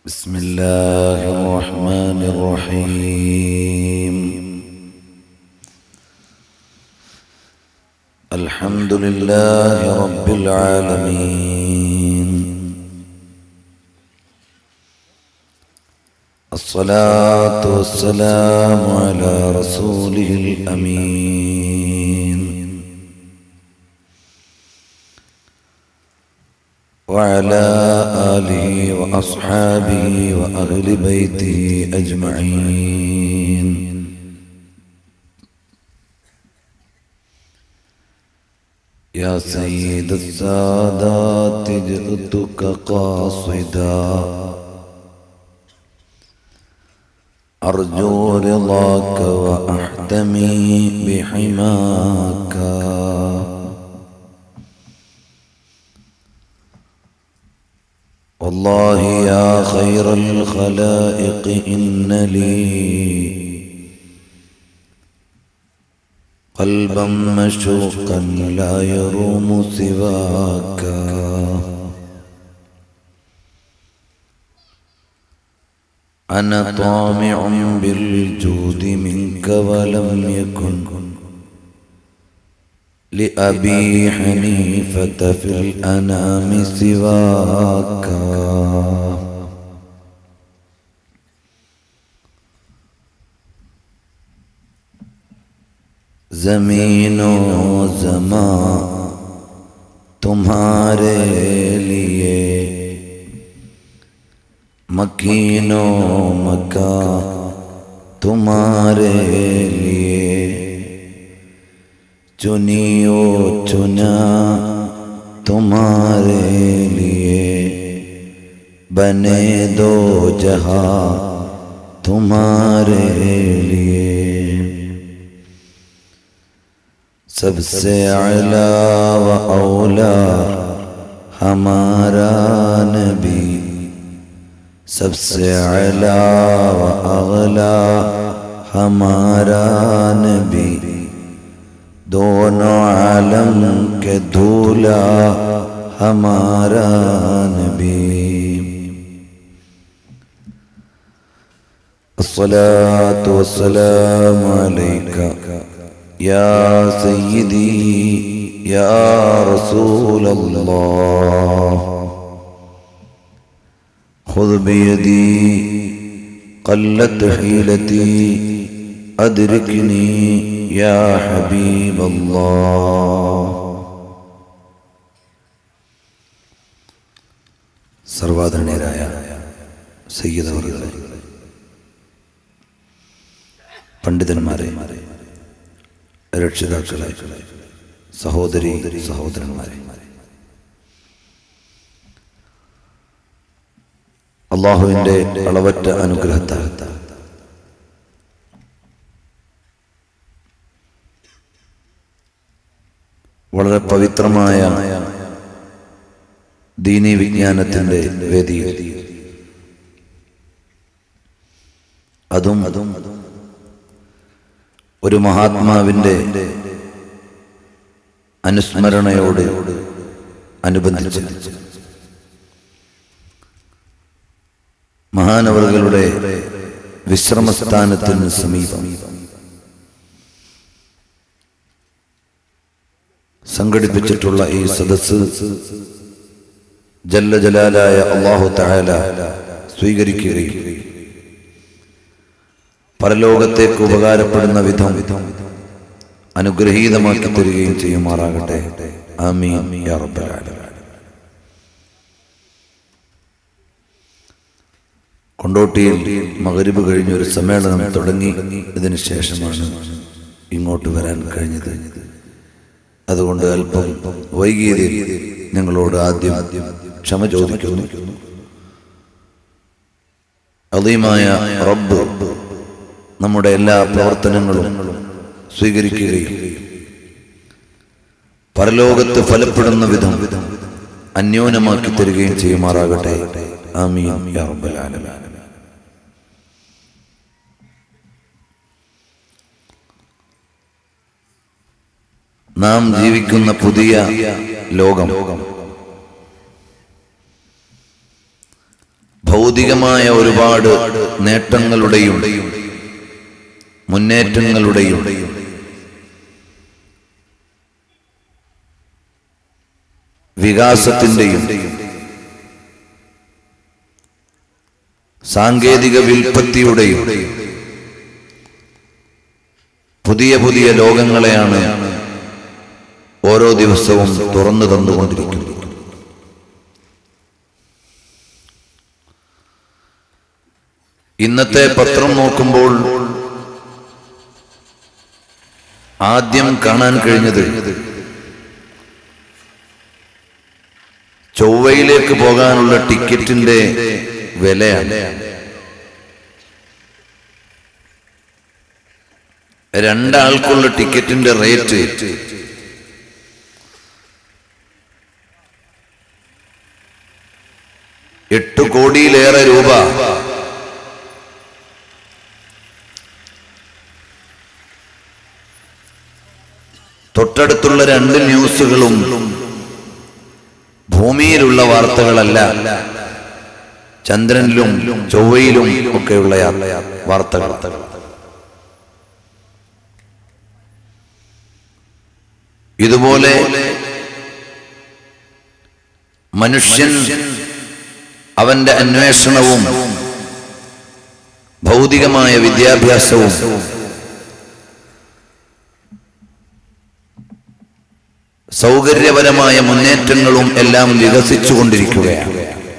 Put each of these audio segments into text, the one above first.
بسم الله الرحمن الرحيم الحمد لله رب العالمين الصلاة والسلام على رسوله الأمين وعلى آله وأصحابه وأهل بيته أجمعين يا سيد السادات جئتك قاصدا أرجو رضاك وأحتمي بحماك والله يا خير الخلائق إن لي قلبا مشوقا لا يروم سواك أنا طامع بالجود منك ولم يكن لأبي حنيفة في الأنام سواك زمین و زمان تمہارے لیے مکین و مکان تمہارے لیے چنیو چنا تمہارے لیے بنے دو جہاں تمہارے لیے سب سے اعلی و اولا ہمارا نبی سب سے اعلی و اغلا ہمارا نبی دونوں عالم کے دھولا ہمارا نبی الصلاة والسلام عليك يا سيدي يا رسول الله خذ بيدي قلت حيلتي أدركني يا حبيب الله സർവാദരണീയരായ സയ്യിദ് അവറുകളെ പണ്ഡിതന്മാരെ രക്ഷിതാക്കളെ സഹോദരി സഹോദരന്മാരെ അള്ളാഹുവിന്റെ അളവറ്റ അനുഗ്രഹത്താൽ വളരെ പവിത്രമായ ദീനി വിജ്ഞാനത്തിന്റെ വേദിയിൽ അതും അതും ഒരു മഹാത്മാവിന്റെ അനുസ്മരണയോട് അനുബന്ധിച്ച് മഹാനവറുകളുടെ വിശ്രമസ്ഥാനത്തിന് സമീപം സംഘടിപ്പിച്ചിട്ടുള്ള ഈ സദസ് ജല്ല ജലാലായ അള്ളാഹു താല സ്വീകരിക്കുകയും പരലോകത്തേക്ക് ഉപകാരപ്പെടുന്ന വിധം അനുഗ്രഹീതമാക്കി തരികയും ചെയ്യുമാറാകട്ടെ ആമീൻ യാ റബ്ബൽ ആലമീൻ കൊണ്ടോട്ടിയിൽ മകരിബ് കഴിഞ്ഞ ഒരു സമ്മേളനം തുടങ്ങി ഇതിനു ശേഷമാണ് ഇങ്ങോട്ട് വരാൻ കഴിഞ്ഞത് അതുകൊണ്ട് അല്പം വൈകിയതിൽ നിങ്ങളോട് ആദ്യം ക്ഷമ ചോദിക്കുന്നു അതീമായ റബ്ബ് നമ്മുടെ എല്ലാ പ്രവർത്തനങ്ങളും സ്വീകരിക്കുകയും പരലോകത്ത് ഫലപ്പെടുന്ന വിധം അന്യോന്യമാക്കി തരികയും ചെയ്യുമാറാകട്ടെ ആമീൻ യാ റബ്ബൽ ആലമീൻ നാം ജീവിക്കുന്ന പുതിയ ലോകം ഭൗതികമായ ഒരുപാട് നേട്ടങ്ങളുടെയും മുന്നേറ്റങ്ങളുടെയും വികാസത്തിന്റെയും സാങ്കേതിക വിൽപ്പത്തിയുടെയും പുതിയ പുതിയ ലോകങ്ങളെയാണ് ഓരോ ദിവസവും തുറന്നു തന്നുകൊണ്ടിരിക്കുന്നത് ഇന്നത്തെ പത്രം നോക്കുമ്പോൾ ആദ്യം കാണാൻ കഴിഞ്ഞത് ചൊവ്വയിലേക്ക് പോകാനുള്ള ടിക്കറ്റിന്റെ വിലയാണ് രണ്ടാൾക്കുള്ള ടിക്കറ്റിന്റെ റേറ്റ് എട്ട് കോടിയിലേറെ രൂപ തൊട്ടടുത്തുള്ള രണ്ട് ന്യൂസുകളും ഭൂമിയിലുള്ള വാർത്തകളല്ല ചന്ദ്രനിലും ചൊവ്വയിലും ഒക്കെയുള്ള യാ- വാർത്തകൾ ഇതുപോലെ മനുഷ്യൻ അവന്റെ അന്വേഷണവും ഭൗതികമായ വിദ്യാഭ്യാസവും സൗകര്യപരമായ മുന്നേറ്റങ്ങളും എല്ലാം വികസിച്ചുകൊണ്ടിരിക്കുകയാണ്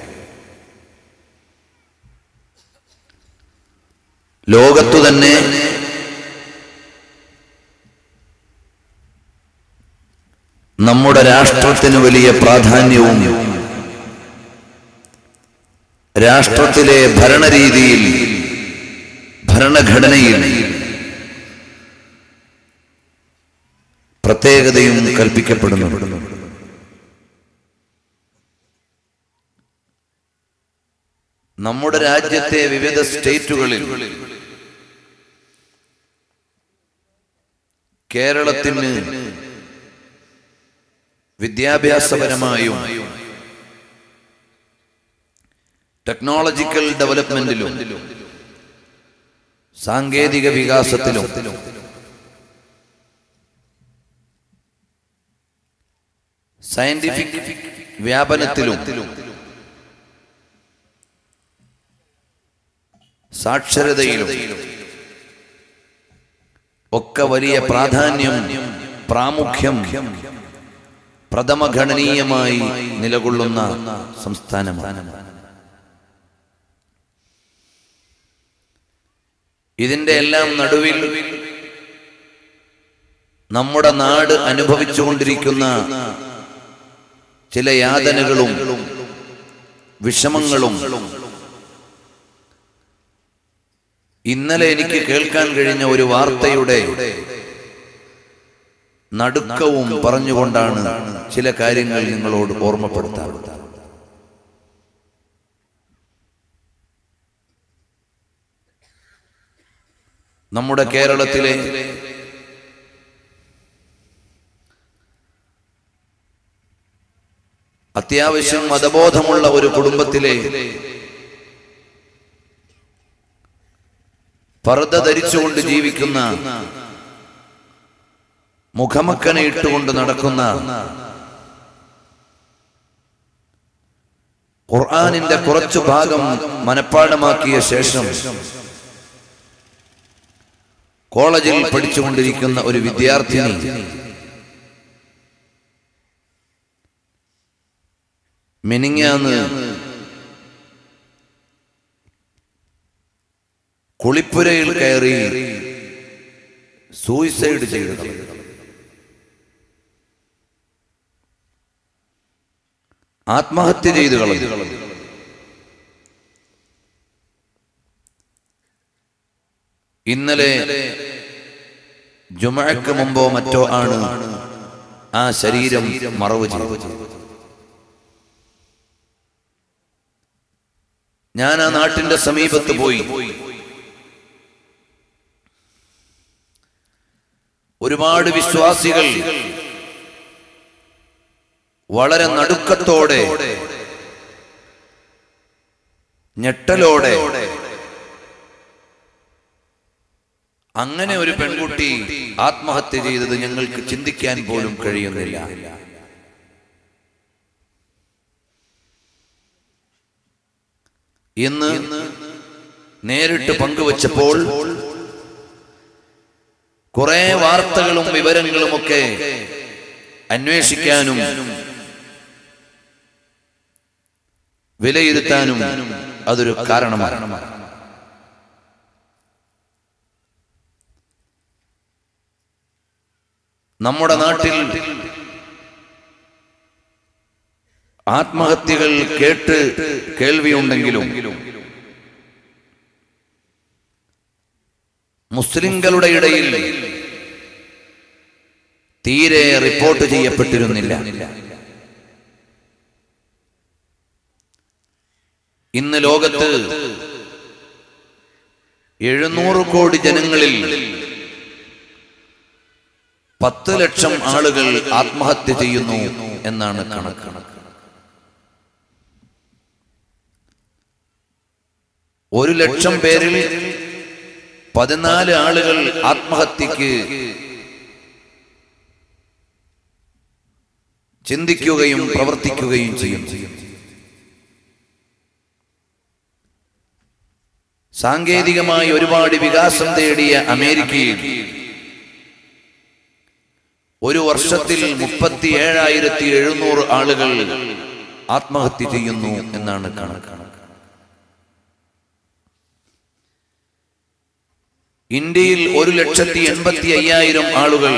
ലോകത്തു തന്നെ നമ്മുടെ രാഷ്ട്രത്തിന് വലിയ പ്രാധാന്യവും രാഷ്ട്രത്തിലെ ഭരണരീതിയിൽ ഭരണഘടനയിൽ പ്രത്യേകതയും കൽപ്പിക്കപ്പെടുന്നു നമ്മുടെ രാജ്യത്തെ വിവിധ സ്റ്റേറ്റുകളിൽ കേരളത്തിന് വിദ്യാഭ്യാസപരമായും ടെക്നോളജിക്കൽ ഡെവലപ്മെന്റിലും സാങ്കേതിക വികാസത്തിലും സയന്റിഫിക് വ്യാപനത്തിലും സാക്ഷരതയിലും ഒക്കെ വലിയ പ്രാധാന്യം പ്രാമുഖ്യം പ്രഥമഗണനീയമായി നിലകൊള്ളുന്ന സംസ്ഥാനമാണ് ഇതിന്റെ എല്ലാം നടുവിൽ നമ്മുടെ നാട് അനുഭവിച്ചുകൊണ്ടിരിക്കുന്ന ചില യാതനകളും വിഷമങ്ങളും ഇന്നലെ എനിക്ക് കേൾക്കാൻ കഴിഞ്ഞ ഒരു വാർത്തയുടെ നടുക്കവും പറഞ്ഞുകൊണ്ടാണ് ചില കാര്യങ്ങൾ നിങ്ങളോട് ഓർമ്മപ്പെടുത്താറുള്ളത് നമ്മുടെ കേരളത്തിലെ അത്യാവശ്യം മതബോധമുള്ള ഒരു കുടുംബത്തിലെ പർദ്ദ ധരിച്ചുകൊണ്ട് ജീവിക്കുന്ന മുഖമക്കനെ ഇട്ടുകൊണ്ട് നടക്കുന്ന ഖുർആാനിന്റെ കുറച്ചു ഭാഗം മനഃപ്പാടമാക്കിയ ശേഷം കോളേജിൽ പഠിച്ചുകൊണ്ടിരിക്കുന്ന ഒരു വിദ്യാർത്ഥിനി മിനിങ്ങാന്ന് കുളിപ്പുരയിൽ കയറി സൂയിസൈഡ് ചെയ്തത് ആത്മഹത്യ ചെയ്തു കളഞ്ഞു ഇന്നലെ ജുമഴക്ക് മുമ്പോ മറ്റോ ആണ് ആ ശരീരം മറവ് ചെയ്തത് ഞാൻ ആ നാട്ടിന്റെ സമീപത്ത് പോയി ഒരുപാട് വിശ്വാസികൾ വളരെ നടുക്കത്തോടെ ഞെട്ടലോടെ അങ്ങനെ ഒരു പെൺകുട്ടി ആത്മഹത്യ ചെയ്തത് ഞങ്ങൾക്ക് ചിന്തിക്കാൻ പോലും കഴിയുന്നില്ല ഇന്ന് നേരിട്ട് പങ്കുവച്ചപ്പോൾ കുറെ വാർത്തകളും വിവരങ്ങളുമൊക്കെ അന്വേഷിക്കാനും വിലയിരുത്താനും അതൊരു കാരണമാണ് നമ്മുടെ നാട്ടിൽ ആത്മഹത്യകൾ കേട്ട് കേൾവിയുണ്ടെങ്കിലും മുസ്ലിങ്ങളുടെ ഇടയിൽ തീരെ റിപ്പോർട്ട് ചെയ്യപ്പെട്ടിരുന്നില്ല ഇന്ന് ലോകത്ത് എഴുന്നൂറ് കോടി ജനങ്ങളിൽ പത്ത് ലക്ഷം ആളുകൾ ആത്മഹത്യ ചെയ്യുന്നു എന്നാണ് കണക്ക് ഒരു ലക്ഷം പേരിൽ പതിനാല് ആളുകൾ ആത്മഹത്യക്ക് ചിന്തിക്കുകയും പ്രവർത്തിക്കുകയും ചെയ്യും സാങ്കേതികമായി ഒരുപാട് വികാസം തേടിയ അമേരിക്കയിൽ ഒരു വർഷത്തിൽ മുപ്പത്തി ഏഴായിരത്തി എഴുന്നൂറ് ആളുകൾ ആത്മഹത്യ ചെയ്യുന്നു എന്നാണ് കണക്ക് ഇന്ത്യയിൽ ഒരു ലക്ഷത്തി എൺപത്തി അയ്യായിരം ആളുകൾ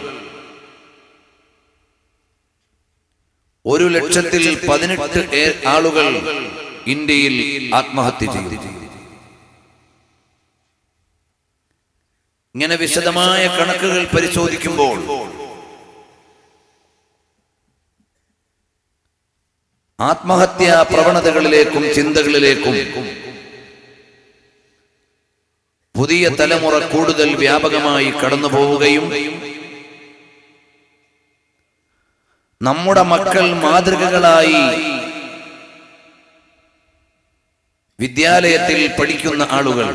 ഒരു ലക്ഷത്തിൽ പതിനെട്ട് ഏ- ആളുകൾ ഇന്ത്യയിൽ ആത്മഹത്യ ചെയ്തു ഇങ്ങനെ വിശദമായ കണക്കുകൾ പരിശോധിക്കുമ്പോൾ ആത്മഹത്യാ പ്രവണതകളിലേക്കും ചിന്തകളിലേക്കും പുതിയ തലമുറ കൂടുതൽ വ്യാപകമായി കടന്നു പോവുകയും നമ്മുടെ മക്കൾ മാതൃകകളായി വിദ്യാലയത്തിൽ പഠിക്കുന്ന ആളുകൾ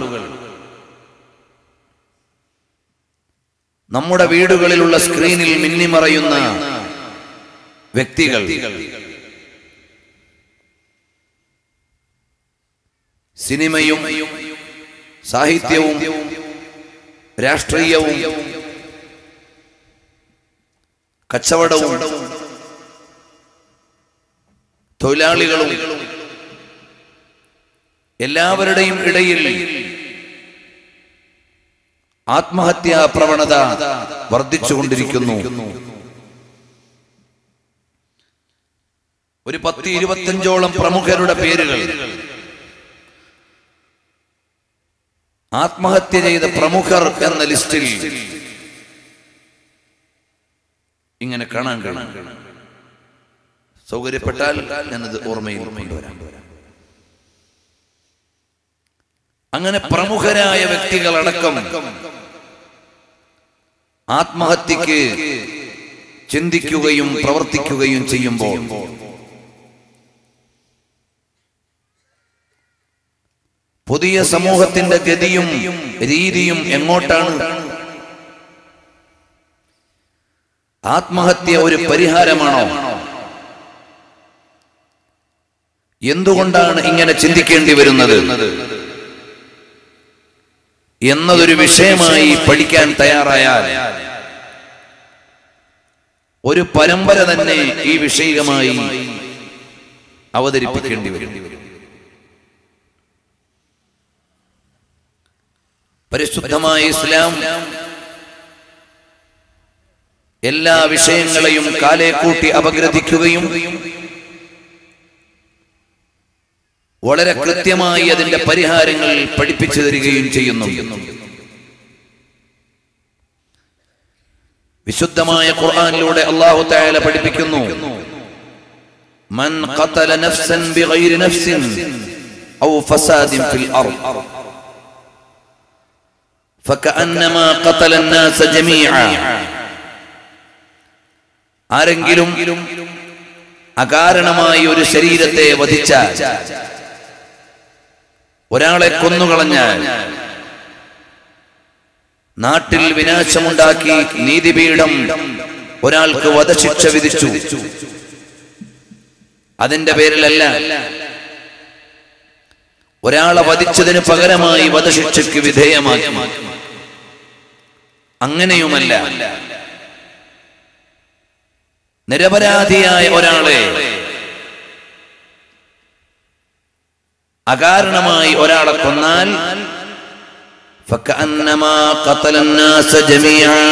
നമ്മുടെ വീടുകളിലുള്ള സ്ക്രീനിൽ മിന്നിമറയുന്ന വ്യക്തികൾ സിനിമയും സാഹിത്യവും രാഷ്ട്രീയവും കച്ചവടവും തൊഴിലാളികളും എല്ലാവരുടെയും ഇടയിൽ ആത്മഹത്യാ പ്രവണത വർദ്ധിച്ചുകൊണ്ടിരിക്കുന്നു ഒരു പത്ത് ഇരുപത്തഞ്ചോളം പ്രമുഖരുടെ പേരുകൾ ആത്മഹത്യ ചെയ്ത പ്രമുഖർ എന്ന ലിസ്റ്റിൽ ഇങ്ങനെ കാണാൻ കഴിയും സൗകര്യപ്പെട്ടാൽ ഞാനത് ഓർമ്മയിൽ കൊണ്ടുവരാം അങ്ങനെ പ്രമുഖരായ വ്യക്തികളടക്കം ആത്മഹത്യക്ക് ചിന്തിക്കുകയും പ്രവർത്തിക്കുകയും ചെയ്യുമ്പോൾ പുതിയ സമൂഹത്തിന്റെ ഗതിയും രീതിയും എങ്ങോട്ടാണ് ആത്മഹത്യ ഒരു പരിഹാരമാണോ എന്തുകൊണ്ടാണ് ഇങ്ങനെ ചിന്തിക്കേണ്ടി വരുന്നത് എന്നതൊരു വിഷയമായി പഠിക്കാൻ തയ്യാറായാൽ ഒരു പരമ്പര തന്നെ ഈ വിഷയമായി അവതരിപ്പിക്കേണ്ടി വരും പരിശുദ്ധമായ ഇസ്ലാം എല്ലാ വിഷയങ്ങളെയും കാലെ കൂട്ടി അപഗ്രഥിക്കുകയും വളരെ കൃത്യമായി അതിന്റെ പരിഹാരങ്ങൾ പഠിപ്പിച്ചു തരികയും ചെയ്യുന്നു വിശുദ്ധമായ ഖുർആനിലൂടെ അള്ളാഹു തആല പഠിപ്പിക്കുന്നു മൻ ഖതല നഫ്സൻ ബിഗൈരി നഫ്സിൻ ഔ ഫസാദിൻ ഫിൽ അർദ് فكأنما قتل الناس جميعا ആരെങ്കിലും അകാരണമായി ഒരു ശരീരത്തെ വധിച്ചാൽ ഒരാളെ കൊന്നുകളഞ്ഞാൽ നാട്ടിൽ വിനാശമുണ്ടാക്കി നീതിപീഠം ഒരാൾക്ക് വധശിക്ഷ വിധിച്ചു അതിന്റെ പേരിലല്ല ഒരാളെ വധിച്ചതിന് പകരമായി വധശിക്ഷയ്ക്ക് വിധേയമാക്കി അങ്ങനെയുമല്ല നിരപരാധിയായ ഒരാളെ അകാരണമായി ഒരാളെ കൊന്നാൽ فكأنما قتل الناس جميعا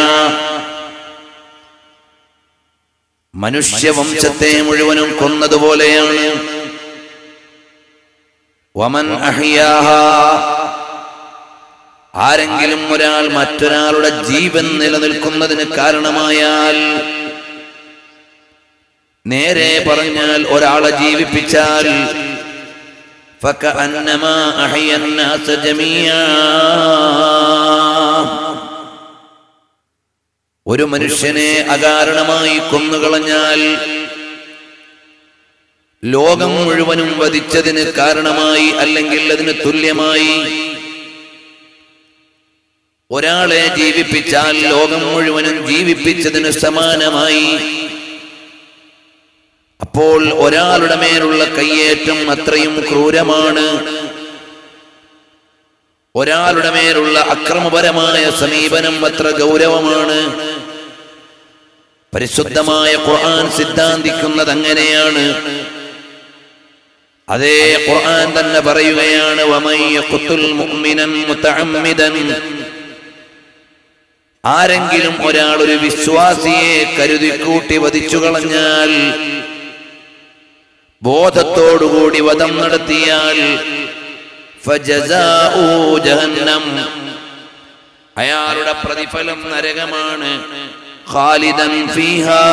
മനുഷ്യവംശത്തെ മുഴുവനും കൊന്നതുപോലെയാണ് വമൻ അഹിയാഹ ആരെങ്കിലും ഒരാൾ മറ്റൊരാളുടെ ജീവൻ നിലനിൽക്കുന്നതിന് കാരണമായാൽ നേരെ പറഞ്ഞാൽ ഒരാളെ ജീവിപ്പിച്ചാൽ فكأنما أحيا الناس جميعا ഒരു മനുഷ്യനെ അകാരണമായി കൊന്നുകളഞ്ഞാൽ ലോകം മുഴുവനും വധിച്ചതിന് കാരണമായി അല്ലെങ്കിൽ അതിന് തുല്യമായി ഒരാളെ ജീവിപ്പിച്ചാൽ ലോകം മുഴുവനും ജീവിപ്പിച്ചതിന് സമാനമായി അപ്പോൾ ഒരാളുടെ മേലുള്ള കയ്യേറ്റം അത്രയും ക്രൂരമാണ് ഒരാളുടെ മേലുള്ള അക്രമപരമായ സമീപനം അത്ര ഗൗരവമാണ് പരിശുദ്ധമായ ഖുർആൻ സിദ്ധാന്തിക്കുന്നത് അങ്ങനെയാണ് അതേ ഖുർആൻ തന്നെ പറയുകയാണ് വമൻ യഖ്തുൽ മുഅ്മിനൻ മുതഅമ്മിദൻ ആരെങ്കിലും ഒരാൾ ഒരു വിശ്വാസിയെ കരുതിക്കൂട്ടി വധിച്ചു കളഞ്ഞാൽ ബോധത്തോടുകൂടി വധം നടത്തിയാൽ ഫജസാഉ ജഹന്നം അയാളുടെ പ്രതിഫലം നരകമാണ് ഖാലിദൻ ഫീഹാ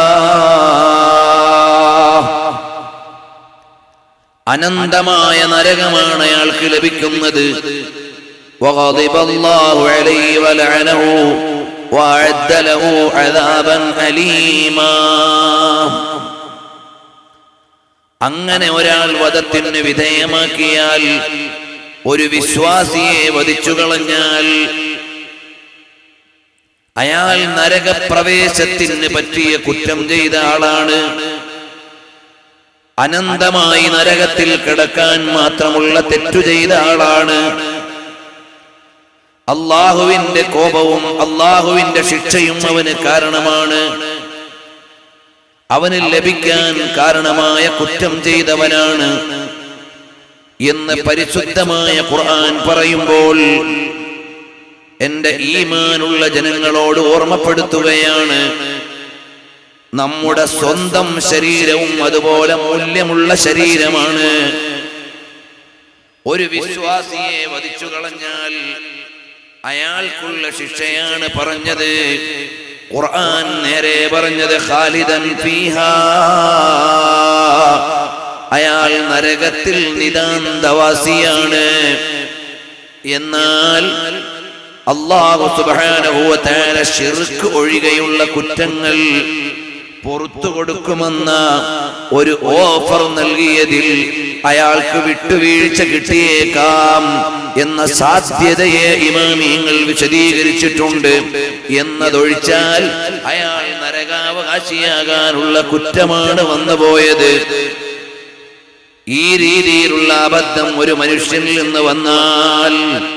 അനന്തമായ നരകമാണ് അയാൾക്ക് ലഭിക്കുന്നത് وغضب الله عليه ولعنه وأعد له عذابا أليما അങ്ങനെ ഒരാൾ വധത്തിന് വിധേയമാക്കിയാൽ ഒരു വിശ്വാസിയെ വധിച്ചു കളഞ്ഞാൽ അയാൾ നരകപ്രവേശത്തിന് പറ്റിയ കുറ്റം ചെയ്ത ആളാണ് അനന്തമായി നരകത്തിൽ കിടക്കാൻ മാത്രമുള്ള തെറ്റു ചെയ്ത ആളാണ് അള്ളാഹുവിന്റെ കോപവും അള്ളാഹുവിന്റെ ശിക്ഷയും അവന് കാരണമാണ് അവന് ലഭിക്കാൻ കാരണമായ കുറ്റം ചെയ്തവനാണ് എന്ന് പരിശുദ്ധമായ ഖുർആൻ പറയുമ്പോൾ എന്റെ ഈമാനുള്ള ജനങ്ങളോട് ഓർമ്മപ്പെടുത്തുകയാണ് നമ്മുടെ സ്വന്തം ശരീരവും അതുപോലെ മൂല്യമുള്ള ശരീരമാണ് ഒരു വിശ്വാസിയെ വധിച്ചു കളഞ്ഞാൽ അയാൾക്കുള്ള ശിക്ഷയാണ് പറഞ്ഞത് ഖുർആൻ നേരെ പറഞ്ഞത് ഖാലിദൻ ഫീഹാ അയാൾ നരകത്തിൽ നിതാന്തവാസിയാണ് എന്നാൽ അള്ളാഹു സുബ്ഹാനഹു വ തആല ശിർക്ക് ഒഴികെയുള്ള കുറ്റങ്ങൾ പുറത്തു കൊടുക്കുമെന്ന ഒരു ഓഫർ നൽകിയതിൽ അയാൾക്ക് വിട്ടുവീഴ്ച കിട്ടിയേക്കാം എന്ന സാധ്യതയെ ഇമാമിയങ്ങൾ വിശദീകരിച്ചിട്ടുണ്ട് എന്നതൊഴിച്ചാൽ അയാൾ നരകാവകാശിയാകാനുള്ള കുറ്റമാണ് വന്നുപോയത് ഈ രീതിയിലുള്ള അബദ്ധം ഒരു മനുഷ്യനിൽ നിന്ന് വന്നാൽ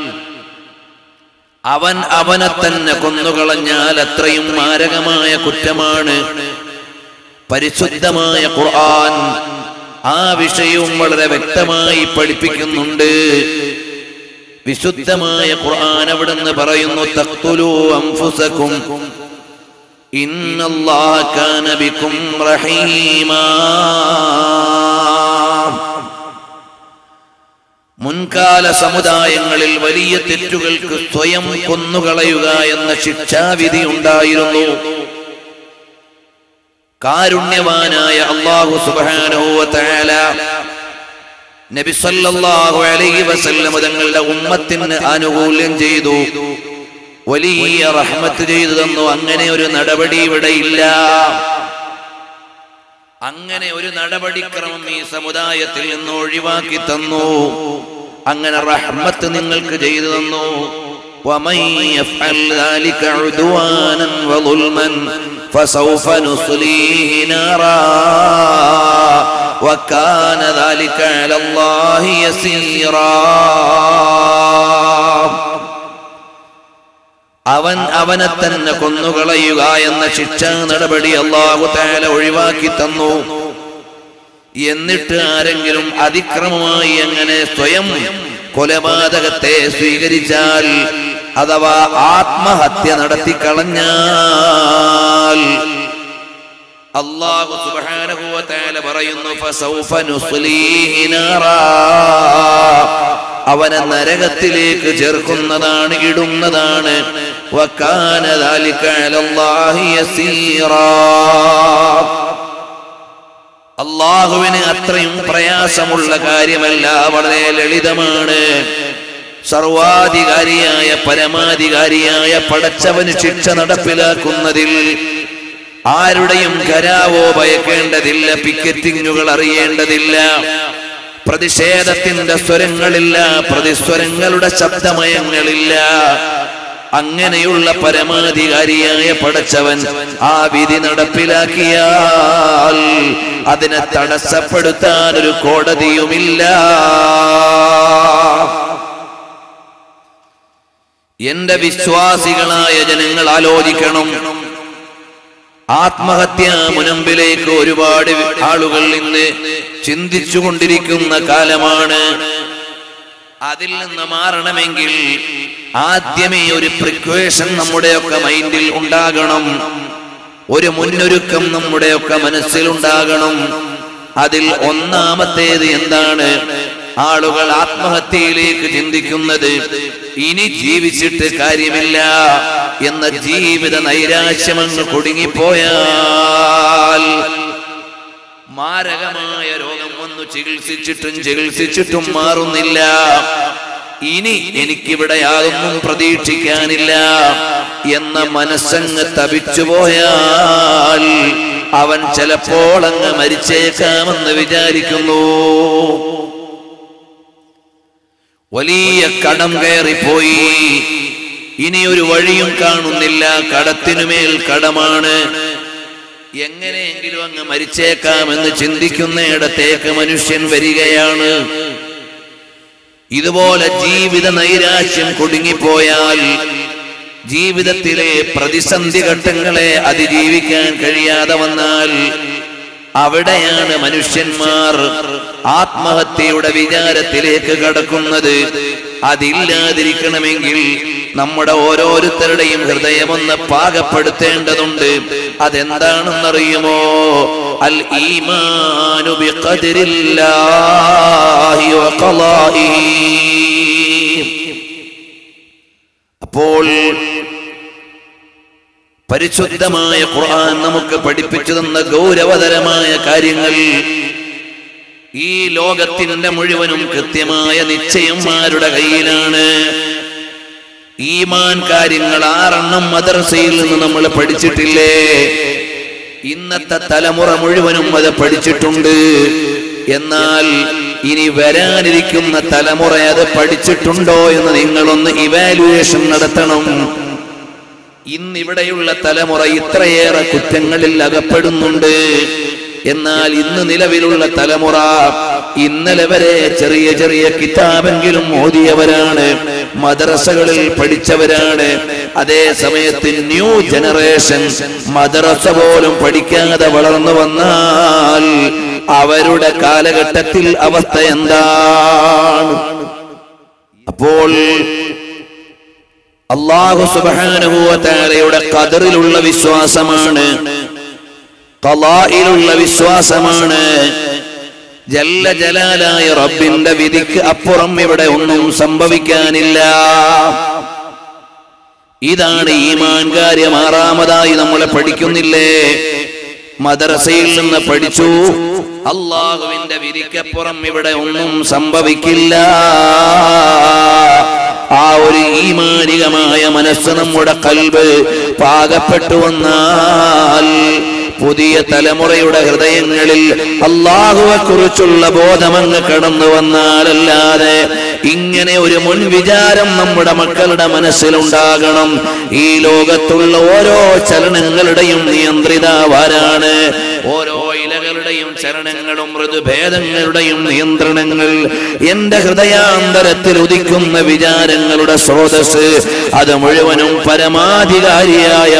അവൻ അവനെ തന്നെ കൊന്നുകളഞ്ഞാൽ അത്രയും മാരകമായ കുറ്റമാണ് പരിശുദ്ധമായ ഖുർആൻ ആ വിഷയവും വളരെ വ്യക്തമായി പഠിപ്പിക്കുന്നുണ്ട് വിശുദ്ധമായ ഖുർആൻ അവിടുന്ന് പറയുന്നു തഖ്തുലു അൻഫുസകും ഇന്നല്ലാഹ കാന ബികും റഹീമാ മുൻകാല സമുദായങ്ങളിൽ വലിയ തെറ്റുകൾക്ക് സ്വയം കൊന്നുകളയുക എന്ന ശിക്ഷാവിധി ഉണ്ടായിരുന്നു കാരുണ്യവാനായ അള്ളാഹു സുബ്ഹാനഹു വ തആല നബി സല്ലല്ലാഹു അലൈഹി വസല്ലം തങ്ങളുടെ ഉമ്മത്തിന് ആനുകൂല്യം ചെയ്തു വലിയ റഹ്മത്ത് ചെയ്തു തന്നു അങ്ങനെ ഒരു നടപടി ഇവിടെ ഇല്ല അങ്ങനെ ഒരു നടപടിക്രമം ഈ സമുദായത്തിൽ നിന്ന് ഒഴിവാക്കി തന്നു അങ്ങനെ റഹ്മത്ത് നിങ്ങൾക്ക് ചെയ്തു തന്നു ومن يفعل ذلك عدوانا وظلما فسوف نصليه نارا وكان ذلك على الله يسيرا അവൻ അവനെ തന്നെ കൊന്നുകളയുക എന്ന ശിക്ഷാ നടപടി അള്ളാഹു താല ഒഴിവാക്കി തന്നു എന്നിട്ട് ആരെങ്കിലും അതിക്രമമായി അങ്ങനെ സ്വയം കൊലപാതകത്തെ സ്വീകരിച്ചാൽ അഥവാ ആത്മഹത്യ നടത്തി കളഞ്ഞാൽ അള്ളാഹു സുബ്ഹാനഹു വ തആല പറയുന്നു ഫസൗഫ നുസ്ലീഹി നാറാ അവനെ നരകത്തിലേക്ക് ചേർക്കുന്നതാണ് ഇടുന്നതാണ് വകാന ദാലിക അലല്ലാഹി യസീറാ അള്ളാഹുവിന് അത്രയും പ്രയാസമുള്ള കാര്യമല്ല വളരെ ലളിതമാണ് സർവാധികാരിയായ പരമാധികാരിയായ പടച്ചവന് ശിക്ഷ നടപ്പിലാക്കുന്നതിൽ ആരുടെയും ഖരാവോ ഭയക്കേണ്ടതില്ല പിക്കറ്റിങ്ങുകൾ അറിയേണ്ടതില്ല പ്രതിഷേധത്തിന്റെ സ്വരങ്ങളില്ല പ്രതിസ്വരങ്ങളുടെ ശബ്ദമയങ്ങളില്ല അങ്ങനെയുള്ള പരമാധികാരിയായ പടച്ചവൻ ആ വിധി നടപ്പിലാക്കിയാൽ അതിനെ തടസ്സപ്പെടുത്താൻ ഒരു കോടതിയുമില്ല എന്റെ വിശ്വാസികളായ ജനങ്ങൾ ആലോചിക്കണം ആത്മഹത്യ മുനമ്പിലേക്ക് ഒരുപാട് ആളുകൾ ഇന്ന് ചിന്തിച്ചുകൊണ്ടിരിക്കുന്ന കാലമാണ് അതിൽ നിന്ന് മാറണമെങ്കിൽ ആദ്യമേ ഒരു പ്രിക്വേഷൻ നമ്മുടെയൊക്കെ മൈൻഡിൽ ഉണ്ടാകണം ഒരു മുന്നൊരുക്കം നമ്മുടെയൊക്കെ മനസ്സിലുണ്ടാകണം അതിൽ ഒന്നാമത്തേത് എന്താണ് ആളുകൾ ആത്മഹത്യയിലേക്ക് ചിന്തിക്കുന്നത് ഇനി ജീവിച്ചിട്ട് കാര്യമില്ല എന്ന ജീവിത നൈരാശ്യമങ്ങ് കുടുങ്ങിപ്പോയാൽ മാരകമായ രോഗം വന്നു ചികിത്സിച്ചിട്ടും ചികിത്സിച്ചിട്ടും മാറുന്നില്ല ഇനി എനിക്കിവിടെ യാതൊന്നും പ്രതീക്ഷിക്കാനില്ല എന്ന മനസ്സങ്ങ് തപിച്ചുപോയാൽ അവൻ ചിലപ്പോൾ അങ്ങ് മരിച്ചേക്കാമെന്ന് വിചാരിക്കുന്നു വലിയ കടം കയറിപ്പോയി ഇനി ഒരു വഴിയും കാണുന്നില്ല കടത്തിനുമേൽ കടമാണ് എങ്ങനെയെങ്കിലും അങ്ങ് മരിച്ചേക്കാമെന്ന് ചിന്തിക്കുന്നിടത്തേക്ക് മനുഷ്യൻ വരികയാണ് ഇതുപോലെ ജീവിത നൈരാശ്യം കുടുങ്ങിപ്പോയാൽ ജീവിതത്തിലെ പ്രതിസന്ധി ഘട്ടങ്ങളെ അതിജീവിക്കാൻ കഴിയാതെ വന്നാൽ അവിടെയാണ് മനുഷ്യന്മാർ ആത്മഹത്യയുടെ വിചാരത്തിലേക്ക് കടക്കുന്നത് അതില്ലാതിരിക്കണമെങ്കിൽ നമ്മുടെ ഓരോരുത്തരുടെയും ഹൃദയമൊന്ന് പാകപ്പെടുത്തേണ്ടതുണ്ട് അതെന്താണെന്നറിയുമോ അൽ ഈമാനു ബിഖദരില്ലാഹി വഖളാഇഹി അപ്പോൾ പരിശുദ്ധമായ ഖുർആൻ നമുക്ക് പഠിപ്പിച്ചു തന്ന ഗൗരവതരമായ കാര്യങ്ങൾ ഈ ലോകത്തിന്റെ മുഴുവനും കൃത്യമായ നിശ്ചയന്മാരുടെ കയ്യിലാണ് ഈമാൻ കാര്യങ്ങൾ ആറെണ്ണം മദ്രസയിൽ നിന്ന് നമ്മൾ പഠിച്ചിട്ടില്ലേ ഇന്നത്തെ തലമുറ മുഴുവനും അത് പഠിച്ചിട്ടുണ്ട് എന്നാൽ ഇനി വരാനിരിക്കുന്ന തലമുറ അത് പഠിച്ചിട്ടുണ്ടോ എന്ന് നിങ്ങളൊന്ന് ഇവാലുവേഷൻ നടത്തണം ഇന്നിവിടെയുള്ള തലമുറ ഇത്രയേറെ കുറ്റങ്ങളിൽ അകപ്പെടുന്നുണ്ട് എന്നാൽ ഇന്ന് നിലവിലുള്ള തലമുറ ഇന്നലെ വരെ ചെറിയ ചെറിയ കിതാബെങ്കിലും ഓതിയവരാണ് മദ്രസകളിൽ പഠിച്ചവരാണ് അതേ സമയത്ത് ന്യൂ ജനറേഷൻ മദ്രസ പോലും പഠിക്കാതെ വളർന്നു വന്നാൽ അവരുടെ കാലഘട്ടത്തിൽ അവസ്ഥ എന്താണ് അപ്പോൾ അള്ളാഹു സുബാനുഭൂവത്താലയുടെ കതറിലുള്ള വിശ്വാസമാണ് കലായിലുള്ള വിശ്വാസമാണ് ജല്ല ജലാലായ റബ്ബിന്റെ വിധിക്ക് അപ്പുറം ഇവിടെ ഒന്നും സംഭവിക്കാനില്ല ഇതാണ് ഈമാൻ കാര്യം ആറാമതായി നമ്മളെ പഠിക്കുന്നില്ലേ മദ്രസയിൽ നിന്ന് പഠിച്ചു അള്ളാഹുവിന്റെ വിധിക്കപ്പുറം ഇവിടെ ഒന്നും സംഭവിക്കില്ല ആ ഒരു ഈമാനികമായ മനസ്സ് നമ്മുടെ കൽബ് പാകപ്പെട്ടു വന്നാൽ പുതിയ തലമുറയുടെ ഹൃദയങ്ങളിൽ അള്ളാഹുവെ കുറിച്ചുള്ള ബോധമങ്ങ് കടന്നു വന്നാലല്ലാതെ ഇങ്ങനെ ഒരു മുൻ വിചാരം നമ്മുടെ മക്കളുടെ മനസ്സിലുണ്ടാകണം ഈ ലോകത്തുള്ള ഓരോ ചലനങ്ങളുടെയും നിയന്ത്രിതാവാരാണ് ഓരോ ഇലകളുടെയും ചലനങ്ങളും മൃദുഭേദങ്ങളുടെയും നിയന്ത്രണങ്ങൾ എന്റെ ഹൃദയാന്തരത്തിൽ ഉദിക്കുന്ന വിചാരങ്ങളുടെ സ്രോതസ് അത് മുഴുവനും പരമാധികാരിയായ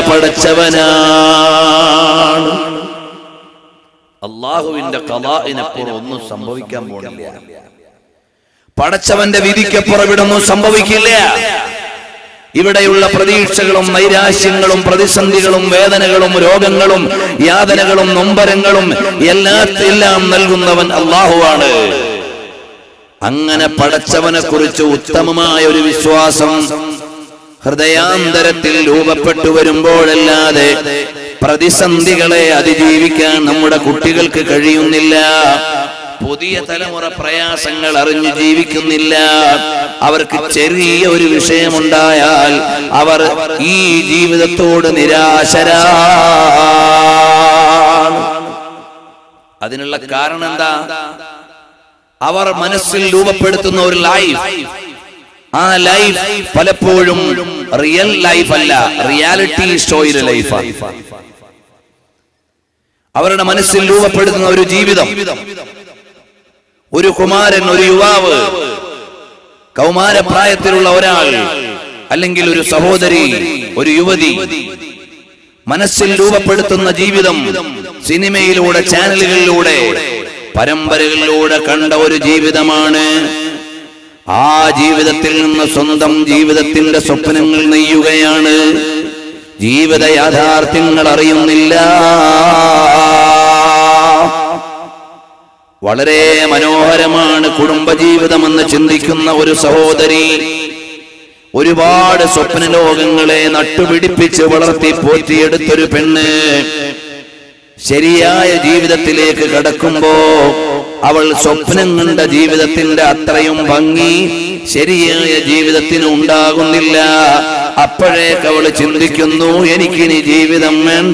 പടച്ചവനാണ് അള്ളാഹുവിന്റെ കലാഇനപ്പുറം ഒന്നും സംഭവിക്കാൻ പോണില്ല പടച്ചവന്റെ വിധിക്കപ്പുറം ഇവിടെ ഒന്നും സംഭവിക്കില്ല ഇവിടെയുള്ള പ്രതീക്ഷകളും നൈരാശ്യങ്ങളും പ്രതിസന്ധികളും വേദനകളും രോഗങ്ങളും യാതനകളും നൊമ്പരങ്ങളും എല്ലാ എല്ലാം നൽകുന്നവൻ അള്ളാഹുവാണ് അങ്ങനെ പടച്ചവനെ കുറിച്ച് ഉത്തമമായ ഒരു വിശ്വാസം ഹൃദയാന്തരത്തിൽ രൂപപ്പെട്ടു വരുമ്പോഴല്ലാതെ പ്രതിസന്ധികളെ അതിജീവിക്കാൻ നമ്മുടെ കുട്ടികൾക്ക് കഴിയുന്നില്ല പുതിയ തലമുറ പ്രയാസങ്ങൾ അറിഞ്ഞു ജീവിക്കുന്നില്ല അവർക്ക് ചെറിയ ഒരു വിഷയമുണ്ടായാൽ അവർ ഈ ജീവിതത്തോട് നിരാശരാണ് അതിനുള്ള കാരണം എന്താ അവർ മനസ്സിൽ രൂപപ്പെടുത്തുന്ന ഒരു ലൈഫ് ആ ലൈഫ് പലപ്പോഴും റിയൽ ലൈഫ് അല്ല റിയാലിറ്റി ഷോയിലെ ലൈഫാണ് അവരുടെ മനസ്സിൽ രൂപപ്പെടുത്തുന്ന ഒരു ജീവിതം ഒരു കുമാരൻ ഒരു യുവാവ് കൗമാരപ്രായത്തിലുള്ള ഒരാൾ അല്ലെങ്കിൽ ഒരു സഹോദരി ഒരു യുവതി മനസ്സിൽ രൂപപ്പെടുത്തുന്ന ജീവിതം സിനിമയിലൂടെ ചാനലുകളിലൂടെ പരമ്പരകളിലൂടെ കണ്ട ഒരു ജീവിതമാണ് ആ ജീവിതത്തിൽ നിന്ന് സ്വന്തം ജീവിതത്തിന്റെ സ്വപ്നങ്ങൾ നെയ്യുകയാണ് ജീവിത യാഥാർത്ഥ്യങ്ങൾ അറിയുന്നില്ല വളരെ മനോഹരമാണ് കുടുംബജീവിതമെന്ന് ചിന്തിക്കുന്ന ഒരു സഹോദരി ഒരുപാട് സ്വപ്ന ലോകങ്ങളെ നട്ടുപിടിപ്പിച്ച് വളർത്തി പോറ്റിയെടുത്തൊരു പെണ്ണ് ശരിയായ ജീവിതത്തിലേക്ക് കടക്കുമ്പോ അവൾ സ്വപ്നം കണ്ട ജീവിതത്തിന്റെ അത്രയും ഭംഗി ശരിയായ ജീവിതത്തിന് ഉണ്ടാകുന്നില്ല അപ്പോഴേക്ക് അവൾ ചിന്തിക്കുന്നു എനിക്കിനി ജീവിതം വേണ്ട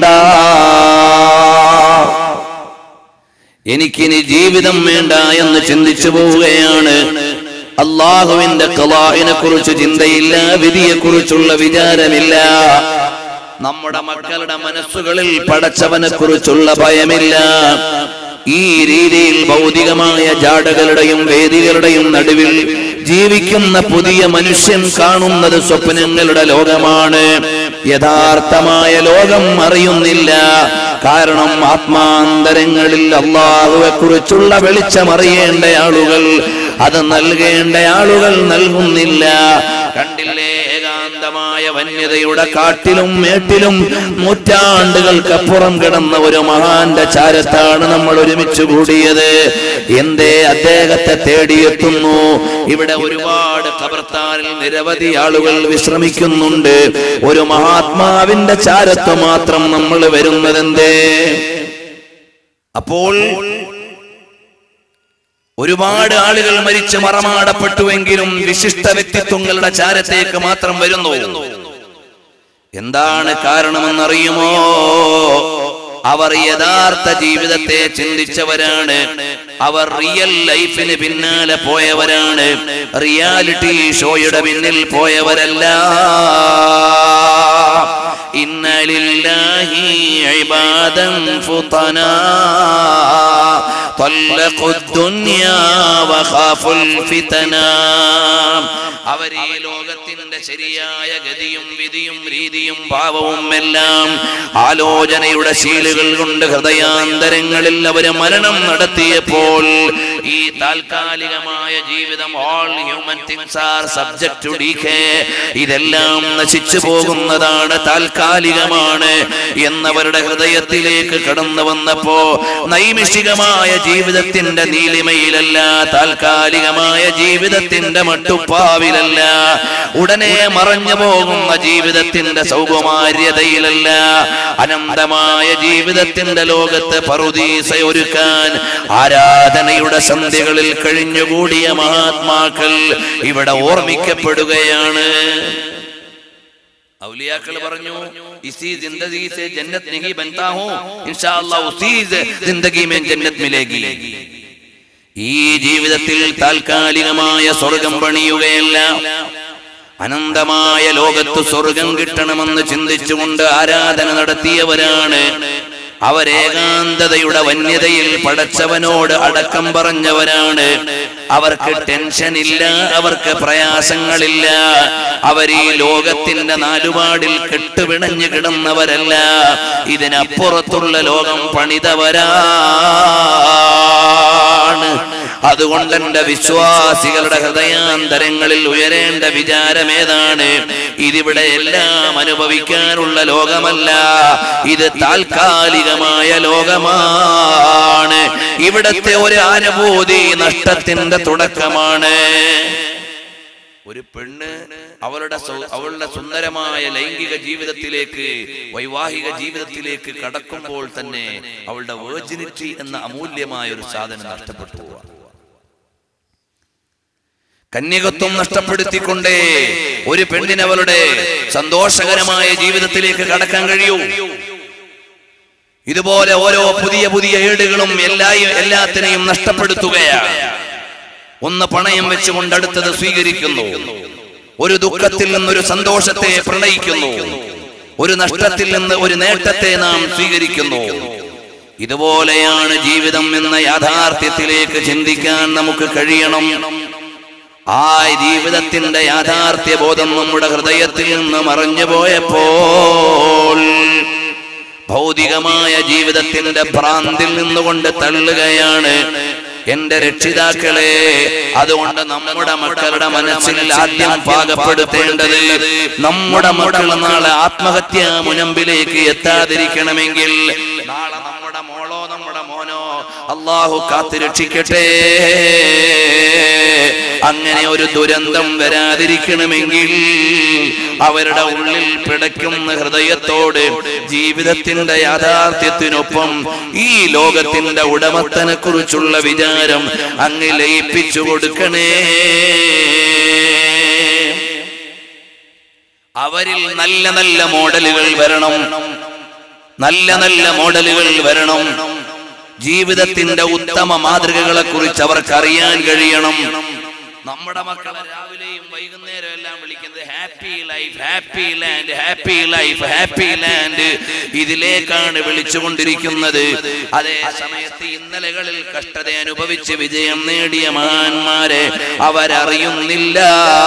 എനിക്കിനി ജീവിതം വേണ്ട എന്ന് ചിന്തിച്ചു പോവുകയാണ് അള്ളാഹുവിന്റെ കലാഹിനെ കുറിച്ച് ചിന്തയില്ല വിധിയെ കുറിച്ചുള്ള വിചാരമില്ല നമ്മുടെ മക്കളുടെ മനസ്സുകളിൽ പടച്ചവനെ കുറിച്ചുള്ള ഭയമില്ല ഈ രീതിയിൽ ഭൗതികമായ ജാടകളുടെയും വേദികളുടെയും നടുവിൽ ജീവിക്കുന്ന പുതിയ മനുഷ്യൻ കാണുന്നത് സ്വപ്നങ്ങളുടെ ലോകമാണ് യഥാർത്ഥമായ ലോകം അറിയുന്നില്ല കാരണം ആത്മാന്തരങ്ങളിൽ അള്ളാഹുവെ കുറിച്ചുള്ള വെളിച്ചം അറിയേണ്ട ആളുകൾ അത് നൽകേണ്ട ആളുകൾ നൽകുന്നില്ല കണ്ടില്ലേ ഏകാന്തമായ വന്യതയുടെ കാട്ടിലും മേട്ടിലും നൂറ്റാണ്ടുകൾക്കപ്പുറം കിടന്ന ഒരു മഹാന്റെ ചാരത്താണ് നമ്മൾ ഒരുമിച്ച് കൂടിയത് എന്തേ അദ്ദേഹത്തെ തേടിയെത്തുന്നു ഇവിടെ ഒരുപാട് കബർത്താനിൽ നിരവധി ആളുകൾ വിശ്രമിക്കുന്നുണ്ട് ഒരു മഹാത്മാവിന്റെ ചാരത്ത് മാത്രം നമ്മൾ വരുന്നതെന്തേ അപ്പോൾ ഒരുപാട് ആളുകൾ മരിച്ച് മറമാടപ്പെട്ടുവെങ്കിലും വിശിഷ്ട വ്യക്തിത്വങ്ങളുടെ ചാരത്തേക്ക് മാത്രം വരുന്നു എന്താണ് കാരണമെന്നറിയുമോ അവർ യഥാർത്ഥ ജീവിതത്തെ ചിന്തിച്ചവരാണ് അവർ റിയൽ ലൈഫിന് പിന്നാലെ പോയവരാണ് റിയാലിറ്റി ഷോയുടെ പിന്നിൽ പോയവരല്ല ഇന്നലില്ലാഹി ഇബാദൻ ഫുതനാ طلقوا الدنيا وخافوا الفتنا അവർ ഈ ലോകത്തിന്റെ ശരിയായ ഗതിയും വിധിയും രീതിയും ഭാവവും എല്ലാം ആലോചനയുടെ ശീലുകൾ കൊണ്ട് ഹൃദയാന്തരങ്ങളിൽ അവര് മരണം നടത്തിയപ്പോൾ ഈ താൽക്കാലികമായ ജീവിതം all human things are subject to decay ഇതെല്ലാം നശിച്ചു പോകുന്നതാണ് താൽക്കാലികമാണ് എന്നവരുടെ ഹൃദയത്തിലേക്ക് കടന്നു വന്നപ്പോ നൈമിഷികമായ ജീവിതത്തിന്റെ നീലിമയിലല്ല താൽക്കാലികമായ ജീവിതത്തിന്റെ മട്ടുപ്പാവിലല്ല ഉടനെ മറഞ്ഞു പോകുന്ന ജീവിതത്തിന്റെ സൗകുമാര്യതയിലല്ല അനന്തമായ ജീവിതത്തിന്റെ ലോകത്ത് പറുദീസ ഒരുക്കാൻ ആരാധനയുടെ സന്ധ്യകളിൽ കഴിഞ്ഞുകൂടിയ മഹാത്മാക്കൾ ഇവിടെ ഓർമ്മിക്കപ്പെടുകയാണ് ഔലിയാക്കൾ പറഞ്ഞു ഇസി जिंदगी से जन्नत नहीं बनता हूं इंशाअल्लाह उसी जिंदगी में जन्नत मिलेगी ഈ ജീവിതത്തിൽ താൽക്കാലികമായ സ്വർഗം പണിയുകയല്ല അനന്തമായ ലോകത്ത് സ്വർഗം കിട്ടണമെന്ന് ചിന്തിച്ചുകൊണ്ട് ആരാധന നടത്തിയവരാണ് അവരേകാന്തതയുടെ വന്യതയിൽ പടച്ചവനോട് അടക്കം പറഞ്ഞവരാണ് അവർക്ക് ടെൻഷനില്ല അവർക്ക് പ്രയാസങ്ങളില്ല അവർ ഈ ലോകത്തിന്റെ നാലുപാടിൽ കെട്ടുപിണഞ്ഞു കിടന്നവരല്ല ഇതിനപ്പുറത്തുള്ള ലോകം പണിതവരാണ് അതുകൊണ്ട് എന്റെ വിശ്വാസികളുടെ ഹൃദയാന്തരങ്ങളിൽ ഉയരേണ്ട വിചാരമേതാണ് ഇതിവിടെ എല്ലാം അനുഭവിക്കാനുള്ള ലോകമല്ല ഇത് താൽക്കാലികമായ ലോകമാണ് ഇവിടത്തെ ഒരു അനുഭൂതി നഷ്ടത്തിന്റെ തുടക്കമാണ് ഒരു പെണ്ണ് അവളുടെ സൗ- അവളുടെ സുന്ദരമായ ലൈംഗിക ജീവിതത്തിലേക്ക് വൈവാഹിക ജീവിതത്തിലേക്ക് കടക്കുമ്പോൾ തന്നെ അവളുടെ വേർജിനിറ്റി എന്ന അമൂല്യമായ ഒരു സാധനം നഷ്ടപ്പെട്ടു പോവാ കന്യകത്വം നഷ്ടപ്പെടുത്തിക്കൊണ്ടേ ഒരു പെണ്ണിന് അവളുടെ സന്തോഷകരമായ ജീവിതത്തിലേക്ക് കടക്കാൻ കഴിയൂ ഇതുപോലെ ഓരോ പുതിയ പുതിയ ഏടുകളും എല്ലാ എല്ലാത്തിനെയും നഷ്ടപ്പെടുത്തുകയാണ് ഒന്ന് പണയം വെച്ചുകൊണ്ട് അടുത്തത് സ്വീകരിക്കുന്നു ഒരു ദുഃഖത്തിൽ നിന്നൊരു സന്തോഷത്തെ പ്രണയിക്കുന്നു ഒരു നഷ്ടത്തിൽ നിന്ന് ഒരു നേട്ടത്തെ നാം സ്വീകരിക്കുന്നു ഇതുപോലെയാണ് ജീവിതം എന്ന യാഥാർത്ഥ്യത്തിലേക്ക് ചിന്തിക്കാൻ നമുക്ക് കഴിയണം ആ ജീവിതത്തിന്റെ യാഥാർത്ഥ്യ ബോധം നമ്മുടെ ഹൃദയത്തിൽ നിന്ന് മറഞ്ഞു പോയപ്പോൾ ഭൗതികമായ ജീവിതത്തിന്റെ ഭ്രാന്തിൽ നിന്നുകൊണ്ട് തള്ളുകയാണ് എന്റെ രക്ഷിതാക്കളെ അതുകൊണ്ട് നമ്മുടെ മക്കളുടെ മനസ്സിൽ ആദ്യം പാകപ്പെടുത്തേണ്ടത് നമ്മുടെ മക്കൾ നാളെ ആത്മഹത്യ മുനമ്പിലേക്ക് എത്താതിരിക്കണമെങ്കിൽ നാളെ നമ്മുടെ മോളോ നമ്മുടെ മോനോ അള്ളാഹു കാത്തുരക്ഷിക്കട്ടെ അങ്ങനെ ഒരു ദുരന്തം വരാതിരിക്കണമെങ്കിൽ അവരുടെ ഉള്ളിൽ പിടയ്ക്കുന്ന ഹൃദയത്തോട് ജീവിതത്തിന്റെ യാഥാർത്ഥ്യത്തിനൊപ്പം ഈ ലോകത്തിന്റെ ഉടമത്തനെ കുറിച്ചുള്ള വിചാരം അങ്ങ് ലയിപ്പിച്ചു കൊടുക്കണേ അവരിൽ നല്ല നല്ല മോഡലുകൾ വരണം നല്ല നല്ല മോഡലുകൾ വരണം ജീവിതത്തിന്റെ ഉത്തമ മാതൃകകളെ കുറിച്ച് അവർക്ക് അറിയാൻ കഴിയണം നമ്മുടെ മക്കളെ രാവിലെയും വൈകുന്നേരം എല്ലാം വിളിക്കുന്നത് happy life happy land happy life happy land ഇതിലേക്കാണ് വിളിച്ചുകൊണ്ടിരിക്കുന്നത് അതേ സമയത്ത് ഇന്നലകളിൽ കഷ്ടത അനുഭവിച്ച് വിജയം നേടിയ മഹാന്മാരെ അവരറിയുന്നില്ല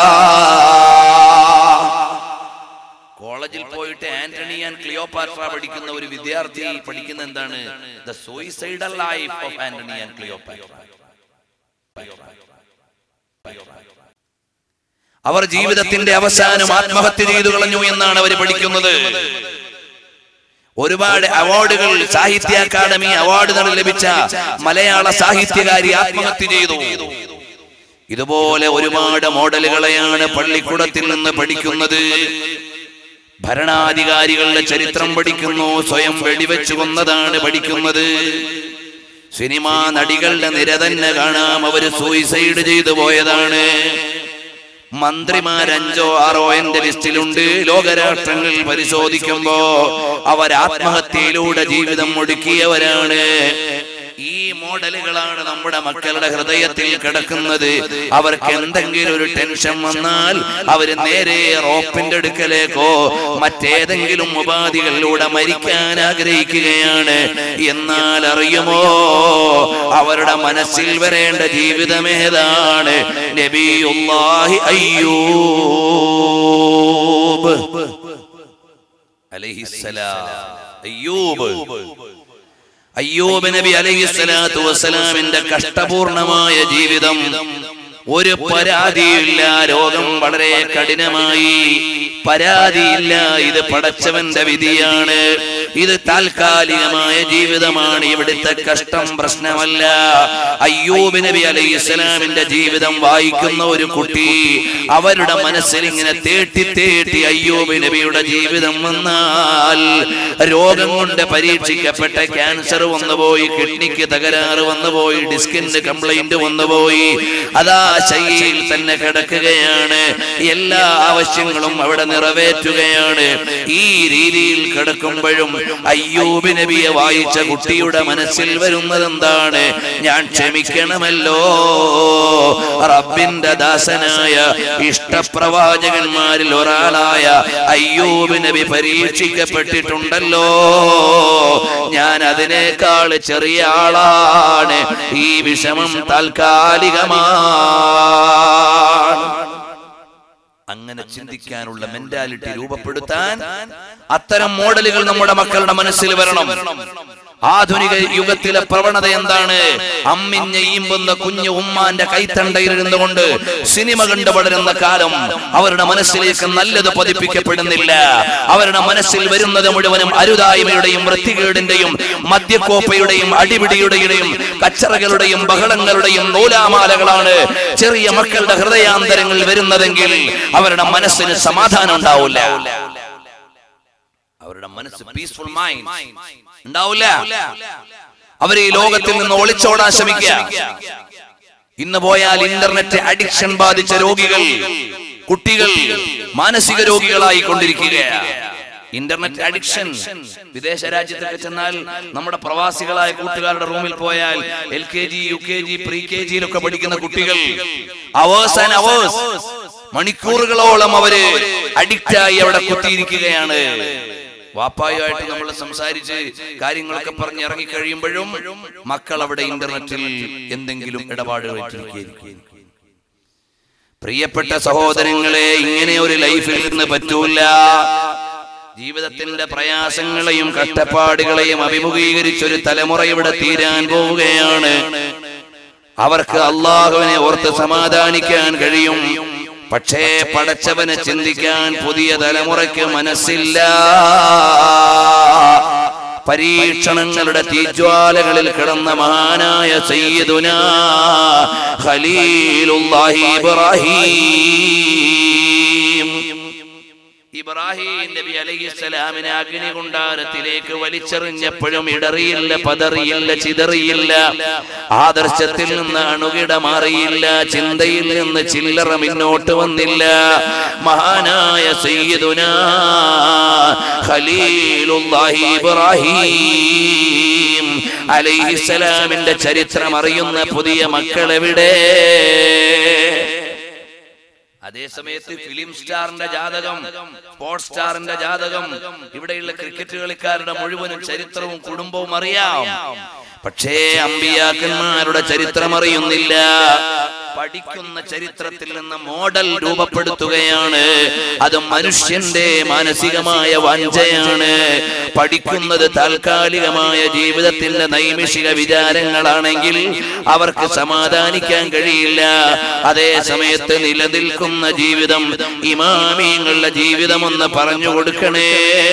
കോളേജിൽ പോയിട്ട് ആന്റണി ആൻഡ് ക്ലിയോപാട്ര പഠിക്കുന്ന ഒരു വിദ്യാർത്ഥി പഠിക്കുന്ന എന്താണ് the suicidal life of Antony and Cleopatra അവർ ജീവിതത്തിന്റെ അവസാനം ആത്മഹത്യ ചെയ്തു കളഞ്ഞു എന്നാണ് അവർ പഠിക്കുന്നത് ഒരുപാട് അവാർഡുകൾ സാഹിത്യ അക്കാദമി അവാർഡുകൾ ലഭിച്ച മലയാള സാഹിത്യകാരി ആത്മഹത്യ ചെയ്തു ഇതുപോലെ ഒരുപാട് മോഡലുകളെയാണ് പള്ളിക്കൂടത്തിൽ നിന്ന് പഠിക്കുന്നത് ഭരണാധികാരികളുടെ ചരിത്രം പഠിക്കുന്നു സ്വയം വെടിവെച്ചു കൊന്നതാണ് പഠിക്കുന്നത് സിനിമാ നടികളുടെ നിര തന്നെ കാണാം അവര് സൂയിസൈഡ് ചെയ്തു പോയതാണ് മന്ത്രിമാർ അഞ്ചോ ആറോ എന്റെ ലിസ്റ്റിലുണ്ട് ലോകരാഷ്ട്രങ്ങൾ പരിശോധിക്കുമ്പോ അവർ ആത്മഹത്യയിലൂടെ ജീവിതം ഒടുക്കിയവരാണ് ഈ മോഡലുകളാണ് നമ്മുടെ മക്കളുടെ ഹൃദയത്തിൽ കിടക്കുന്നത് അവർക്ക് എന്തെങ്കിലും ഒരു ടെൻഷൻ വന്നാൽ അവര് നേരെ റോപ്പിന്റെ അടുക്കലേക്കോ മറ്റേതെങ്കിലും ഉപാധികളിലൂടെ മരിക്കാൻ ആഗ്രഹിക്കുകയാണ് എന്നാൽ അറിയുമോ അവരുടെ മനസ്സിൽ വരേണ്ട ജീവിതം ഏതാണ് നബിയുല്ലാഹി അയ്യൂബ് അലൈഹിസ്സലാം അയ്യൂബ് അയ്യൂബ് നബി അലൈഹി സ്വലാത്തു വസ്സലാമിന്റെ കഷ്ടപൂർണമായ ജീവിതം ഒരു പരാതിയില്ല രോഗം വളരെ കഠിനമായി പരാതിയില്ല ഇത് പടച്ചവന്റെ വിധിയാണ് ഇത് താൽക്കാലികമായ ജീവിതമാണ് ഇവിടുത്തെ കഷ്ടം പ്രശ്നമല്ല അയ്യൂബ് നബി അലൈഹി ഇസ്ലാമിന്റെ ജീവിതം വായിക്കുന്ന ഒരു കുട്ടി അവരുടെ മനസ്സിൽ ഇങ്ങനെ തേട്ടി തേട്ടി അയ്യൂബ് നബിയുടെ ജീവിതം വന്നാൽ രോഗം കൊണ്ട് പരീക്ഷിക്കപ്പെട്ട ക്യാൻസർ വന്നുപോയി കിഡ്നിക്ക് തകരാറ് വന്നുപോയി ഡിസ്കിന് കംപ്ലൈന്റ് വന്നുപോയി അതാ ശൈലിയിൽ തന്നെ കിടക്കുകയാണ് എല്ലാ ആവശ്യങ്ങളും അവിടെ നിറവേറ്റുകയാണ് ഈ രീതിയിൽ കിടക്കുമ്പോഴും അയ്യൂബ് നബിയെ വായിച്ച കുട്ടിയുടെ മനസ്സിൽ വരുന്നത് എന്താണ് ഞാൻ ക്ഷമിക്കണമല്ലോ റബ്ബിന്റെ ദാസനായ ഇഷ്ടപ്രവാചകന്മാരിൽ ഒരാളായ അയ്യൂബ് നബി പരീക്ഷിക്കപ്പെട്ടിട്ടുണ്ടല്ലോ ഞാൻ അതിനേക്കാൾ ചെറിയ ആളാണ് ഈ വിഷമം താൽക്കാലികമാണ് അങ്ങനെ ചിന്തിക്കാനുള്ള മെന്റാലിറ്റി രൂപപ്പെടുത്താൻ അത്തരം മോഡലുകൾ നമ്മുടെ മക്കളുടെ മനസ്സിൽ വരണം ആധുനിക യുഗത്തിലെ പ്രവണത എന്താണ് അമ്മിഞ്ഞെയ്യുമ്പുന്ന കുഞ്ഞു ഉമ്മാന്റെ കൈത്തണ്ടയിൽ ഇരുന്നുകൊണ്ട് സിനിമ കണ്ടു വളരുന്ന കാലം അവരുടെ മനസ്സിലേക്ക് നല്ലത് പതിപ്പിക്കപ്പെടുന്നില്ല അവരുടെ മനസ്സിൽ വരുന്നത് മുഴുവനും അരുതായ്മയുടെയും വൃത്തികേടിന്റെയും മദ്യക്കോപ്പയുടെയും അടിപിടിയുടെയും കച്ചറകളുടെയും ബഹളങ്ങളുടെയും നൂലാമാലകളാണ് ചെറിയ മക്കളുടെ ഹൃദയാന്തരങ്ങളിൽ വരുന്നതെങ്കിൽ അവരുടെ മനസ്സിന് സമാധാനം ഉണ്ടാവില്ല അവരുടെ മനസ്സ് പീസ്ഫുൾ മൈൻഡ് ഉണ്ടാവില്ല അവർ ഈ ലോകത്തിൽ നിന്ന് ഒളിച്ചോടാൻ ശ്രമിക്കുക ഇന്ന് പോയാൽ ഇന്റർനെറ്റ് അഡിക്ഷൻ ബാധിച്ച രോഗികൾ കുട്ടികൾ മാനസിക രോഗികളായി കൊണ്ടിരിക്കുകയാണ് ഇന്റർനെറ്റ് അഡിക്ഷൻ വിദേശ രാജ്യത്തൊക്കെ ചെന്നാൽ നമ്മുടെ പ്രവാസികളായ കൂട്ടുകാരുടെ റൂമിൽ പോയാൽ L K G U K G pre K ജിയിലൊക്കെ പഠിക്കുന്ന കുട്ടികൾ അവേഴ്സ് ആൻഡ് അവേഴ്സ് മണിക്കൂറുകളോളം അവര് അഡിക്റ്റായി അവിടെ കുത്തിയിരിക്കുകയാണ് വാപ്പായുമായിട്ട് നമ്മൾ സംസാരിച്ച് കാര്യങ്ങളൊക്കെ പറഞ്ഞ് ഇറങ്ങി കഴിയുമ്പോഴും മക്കൾ അവിടെ ഇന്റർനെറ്റിൽ എന്തെങ്കിലും ഇടപാടുകൾ ഏറ്റിരിക്കുകയായിരിക്കും പ്രിയപ്പെട്ട സഹോദരങ്ങളെ ഇങ്ങനെ ഒരു ലൈഫിൽ നിന്ന് പറ്റൂല ജീവിതത്തിന്റെ പ്രയാസങ്ങളെയും കഷ്ടപ്പാടുകളെയും അഭിമുഖീകരിച്ചൊരു തലമുറ ഇവിടെ തീരാൻ പോവുകയാണ് അവർക്ക് അള്ളാഹുവിനെ ഓർത്ത് സമാധാനിക്കാൻ കഴിയും പക്ഷേ പടച്ചവനെ ചിന്തിക്കാൻ പുതിയ തലമുറയ്ക്ക് മനസ്സില്ല പരീക്ഷണങ്ങളുടെ തീജ്വാലകളിൽ കിടന്ന മഹാനായ സയ്യിദുന ഖലീലുല്ലാഹി ഇബ്രാഹിം ഇബ്രാഹിം നബി അലൈഹിസ്സലാമിനെ അഗ്നികുണ്ടാരത്തിലേക്ക് വലിച്ചെറിഞ്ഞപ്പോഴും ഇടറിയില്ല പതറിയില്ല ചിതറിയില്ല ആദർശത്തിൽ നിന്ന് അണുകിട മാറിയില്ല ചിന്തയിൽ നിന്ന് ചില്ലറ മുന്നോട്ട് വന്നില്ല മഹാനായ സയ്യിദുന ഖലീലുല്ലാഹി ഇബ്രാഹിം അലൈഹിസ്സലാമിന്റെ ചരിത്രം അറിയുന്ന പുതിയ മക്കളെവിടെ അതേ സമയത്ത് ഫിലിം സ്റ്റാറിന്റെ ജാതകം സ്പോർട്സ് സ്റ്റാറിന്റെ ജാതകം ഇവിടെയുള്ള ക്രിക്കറ്റ് കളിക്കാരുടെ മുഴുവനും ചരിത്രവും കുടുംബവും അറിയാം പക്ഷേ അമ്പിയാക്കന്മാരുടെ ചരിത്രം അറിയുന്നില്ല പഠിക്കുന്ന ചരിത്രത്തിൽ നിന്ന് മോഡൽ രൂപപ്പെടുത്തുകയാണ് അത് മനുഷ്യന്റെ മാനസികമായ വഞ്ചയാണ് പഠിക്കുന്നത് താൽക്കാലികമായ ജീവിതത്തിന്റെ നൈമിഷിക വിചാരങ്ങളാണെങ്കിൽ അവർക്ക് സമാധാനിക്കാൻ കഴിയില്ല അതേ സമയത്ത് നിലനിൽക്കുന്ന ജീവിതം ഇമാമിയങ്ങളുടെ ജീവിതം ഒന്ന് പറഞ്ഞു കൊടുക്കണേ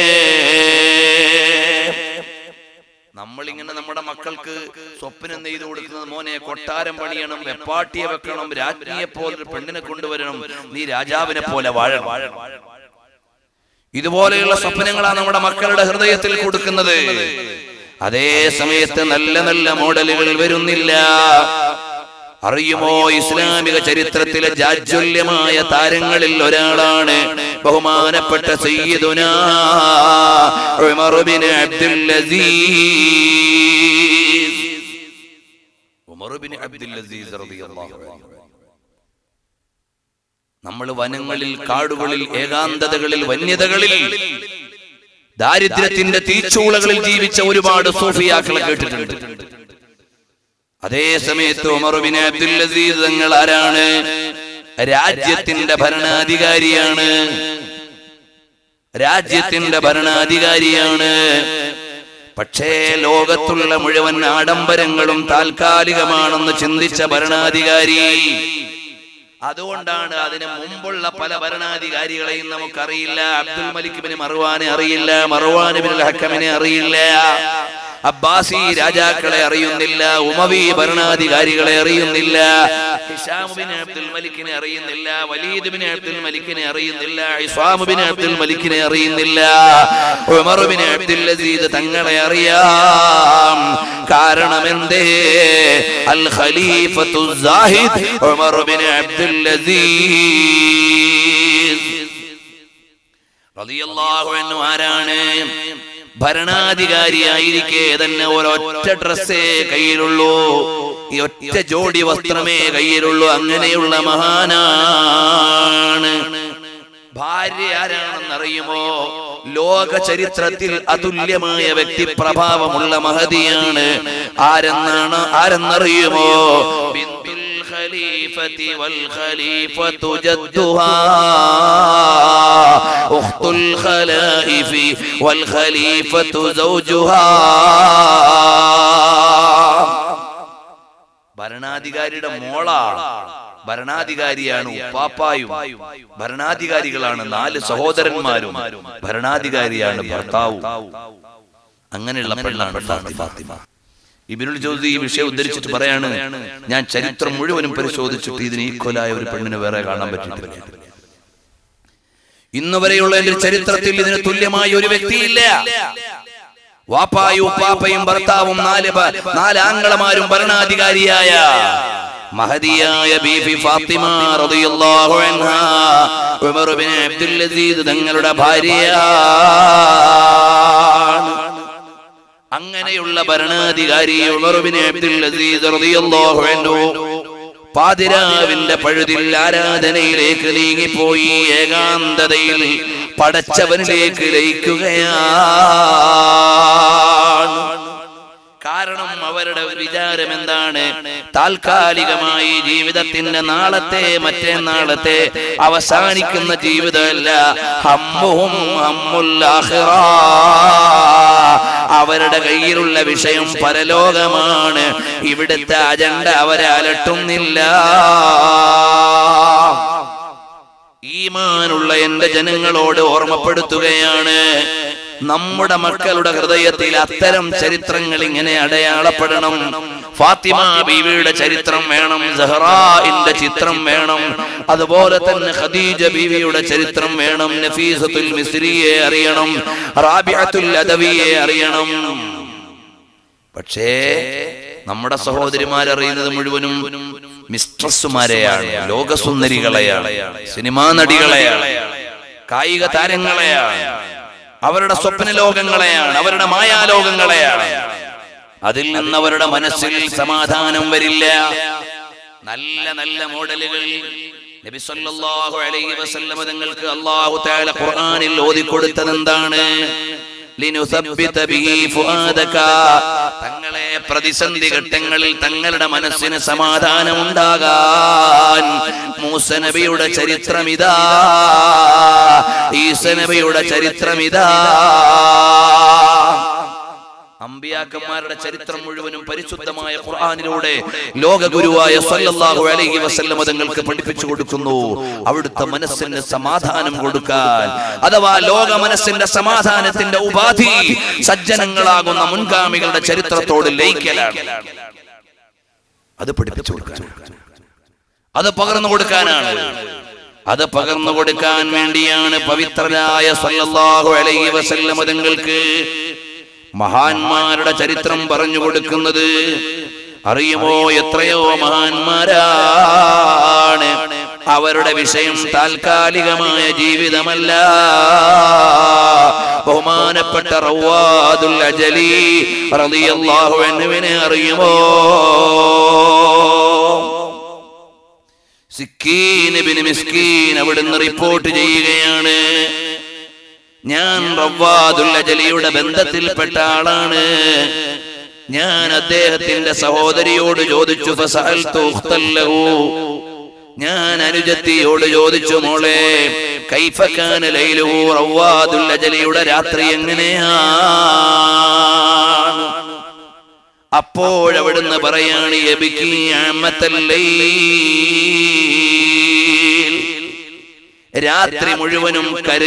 നമ്മളിങ്ങനെ നമ്മുടെ മക്കൾക്ക് സ്വപ്നം നെയ്തു കൊടുക്കുന്നത് മോനെ കൊട്ടാരം പണിയണം വെപ്പാട്ടിയെ വെക്കണം രാജ്ഞിയെ പോലെ ഒരു പെണ്ണിനെ കൊണ്ടുവരണം നീ രാജാവിനെ പോലെ വാഴണം ഇതുപോലെയുള്ള സ്വപ്നങ്ങളാണ് നമ്മുടെ മക്കളുടെ ഹൃദയത്തിൽ കൊടുക്കുന്നത് അതേ സമയത്ത് നല്ല നല്ല മോഡലുകൾ വരുന്നില്ല അറിയുമോ ഇസ്ലാമിക ചരിത്രത്തിലെ ജാജ്വല്യമായ താരങ്ങളിൽ ഒരാളാണ് ബഹുമാനപ്പെട്ട സയ്യിദുന Umar bin Abdul Aziz Umar bin Abdul Aziz റളിയല്ലാഹു അൻഹു നമ്മൾ വനങ്ങളിൽ കാടുകളിൽ ഏകാന്തതകളിൽ വന്യതകളിൽ ദാരിദ്ര്യത്തിന്റെ തീച്ചൂളകളിൽ ജീവിച്ച ഒരുപാട് സൂഫിയാക്കളെ കേട്ടിട്ടുണ്ട് അതേ സമയത്ത് ഉമറുബിൻ അബ്ദുൽ അസീസ് തങ്ങൾ ആരാണ് രാജ്യത്തിന്റെ ഭരണാധികാരിയാണ് രാജ്യത്തിന്റെ ഭരണാധികാരിയാണ് പക്ഷേ ലോകത്തുള്ള മുഴുവൻ ആഡംബരങ്ങളും താൽക്കാലികമാണെന്ന് ചിന്തിച്ച ഭരണാധികാരി അതുകൊണ്ടാണ് അതിന് മുമ്പുള്ള പല ഭരണാധികാരികളെയും നമുക്കറിയില്ല അബ്ദുൽ മലിക്കിബിന് മറുവാനെ അറിയില്ല മറുവാനുബിൻ ഹക്കമിനെ അറിയില്ല അബ്ബാസി രാജാക്കളെ അറിയുന്നില്ല ഉമവി ഭരണാധികാരികളെ അറിയുന്നില്ല ഹിഷാമുബിൻ അബ്ദുൽ മലിക്കിനെ അറിയുന്നില്ല വലീദ് ബിൻ അബ്ദുൽ മലിക്കിനെ അറിയുന്നില്ല ഇസ്വാമുബിൻ അബ്ദുൽ മലിക്കിനെ അറിയുന്നില്ല ഉമറുബിൻ അബ്ദുൽ അസീദ് തങ്ങളെ അറിയാം കാരണം എന്തേ അൽ ഖലീഫത്തു സാഹിദ് ഉമർ ബിൻ അബ്ദുൽ അസീസ് റളിയല്ലാഹു അൻഹു ആരാണ് ഭരണാധികാരിയായിരിക്കെ തന്നെ ഒരൊറ്റ ഡ്രസ്സേ കയ്യിലുള്ളൂ ഈ ഒറ്റ ജോഡി വസ്ത്രമേ കയ്യിലുള്ളൂ അങ്ങനെയുള്ള മഹാനാണ് ഭാര്യ ആരാണെന്നറിയുമോ ലോക ചരിത്രത്തിൽ അതുല്യമായ വ്യക്തിപ്രഭാവമുള്ള മഹതിയാണ് ആരെന്നാണ് ആരെന്നറിയുമോ ബിന്ദുൽ ഖലീഫത്തി വൽ ഖലീഫത്തു ജദ്ദുഹാ ഉഖ്തുൽ ഖലായിഫി വൽ ഖലീഫത്തു സൗജുഹാ ഭരണാധികാരിയുടെ മോളാണ് ഭരണാധികാരിയാണ് ഉപ്പാപ്പായും ഭരണാധികാരികളാണ് നാല് സഹോദരന്മാരും ഭരണാധികാരിയാണ് ഭർത്താവും അങ്ങനെയുള്ള പെണ്ണാണ് ഫാത്തിമ ഇബിനുൽ ജോസി ഈ വിഷയം ഉദ്ധരിച്ചിട്ട് പറയാണ് ഞാൻ ചരിത്രം മുഴുവനും പരിശോധിച്ചിട്ട് ഇതിന് ഈക്വലായ ഒരു പെണ്ണിന് വേറെ കാണാൻ പറ്റിയിട്ടില്ല ഇന്ന് വരെയുള്ള എന്റെ ചരിത്രത്തിൽ ഇതിന് തുല്യമായ ഒരു വ്യക്തിയില്ല വാപ്പായും ഉപ്പാപ്പയും ഭർത്താവും നാല് ഭ- നാല് ആംഗളമാരും ഭരണാധികാരിയായ മഹദിയായ ബീബി ഫാത്തിമ റളിയല്ലാഹു അൻഹാ ഉമർ ബിൻ അബ്ദുൽ അസീസ് തങ്ങളുടെ ഭാര്യയാണ് അങ്ങനെയുള്ള ഭരണാധികാരി ഉമർ ബിൻ അബ്ദുൽ അസീസ് റളിയല്ലാഹു അൻഹു പാതിരാവിന്റെ പഴുതിൽ ആരാധനയിലേക്ക് നീങ്ങിപ്പോയി ഏകാന്തതയിൽ പടച്ചവനിലേക്ക് ലയിക്കുകയാണ് കാരണം അവരുടെ വിചാരം എന്താണ് താൽക്കാലികമായി ജീവിതത്തിന്റെ നാളത്തെ മറ്റേ നാളത്തെ അവസാനിക്കുന്ന ജീവിതമല്ല ഹമ്മുഹും ഹമ്മുൽ ആഖിറ. അവരുടെ കയ്യിലുള്ള വിഷയം പരലോകമാണ് ഇവിടുത്തെ അജണ്ട അവരെ അലട്ടുന്നില്ല ഈമാനുള്ള എന്റെ ജനങ്ങളോട് ഓർമ്മപ്പെടുത്തുകയാണ് നമ്മുടെ മക്കളുടെ ഹൃദയത്തിൽ അത്തരം ചരിത്രങ്ങൾ ഇങ്ങനെ അടയാളപ്പെടണം ഫാത്തിമ ബീവിയുടെ ചരിത്രം വേണം സഹറാഇന്റെ ചിത്രം വേണം അതുപോലെ തന്നെ ഖദീജ ബീവിയുടെ ചരിത്രം വേണം നഫീസത്തുൽ മിസ്രിയെ അറിയണം റാബിഅത്തുൽ അദവിയെ അറിയണം പക്ഷേ നമ്മുടെ സഹോദരിമാരറിയുന്നത് മുഴുവനും മിസ്ട്രസ്സുമാരെയാണ് ലോകസുന്ദരികളെയാണ് സിനിമാ നടികളെയാണ് കായിക താരങ്ങളെയാണ് അവരുടെ സ്വപ്ന ലോകങ്ങളെയാണ് അവരുടെ മായാലോകങ്ങളെയാണ് അതിൽ നിന്ന് അവരുടെ മനസ്സിൽ സമാധാനം വരില്ല നല്ല നല്ല മോഡലുകൾ നബി സല്ലല്ലാഹു അലൈഹി വസല്ലമ തങ്ങൾക്ക് അല്ലാഹു തആല ഖുർആനിൽ ഓതി കൊടുത്തത് എന്താണ് ലിനുസബ്ബിത ബിഹി ഫുആദക തങ്ങളെ പ്രതിസന്ധി ഘട്ടങ്ങളിൽ തങ്ങളുടെ മനസ്സിന് സമാധാനം ഉണ്ടാകാൻ മൂസ നബിയുടെ ചരിത്രമിതാ ഈസ നബിയുടെ ചരിത്രമിതാ അമ്പിയാക്കന്മാരുടെ ചരിത്രം മുഴുവനും പരിശുദ്ധമായ ഖുർആനിലൂടെ ലോകഗുരുവായ സല്ലല്ലാഹു അലൈഹി വസല്ലം തങ്ങൾക്ക് പഠിപ്പിച്ചു കൊടുക്കുന്നു അവിടുത്തെ മനസ്സിന് സമാധാനം കൊടുക്കാൻ അഥവാ ലോക മനസ്സിന്റെ സമാധാനത്തിന്റെ ഉപാധി സജ്ജനങ്ങളാകുന്ന മുൻഗാമികളുടെ ചരിത്രത്തോട് ലയിക്കലാണ് അത് പഠിപ്പിച്ചു കൊടുക്കാൻ അത് പകർന്നു കൊടുക്കാനാണ് അത് പകർന്നു കൊടുക്കാൻ വേണ്ടിയാണ് പവിത്രരായ സല്ലല്ലാഹു അലൈഹി വസല്ലം തങ്ങൾക്ക് മഹാന്മാരുടെ ചരിത്രം പറഞ്ഞു കൊടുക്കുന്നത് അറിയുമോ എത്രയോ മഹാന്മാരാണ് അവരുടെ വിഷയം താൽക്കാലികമായ ജീവിതമല്ല ബഹുമാനപ്പെട്ട റവാദുൽ അജലി റളിയല്ലാഹു അൻഹുവിനെ അറിയുമോ സിക്കീൻ ഇബ്നു മിസ്കീൻ അവിടുന്ന് റിപ്പോർട്ട് ചെയ്യുകയാണ് ഞാൻ റവ്വാദുൽ അജലിയുടെ ബന്ധത്തിൽപ്പെട്ട ആളാണ് ഞാൻ അദ്ദേഹത്തിന്റെ സഹോദരിയോട് ചോദിച്ചു ഫസഅൽതു ഉഖ്തൻ ലഹു. ഞാൻ അനുജത്തിയോട് ചോദിച്ചു മോളെ കൈഫക്കാന ലൈലുഹു റവ്വാദുൽ അജലിയുടെ രാത്രി എങ്ങനെയാണ് അപ്പോഴവിടുന്ന് പറയാണ് യബിക്കി അമത്തൽ ലൈൽ. രാത്രി മുഴുവനും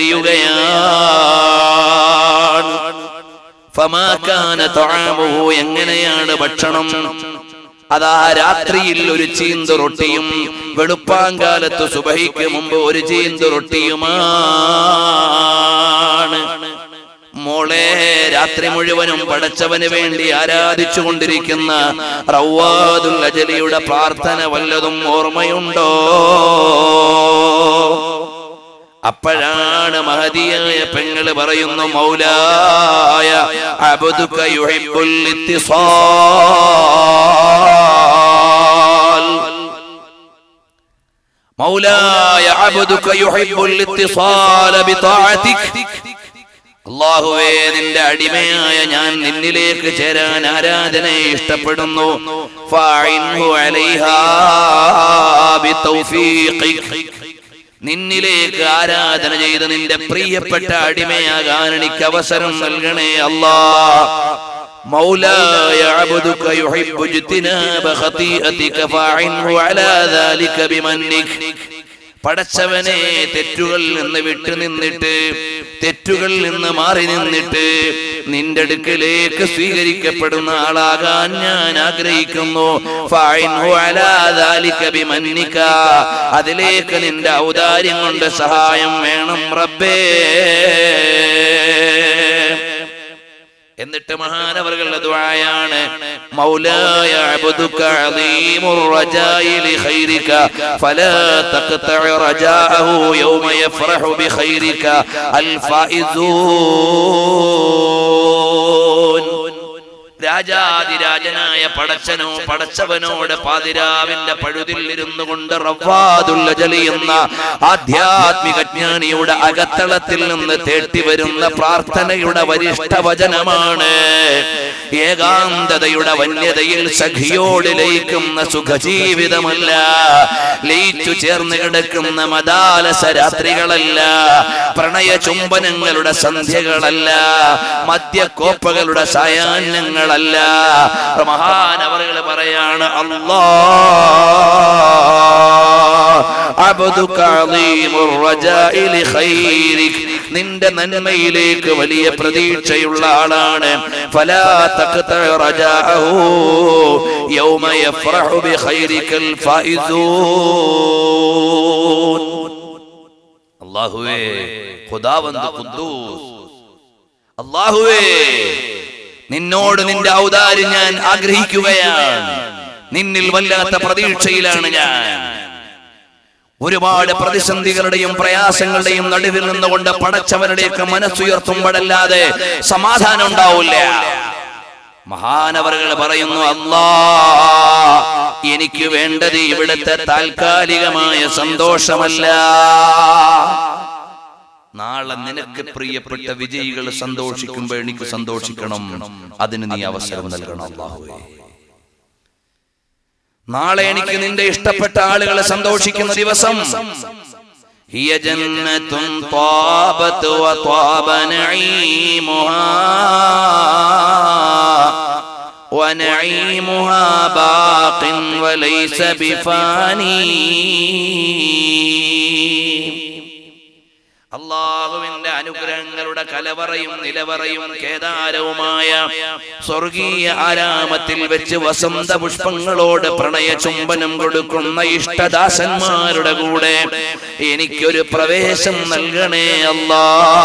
കരയുകയാണ് ഫമാകാന ത്വആമുഹു എങ്ങനെയാണ് ഭക്ഷണം അതാ രാത്രിയിൽ ഒരു ചീന്ത് റൊട്ടിയും വെളുപ്പാങ്കാലത്ത് സുബഹിക്ക് മുമ്പ് ഒരു ചീന്ത് റൊട്ടിയുമാണ് മോളെ രാത്രി മുഴുവനും പടച്ചവന് വേണ്ടി ആരാധിച്ചു കൊണ്ടിരിക്കുന്ന റവ്വാദുൽ അജലിയുടെ പ്രാർത്ഥന വല്ലതും ഓർമ്മയുണ്ടോ അപ്പോഴാണ് മഹതിയായ പെങ്ങള് പറയുന്നു മൗലായ അബ്ദുക യുഹിബ്ബുൽ ഇത്തിസാൽ മൗലായ അബ്ദുക യുഹിബ്ബുൽ ഇത്തിസാല ബിതാഅതിക് അള്ളാഹുവേ നിന്റെ അടിമയായ ഞാൻ നിന്നിലേക്ക് ചേരാൻ ആരാധനയെ ഇഷ്ടപ്പെടുന്നു ഫഅഇൻഹു അലൈഹാ ബിതൗഫീഖിക്. നിന്നിലേക്ക് ആരാധന ചെയ്ത് നിന്റെ പ്രിയപ്പെട്ട അടിമയാകാൻ എനിക്ക് അവസരം നൽകണേ അല്ലാ مولاي عبدك يحب اجتناب خطيئتك فاعنه على ذلك بمنك പടച്ചവനെ തെറ്റുകളിൽ നിന്ന് വിട്ടു നിന്നിട്ട് തെറ്റുകളിൽ നിന്ന് മാറി നിന്നിട്ട് നിന്റെ അടുക്കലേക്ക് സ്വീകരിക്കപ്പെടുന്ന ആളാകാൻ ഞാൻ ആഗ്രഹിക്കുന്നു ഫഅഇൻഹു അലാ ദാലിക ബിമന്നിക. അതിലേക്ക് നിന്റെ ഔദാര്യം കൊണ്ട് സഹായം വേണം റബ്ബേ എന്നിട്ട് മഹാനവറുകളുടെ ദുആയാണ് മൗലായ അബ്ദുക അലീമുർ റജായി ലിഖൈരിക ഫലാ തഖ്തഅ റജാഅഹു യൗമ യഫറഹു ബിഖൈരിക അൽ ഫായിസൂൻ രാജാതിരാജനായ പടച്ചനോ പടച്ചവനോട് പാതിരാവിന്റെ പഴുതിൽ ഇരുന്നു കൊണ്ട് റവ്വാദുൽ അജലി എന്ന ആധ്യാത്മിക ജ്ഞാനിയുടെ അകത്തളത്തിൽ നിന്ന് തേട്ടി വരുന്ന പ്രാർത്ഥനയുടെ വരിഷ്ഠ വചനമാണ് ഏകാന്തതയുടെ വന്യതയിൽ സഖിയോട് ലയിക്കുന്ന സുഖജീവിതമല്ല ലയിച്ചു ചേർന്ന് കിടക്കുന്ന മദാലസ രാത്രികളല്ല പ്രണയ ചുംബനങ്ങളുടെ സന്ധ്യകളല്ല മദ്യക്കോപ്പകളുടെ സായാഹ്നങ്ങളല്ല മഹാനവറുകൾ പറയാണ് അല്ലാ അബ്ദുക അളീമുർ റജാഇ ലിഖൈരിക് നിന്റെ നന്മയിലേക്ക് വലിയ പ്രതീക്ഷയുള്ള ആളാണ് ഫലാ തഖ്തഅ റജാഅഹു യൗമ യഫറഹു ബിഖൈരിക്കൽ ഫായിസൂൻ അല്ലാഹുവേ ഖുദാവന്ത് ഖുദ്ദൂസ് അല്ലാഹുവേ നിന്നോട് നിന്റെ ഔദാര്യം ഞാൻ ആഗ്രഹിക്കുകയാണ് നിന്നിൽ വല്ലാത്ത പ്രതീക്ഷയിലാണ് ഞാൻ ഒരുപാട് പ്രതിസന്ധികളുടെയും പ്രയാസങ്ങളുടെയും നടുവിൽ നിന്നുകൊണ്ട് പടച്ചവരുടെയൊക്കെ മനസ്സുയർത്തുമ്പോഴല്ലാതെ സമാധാനം ഉണ്ടാവില്ല മഹാനവറുകൾ പറയുന്നു അല്ലാ എനിക്ക് വേണ്ടത് ഇവിടുത്തെ താൽക്കാലികമായ സന്തോഷമല്ല നാളെ നിനക്ക് പ്രിയപ്പെട്ട വിജയികൾ സന്തോഷിക്കുമ്പോൾ എനിക്ക് സന്തോഷിക്കണം അതിന് നീ അവസരം നൽകണം അല്ലാഹുവേ നാളെ എനിക്ക് നിന്റെ ഇഷ്ടപ്പെട്ട ആളുകളെ സന്തോഷിക്കുന്ന ദിവസം هي جنة طابت وطاب نعيمها ونعيمها باق وليس بفاني അള്ളാഹുവിന്റെ അനുഗ്രഹങ്ങളുടെ കലവറയും നിലവറയും കേദാരവുമായ സ്വർഗീയ ആരാമത്തിൽ വെച്ച് വസന്ത പുഷ്പങ്ങളോട് പ്രണയ ചുംബനം കൊടുക്കുന്ന ഇഷ്ടദാസന്മാരുടെ കൂടെ എനിക്കൊരു പ്രവേശം നൽകണേ അല്ലാ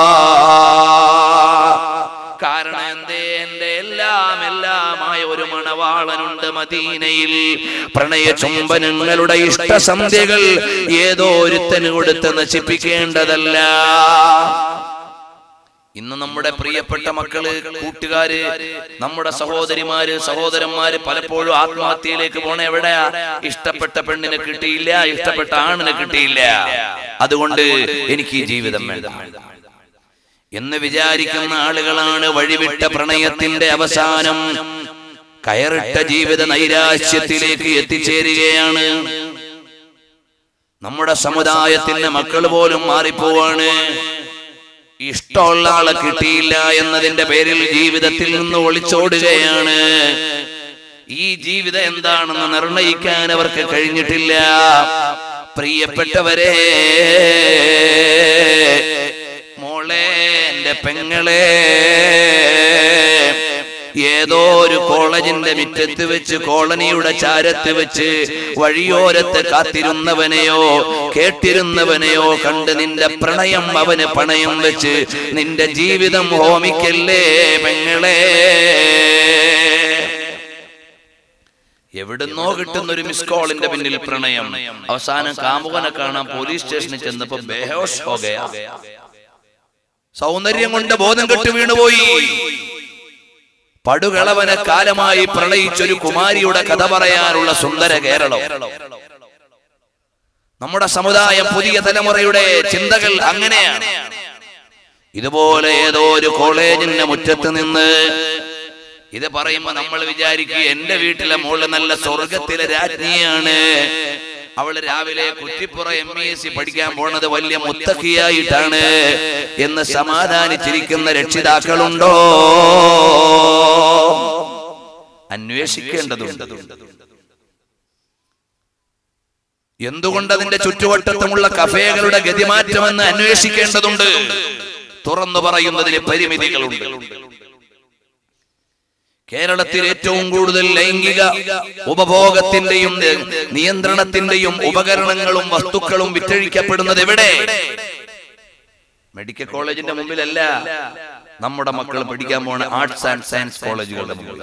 കാരണം എന്തേ എന്റെ എല്ലാം എല്ലാമായ ഒരു മണവാളനുണ്ട് മദീനയിൽ പ്രണയ ചുംബനങ്ങളുടെ ഇഷ്ടസന്ധ്യകൾ ഏതോ ഒരുത്തന് കൊടുത്ത് നശിപ്പിക്കേണ്ടതല്ല ഇന്ന് നമ്മുടെ പ്രിയപ്പെട്ട മക്കള് കൂട്ടുകാര് നമ്മുടെ സഹോദരിമാര് സഹോദരന്മാര് പലപ്പോഴും ആത്മഹത്യയിലേക്ക് പോണ എവിടെയാ ഇഷ്ടപ്പെട്ട പെണ്ണിനെ കിട്ടിയില്ല ഇഷ്ടപ്പെട്ട ആണിനെ കിട്ടിയില്ല അതുകൊണ്ട് എനിക്ക് ഈ ജീവിതം വേണ്ട എന്ന് വിചാരിക്കുന്ന ആളുകളാണ് വഴിവിട്ട പ്രണയത്തിന്റെ അവസാനം കയറിട്ട ജീവിത നൈരാശ്യത്തിലേക്ക് എത്തിച്ചേരുകയാണ് നമ്മുടെ സമുദായത്തിന്റെ മക്കൾ പോലും മാറിപ്പോവാണ് ഇഷ്ടമുള്ള ആളെ കിട്ടിയില്ല എന്നതിന്റെ പേരിൽ ജീവിതത്തിൽ നിന്ന് ഒളിച്ചോടുകയാണ് ഈ ജീവിതം എന്താണെന്ന് നിർണയിക്കാൻ അവർക്ക് കഴിഞ്ഞിട്ടില്ല പ്രിയപ്പെട്ടവരെ മോളെ എന്റെ പെങ്ങളെ ഏതോ ഒരു കോളേജിന്റെ മുറ്റത്ത് വെച്ച് കോളനിയുടെ ചാരത്ത് വെച്ച് വഴിയോരത്ത് കാത്തിരുന്നവനെയോ കേട്ടിരുന്നവനെയോ കണ്ട് നിന്റെ പ്രണയം അവന് പണയം വെച്ച് നിന്റെ ജീവിതം ഹോമിക്കല്ലേ പെങ്ങളെ എവിടുന്നോ കിട്ടുന്ന ഒരു മിസ് കോളിന്റെ പിന്നിൽ പ്രണയം അവസാനം കാമുകനെ കാണാൻ പോലീസ് സ്റ്റേഷനിൽ ചെന്നപ്പോ ബേഹോഷ് ഹോ ഗയാ. സൗന്ദര്യം കൊണ്ട് ബോധം കെട്ട് വീണുപോയി പടുകളവനെ കാലമായി പ്രണയിച്ചൊരു കുമാരിയുടെ കഥ പറയാനുള്ള സുന്ദര കേരളം നമ്മുടെ സമുദായം പുതിയ തലമുറയുടെ ചിന്തകൾ അങ്ങനെയാണ് ഇതുപോലെ ഏതോ ഒരു കോളേജിന്റെ മുറ്റത്ത് നിന്ന് ഇത് പറയുമ്പോ നമ്മൾ വിചാരിക്കുക എന്റെ വീട്ടിലെ മോള് നല്ല സ്വർഗത്തിലെ രാജ്ഞിയാണ് അവള് രാവിലെ Kuttippuram M E S C പഠിക്കാൻ പോണത് വലിയ മുത്തക്കിയായിട്ടാണ് എന്ന് സമാധാനിച്ചിരിക്കുന്ന രക്ഷിതാക്കളുണ്ടോ അന്വേഷിക്കേണ്ടതുണ്ട് എന്തുകൊണ്ട് അതിന്റെ ചുറ്റുവട്ടത്തുമുള്ള കഫേകളുടെ ഗതിമാറ്റമെന്ന് അന്വേഷിക്കേണ്ടതുണ്ട് തുറന്നു പറയുന്നതിന് പരിമിതികളുണ്ട് കേരളത്തിൽ ഏറ്റവും കൂടുതൽ ലൈംഗിക ഉപഭോഗത്തിന്റെയും നിയന്ത്രണത്തിന്റെയും ഉപകരണങ്ങളും വസ്തുക്കളും വിറ്റഴിക്കപ്പെടുന്നത് എവിടെ മെഡിക്കൽ കോളേജിന്റെ മുമ്പിലല്ല നമ്മുടെ മക്കൾ പഠിക്കാൻ പോണ ആർട്സ് ആൻഡ് സയൻസ് കോളേജുകളുടെ മുമ്പിൽ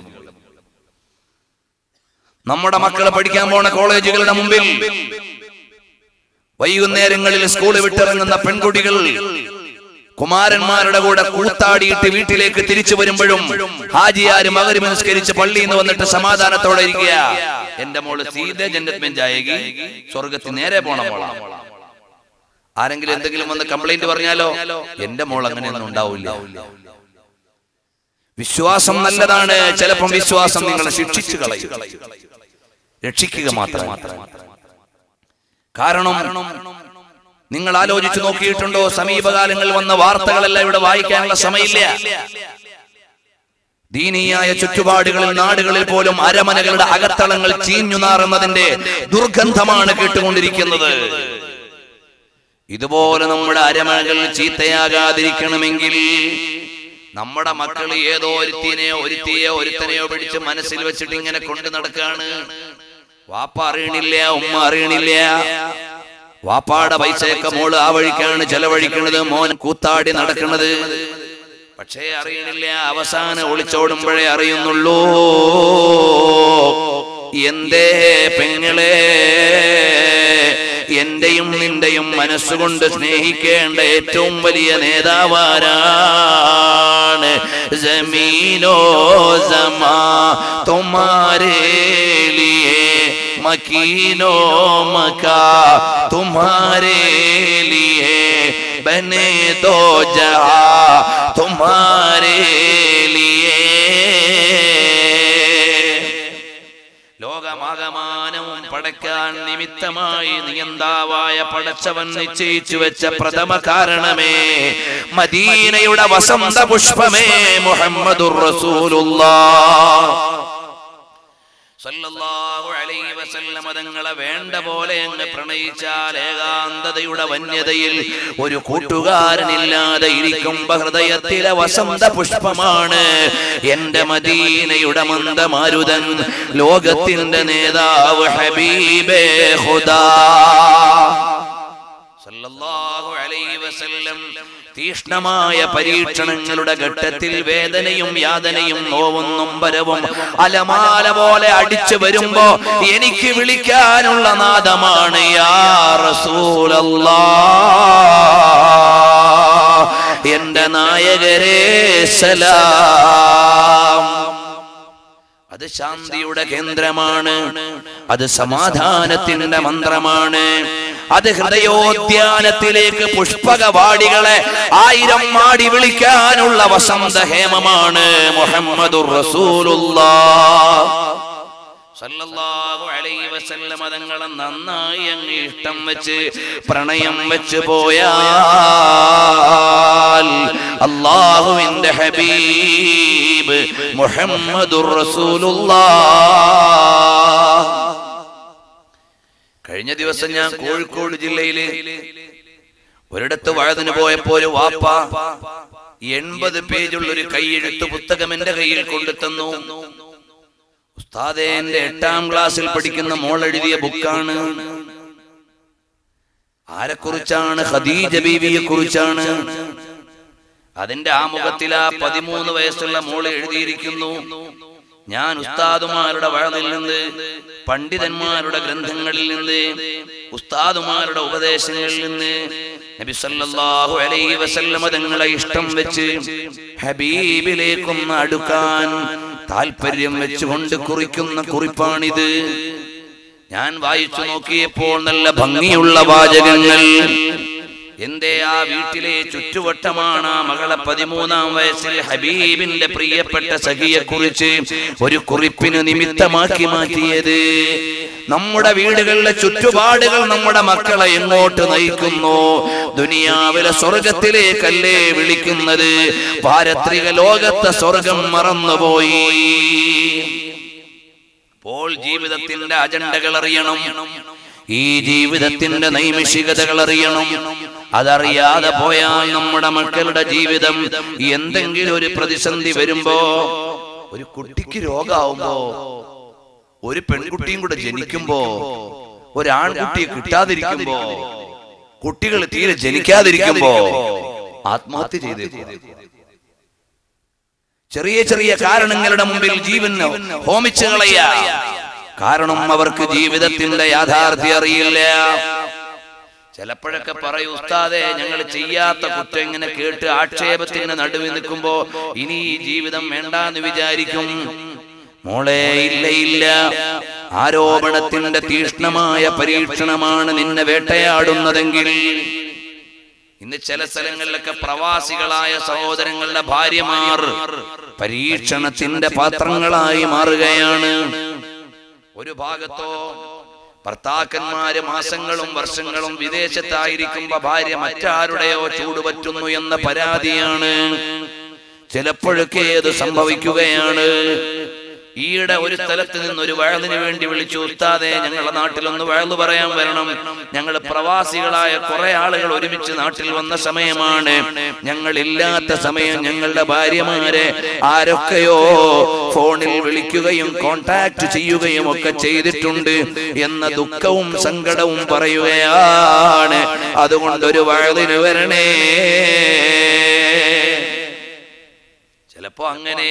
നമ്മുടെ മക്കൾ പഠിക്കാൻ പോണ കോളേജുകളുടെ മുമ്പിൽ വൈകുന്നേരങ്ങളിൽ സ്കൂൾ വിട്ടിറങ്ങുന്ന പെൺകുട്ടികൾ കുമാരന്മാരുടെ കൂടെ കൂത്താടിയിട്ട് വീട്ടിലേക്ക് തിരിച്ചു വരുമ്പോഴും ഹാജിയാര് മകരി നമസ്കരിച്ച് പള്ളിയിൽ നിന്ന് വന്നിട്ട് സമാധാനത്തോടെ ഇരിക്കുക എന്റെ മോള് സീത ജന്മത്മൻ ജായകി സ്വർഗത്തിൽ നേരെ പോണ മോള ആരെങ്കിലും എന്തെങ്കിലും വന്ന് കംപ്ലൈന്റ് പറഞ്ഞാലോ എന്റെ മോൾ അങ്ങനെയൊന്നും ഉണ്ടാവില്ല വിശ്വാസം നല്ലതാണ് ചിലപ്പം വിശ്വാസം നിങ്ങളെ ശിക്ഷിച്ചു കളയും രക്ഷിക്കുക മാത്രം കാരണം നിങ്ങൾ ആലോചിച്ചു നോക്കിയിട്ടുണ്ടോ സമീപകാലങ്ങളിൽ വന്ന വാർത്തകളെല്ലാം ഇവിടെ വായിക്കാനുള്ള സമയമില്ല ദീനീയായ ചുറ്റുപാടുകളിൽ നാടുകളിൽ പോലും അരമനകളുടെ അകത്തളങ്ങൾ ചീഞ്ഞു നാറുന്നതിന്റെ ദുർഗന്ധമാണ് കേട്ടുകൊണ്ടിരിക്കുന്നത് ഇതുപോലെ നമ്മുടെ അരമനകൾ ചീത്തയാകാതിരിക്കണമെങ്കിൽ നമ്മുടെ മക്കൾ ഏതോ ഒരുത്തിനെയോ ഒരുത്തിയോ ഒരുത്തനെയോ പിടിച്ച് മനസ്സിൽ വെച്ചിട്ട് ഇങ്ങനെ കൊണ്ടു നടക്കാണ് വാപ്പ അറിയണില്ല ഉമ്മ അറിയണില്ല വാപ്പാടെ പൈസയൊക്കെ മോള് ആ വഴിക്കാണ് ചെലവഴിക്കണത് മോൻ കൂത്താടി നടക്കണത് പക്ഷേ അറിയണില്ല അവസാനം ഒളിച്ചോടുമ്പോഴേ അറിയുന്നുള്ളൂ എന്തേ പെങ്ങളെ എന്റെയും നിന്റെയും മനസ്സുകൊണ്ട് സ്നേഹിക്കേണ്ട ഏറ്റവും വലിയ നേതാവാരാണ് ജമീനോ സമാ തുമാരേ ലിയേ मकीनो मका तुम्हारे लिए बने दो जहा तुम्हारे लिए ലോകമാകമാനവും പടയ്ക്കാൻ നിമിത്തമായി നിയന്താവായ പടച്ചവൻ നിശ്ചയിച്ചു വെച്ച പ്രഥമ കാരണമേ മദീനയുടെ വസന്ത പുഷ്പമേ മുഹമ്മദുർ റസൂലുള്ളാഹ് സല്ലല്ലാഹു അലൈഹി വസല്ലമ തങ്ങളെ വേണ്ട പോലെ അങ്ങ് പ്രണയിച്ചാൽ ഏകാന്തതയുടെ വന്യതയിൽ ഒരു കൂട്ടുകാരനില്ലാതെ ഇരിക്കുമ്പോ ഹൃദയത്തിലെ വസന്ത പുഷ്പമാണ് എന്റെ മദീനയുടെ മന്ദമാരുതൻ ലോകത്തിന്റെ നേതാവ് ഹബീബേ ഖുദാ സല്ലല്ലാഹു അലൈഹി വസല്ലം തീഷ്ണമായ പരീക്ഷണങ്ങളുടെ ഘട്ടത്തിൽ വേദനയും യാതനയും നോവും നൊമ്പരവും അലമാല പോലെ അടിച്ചു വരുമ്പോ എനിക്ക് വിളിക്കാനുള്ള നാദമാണ് യാ റസൂലല്ലാ എന്റെ നായകരേ സലാം അത് ശാന്തിയുടെ കേന്ദ്രമാണ് അത് സമാധാനത്തിന്റെ മന്ത്രമാണ് അത് ഹൃദയോദ്യാനത്തിലേക്ക് പുഷ്പകവാടികളെ ആയിരം മാടി വിളിക്കാനുള്ള വസന്ത ഹേമമാണ് മുഹമ്മദുർ റസൂലുള്ളാഹ് സല്ലല്ലാഹു അലൈഹി വസല്ലമ തങ്ങളെ നന്നായി അങ്ങ് ഇഷ്ടം വെച്ച് പ്രണയം വെച്ച് പോയാൽ അള്ളാഹുവിന്റെ ഹബീബ് മുഹമ്മദുർ റസൂലുള്ളാഹ് കഴിഞ്ഞ ദിവസം ഞാൻ കോഴിക്കോട് ജില്ലയില് ഒരിടത്ത് വഴുതിന് പോയപ്പോ ഒരു വാപ്പ എൺപത് പേജുള്ള ഒരു കൈയെഴുത്ത് പുസ്തകം എന്റെ കയ്യിൽ കൊണ്ടു തന്നു ഉസ്താദെ എന്റെ എട്ടാം ക്ലാസ്സിൽ പഠിക്കുന്ന മോൾ എഴുതിയ ബുക്കാണ് ആരെക്കുറിച്ചാണ് ഖദീജ ബീവിയെ കുറിച്ചാണ് അതിന്റെ ആമുഖത്തിൽ ആ പതിമൂന്ന് വയസ്സുള്ള മോൾ എഴുതിയിരിക്കുന്നു ഞാൻ ഉസ്താദുമാരുടെ വഴതിൽ നിന്ന് പണ്ഡിതന്മാരുടെ ഗ്രന്ഥങ്ങളിൽ നിന്ന് ഉസ്താദുമാരുടെ ഉപദേശങ്ങളിൽ നിന്ന് നബി സല്ലല്ലാഹു അലൈഹി വസല്ലമ തങ്ങളെ ഇഷ്ടം വെച്ച് ഹബീബിലേക്കൊന്ന് അടുക്കാൻ താല്പര്യം വെച്ചുകൊണ്ട് കുറിക്കുന്ന കുറിപ്പാണിത് ഞാൻ വായിച്ചു നോക്കിയപ്പോൾ നല്ല ഭംഗിയുള്ള വാചകങ്ങൾ എന്റെ ആ വീട്ടിലെ ചുറ്റുവട്ടമാണ് ആ മകളെ പതിമൂന്നാം വയസ്സിൽ ഹബീബിന്റെ പ്രിയപ്പെട്ട സഖിയെ കുറിച്ച് ഒരു കുറിപ്പിന് നിമിത്തമാക്കി മാറ്റിയത് നമ്മുടെ വീടുകളിലെ ചുറ്റുപാടുകൾ നമ്മുടെ മക്കളെ എങ്ങോട്ട് നയിക്കുന്നു ദുനിയാവിലെ സ്വർഗത്തിലേക്കല്ലേ വിളിക്കുന്നത് പാരത്രിക ലോകത്തെ സ്വർഗം മറന്നുപോയി അപ്പോൾ ജീവിതത്തിന്റെ അജണ്ടകൾ അറിയണം ഈ ജീവിതത്തിന്റെ നൈമിഷികതകൾ അറിയണം അതറിയാതെ പോയാൽ നമ്മുടെ മക്കളുടെ ജീവിതം എന്തെങ്കിലും ഒരു പ്രതിസന്ധി വരുമ്പോ ഒരു കുട്ടിക്ക് രോഗാവുമ്പോ ഒരു പെൺകുട്ടിയും കൂടെ ജനിക്കുമ്പോ ഒരു ആൺകുട്ടിയെ കിട്ടാതിരിക്കുമ്പോ കുട്ടികൾ തീരെ ജനിക്കാതിരിക്കുമ്പോ ആത്മഹത്യ ചെയ്തേക്കും ചെറിയ ചെറിയ കാരണങ്ങളുടെ മുമ്പിൽ ജീവൻ ഹോമിച്ചു കളയ കാരണം അവർക്ക് ജീവിതത്തിന്റെ യാഥാർത്ഥ്യം അറിയില്ല ചിലപ്പോഴൊക്കെ പറയൂ ഉസ്താദെ ഞങ്ങൾ ചെയ്യാത്ത കുറ്റം ഇങ്ങനെ കേട്ട് ആക്ഷേപത്തിന് നടുവിൽ നിൽക്കുമ്പോ ഇനി ഈ ജീവിതം വേണ്ടാന്ന് വിചാരിക്കും മോളെ ഇല്ല ഇല്ല ആരോപണത്തിന്റെ തീഷ്ണമായ പരീക്ഷണമാണ് നിന്നെ വേട്ടയാടുന്നതെങ്കിൽ ഇന്ന് ചില സ്ഥലങ്ങളിലൊക്കെ പ്രവാസികളായ സഹോദരങ്ങളുടെ ഭാര്യമാർ പരീക്ഷണത്തിന്റെ പാത്രങ്ങളായി മാറുകയാണ് ഒരു ഭാഗത്തോ ഭർത്താക്കന്മാര് മാസങ്ങളും വർഷങ്ങളും വിദേശത്തായിരിക്കുമ്പോ ഭാര്യ മറ്റാരുടെയോ ചൂടുപറ്റുന്നു എന്ന പരാതിയാണ് ചിലപ്പോഴൊക്കെ അത് സംഭവിക്കുകയാണ് ഈയിടെ ഒരു സ്ഥലത്ത് നിന്ന് ഒരു വയലിന് വേണ്ടി വിളിച്ചു ഉസ്താദെ ഞങ്ങളുടെ നാട്ടിലൊന്ന് വയല് പറയാൻ വരണം ഞങ്ങൾ പ്രവാസികളായ കുറെ ആളുകൾ ഒരുമിച്ച് നാട്ടിൽ വന്ന സമയമാണ് ഞങ്ങൾ ഇല്ലാത്ത സമയം ഞങ്ങളുടെ ഭാര്യമാരെ ആരൊക്കെയോ ഫോണിൽ വിളിക്കുകയും കോണ്ടാക്ട് ചെയ്യുകയും ഒക്കെ ചെയ്തിട്ടുണ്ട് എന്ന ദുഃഖവും സങ്കടവും പറയുകയാണ് അതുകൊണ്ട് ഒരു വയലിന് വരണേ ചിലപ്പോ അങ്ങനെ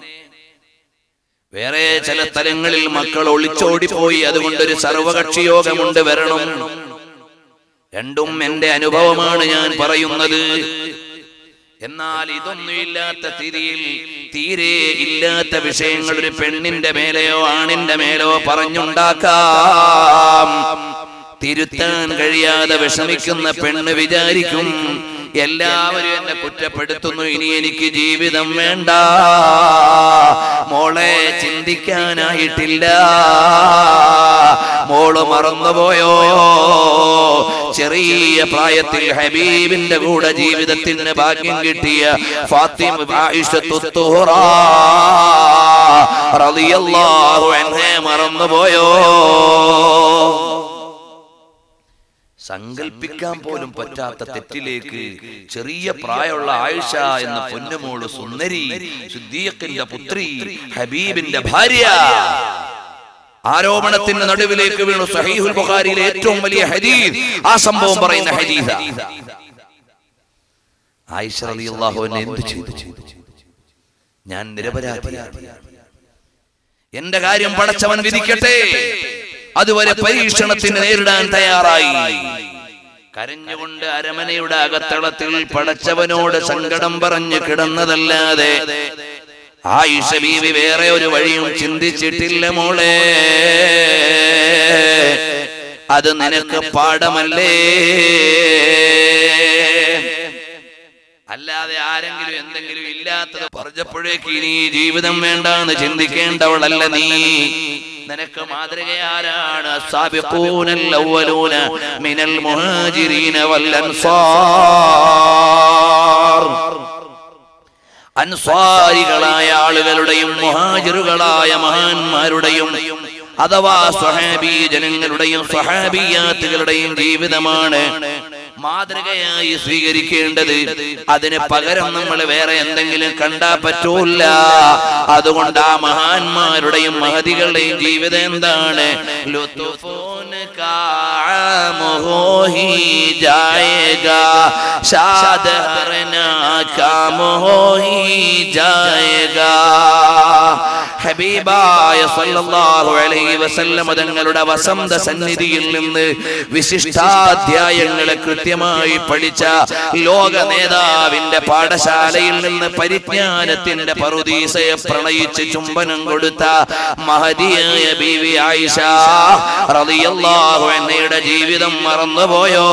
വേറെ ചില സ്ഥലങ്ങളിൽ മക്കൾ ഒളിച്ചോടിപ്പോയി അതുകൊണ്ടൊരു സർവകക്ഷി യോഗമുണ്ട് വരണം രണ്ടും എന്റെ അനുഭവമാണ് ഞാൻ പറയുന്നത് എന്നാൽ ഇതൊന്നും ഇല്ലാത്ത തിരിയിൽ തീരെ ഇല്ലാത്ത വിഷയങ്ങൾ ഒരു പെണ്ണിന്റെ മേലെയോ ആണിന്റെ മേലോ പറഞ്ഞുണ്ടാക്കാം തിരുത്താൻ കഴിയാതെ വിഷമിക്കുന്ന പെണ്ണ് വിചാരിക്കും എല്ലാവരും എന്നെ കുറ്റപ്പെടുത്തുന്നു ഇനി എനിക്ക് ജീവിതം വേണ്ട മോളെ ചിന്തിക്കാനായിട്ടില്ല മോള് മറന്നുപോയോ ചെറിയ പ്രായത്തിൽ ഹബീബിന്റെ കൂടെ ജീവിതത്തിന് ഭാഗ്യം കിട്ടിയ ഫാത്തിമ ആയിഷത്തു തുഹ്റ റളിയല്ലാഹു അൻഹയെ മറന്നുപോയോ സങ്കൽപ്പിക്കാൻ പോലും പറ്റാത്ത തെറ്റിലേക്ക് ചെറിയ പ്രായമുള്ള ആയിഷ എന്ന പൊന്നുമോള് സുന്ദരി സിദ്ദീഖിന്റെ പുത്രി ഹബീബിന്റെ ഭാര്യ ആരോപണത്തിന്റെ നടുവിലേക്ക് വീണു സഹീഹുൽ ബുഖാരിയിലെ ഏറ്റവും വലിയ ഹദീസ് ആ സംഭവം പറയുന്ന ഹദീസ ആയിഷ റളിയല്ലാഹു അൻഹ എന്ത് ചെയ്തു ഞാൻ നിരപരാധിയാണ് എന്റെ കാര്യം പടച്ചവൻ വിധിക്കട്ടെ അതുവരെ പരീക്ഷണത്തിന് നേരിടാൻ തയ്യാറായി കരഞ്ഞുകൊണ്ട് അരമനയുടെ അകത്തളത്തിൽ പടച്ചവനോട് സങ്കടം പറഞ്ഞു കിടന്നതല്ലാതെ ആയിഷ ബീവി വേറെ ഒരു വഴിയും ചിന്തിച്ചിട്ടില്ല മോളെ അത് നിനക്ക് പാഠമല്ലേ അല്ലാതെ ആരെങ്കിലും എന്തെങ്കിലും ഇല്ലാത്തത് പറഞ്ഞപ്പോഴേക്ക് ഇനി ജീവിതം വേണ്ടാന്ന് ചിന്തിക്കേണ്ടവളല്ല നീ നിനക്ക് മാതൃകയാരാണ് സാബിഖൂനൽ അവ്വലൂന മിനൽ മുഹാജിരീന വൽ അൻസാർ അൻസ്വാരികളായ ആളുകളുടെയും മുഹാജിറുകളായ മഹാന്മാരുടെയും അഥവാ സ്വഹാബി ജനങ്ങളുടെയും സ്വഹാബിയാത്തുകളുടെയും ജീവിതമാണ് മാതൃകയായി സ്വീകരിക്കേണ്ടത് അതിന് പകരം നമ്മൾ വേറെ എന്തെങ്കിലും കണ്ടാ പറ്റൂല അതുകൊണ്ട് ആ മഹാന്മാരുടെയും മഹതികളുടെയും ജീവിതം എന്താണ് ലുത്ഫൂൻ കാമുഹു ഹി ജായേഗാ ഷാദ് ഹർനാ കാമുഹു ഹി ജായേഗാ ഹബീബായ സല്ലല്ലാഹു അലൈഹി വസല്ലമ തങ്ങളുടെ വസന്ത സന്നിധിയിൽ നിന്ന് വിശിഷ്ടാധ്യായങ്ങളെ കൃത്യമായി പഠിച്ച ലോക നേതാവിന്റെ പാഠശാലയിൽ നിന്ന് പരിജ്ഞാനത്തിന്റെ പറുദീസയെ പ്രണയിച്ച് ചുംബനം കൊടുത്ത മഹതിയായ ബീവി ആയിഷ റളിയല്ലാഹു അൻഹയുടെ ജീവിതം മറന്നുപോയോ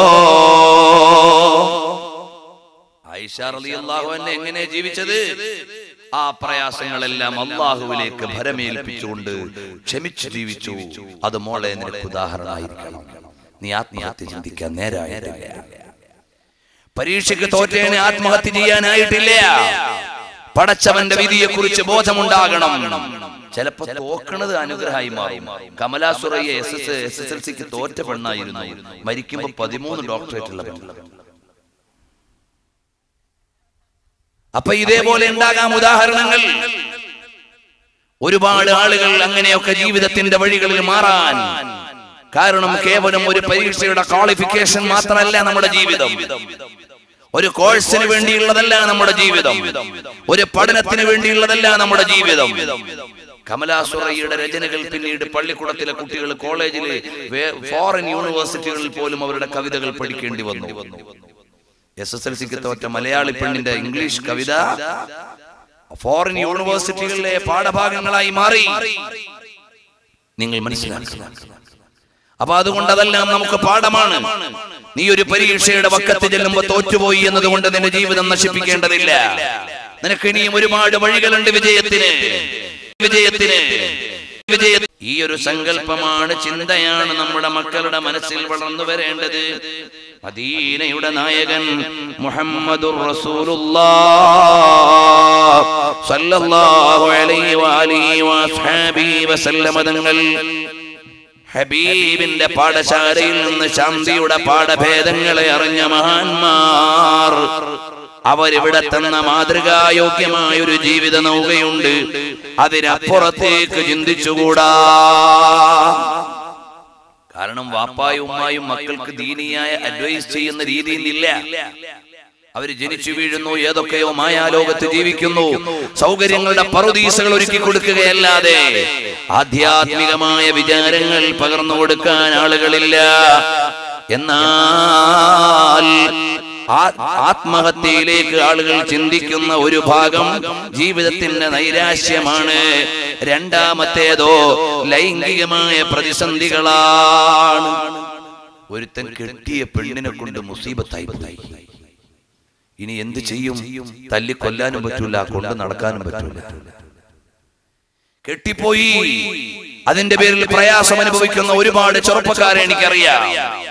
ആയിഷ റളിയല്ലാഹു അൻഹ എങ്ങനെ ജീവിച്ചത് ആ പ്രയാസങ്ങളെല്ലാം അള്ളാഹുവിലേക്ക് ഭരമേൽപ്പിച്ചുകൊണ്ട് ക്ഷമിച്ചു ജീവിച്ചു അത് മോളെ നിനക്ക് ഉദാഹരണമായിരിക്കണം നീ ആത്മഹത്യ ചിന്തിക്കാൻ നേരായിട്ടില്ല പരീക്ഷയ്ക്ക് തോറ്റേനെ ആത്മഹത്യ ചെയ്യാനായിട്ടില്ല പടച്ചവന്റെ വിധിയെ കുറിച്ച് ബോധമുണ്ടാകണം ചിലപ്പോ തോക്കണത് അനുഗ്രഹമായി മാറും Kamala Surayya S S S S L സിക്ക് തോറ്റ പെണ്ണായിരുന്നു മരിക്കുമ്പോ പതിമൂന്ന് ഡോക്ടറേറ്റ് ഉള്ള പെണ്ണ് അപ്പൊ ഇതേപോലെ ഉണ്ടാകാം ഉദാഹരണങ്ങൾ ഒരുപാട് ആളുകൾ അങ്ങനെയൊക്കെ ജീവിതത്തിന്റെ വഴികളിൽ മാറാൻ കാരണം കേവലം ഒരു പരീക്ഷയുടെ ക്വാളിഫിക്കേഷൻ മാത്രമല്ല നമ്മുടെ ജീവിതം ഒരു കോഴ്സിന് വേണ്ടിയുള്ളതല്ല നമ്മുടെ ജീവിതം ഒരു പഠനത്തിന് വേണ്ടിയുള്ളതല്ല നമ്മുടെ ജീവിതം കമലാസുറയുടെ രചനകൾ പിന്നീട് പള്ളിക്കൂടത്തിലെ കുട്ടികൾ കോളേജില് വേ- ഫോറിൻ യൂണിവേഴ്സിറ്റികളിൽ പോലും അവരുടെ കവിതകൾ പഠിക്കേണ്ടി വന്നു എസ് എസ് എൽ സിക്ക് തോറ്റ മലയാളി പെണ്ണിന്റെ ഇംഗ്ലീഷ് കവിത ഫോറിൻ യൂണിവേഴ്സിറ്റികളിലെ പാഠഭാഗങ്ങളായി മാറി നിങ്ങൾ മനസ്സിലാക്കുക അപ്പൊ അതുകൊണ്ട് അതെല്ലാം നമുക്ക് പാഠമാണ് നീ ഒരു പരീക്ഷയുടെ വക്കത്ത് ചെല്ലുമ്പോ തോറ്റുപോയി എന്നതുകൊണ്ട് നിന്റെ ജീവിതം നശിപ്പിക്കേണ്ടതില്ല നിനക്ക് ഇനിയും ഒരുപാട് വഴികളുണ്ട് വിജയത്തിന് വിജയത്തിന് വിജയ ഈ ഒരു സങ്കല്പമാണ് ചിന്തയാണ് നമ്മുടെ മക്കളുടെ മനസ്സിൽ വളർന്നു വരേണ്ടത് മദീനയുടെ നായകൻ മുഹമ്മദുർ റസൂലുള്ളാഹ് സല്ലല്ലാഹു അലൈഹി വആലിഹി വഅസ്ഹാബിഹി വസല്ലമ തങ്ങൾ ഹബീബിന്റെ പാഠശാലയിൽ നിന്ന് ശാന്തിയുടെ പാഠഭേദങ്ങളെ അറിഞ്ഞ മഹാന്മാർ അവരിവിടെ തന്ന മാതൃകായോഗ്യമായ ഒരു ജീവിത നൗകയുണ്ട് അതിനപ്പുറത്തേക്ക് ചിന്തിച്ചുകൂടാ കാരണം വാപ്പായും ഉമ്മായും മക്കൾക്ക് ദീനിയായ അഡ്വൈസ് ചെയ്യുന്ന രീതിയിൽ ഇല്ല അവര് ജനിച്ചു വീഴുന്നു ഏതൊക്കെയോ മായാലോകത്ത് ജീവിക്കുന്നു സൗകര്യങ്ങളുടെ പറുദീസകൾ ഒരുക്കി കൊടുക്കുകയല്ലാതെ ആധ്യാത്മികമായ വിചാരങ്ങൾ പകർന്നു കൊടുക്കാൻ ആളുകളില്ല എന്നാൽ ആ- ആത്മഹത്യയിലേക്ക് ആളുകൾ ചിന്തിക്കുന്ന ഒരു ഭാഗം ജീവിതത്തിന്റെ നൈരാശ്യമാണ് രണ്ടാമത്തേതോ ലൈംഗികമായ പ്രതിസന്ധികളാണ് ഒരുത്തൻ കെട്ടിയ പെണ്ണിനെ കൊണ്ട് മുസീബത്തായി പോയി ഇനി എന്ത് ചെയ്യും തല്ലി കൊല്ലാനും പറ്റൂല കൊണ്ട് നടക്കാനും പറ്റൂല കെട്ടിപ്പോയി അതിന്റെ പേരിൽ പ്രയാസം അനുഭവിക്കുന്ന ഒരുപാട് ചെറുപ്പക്കാരെ എനിക്കറിയാം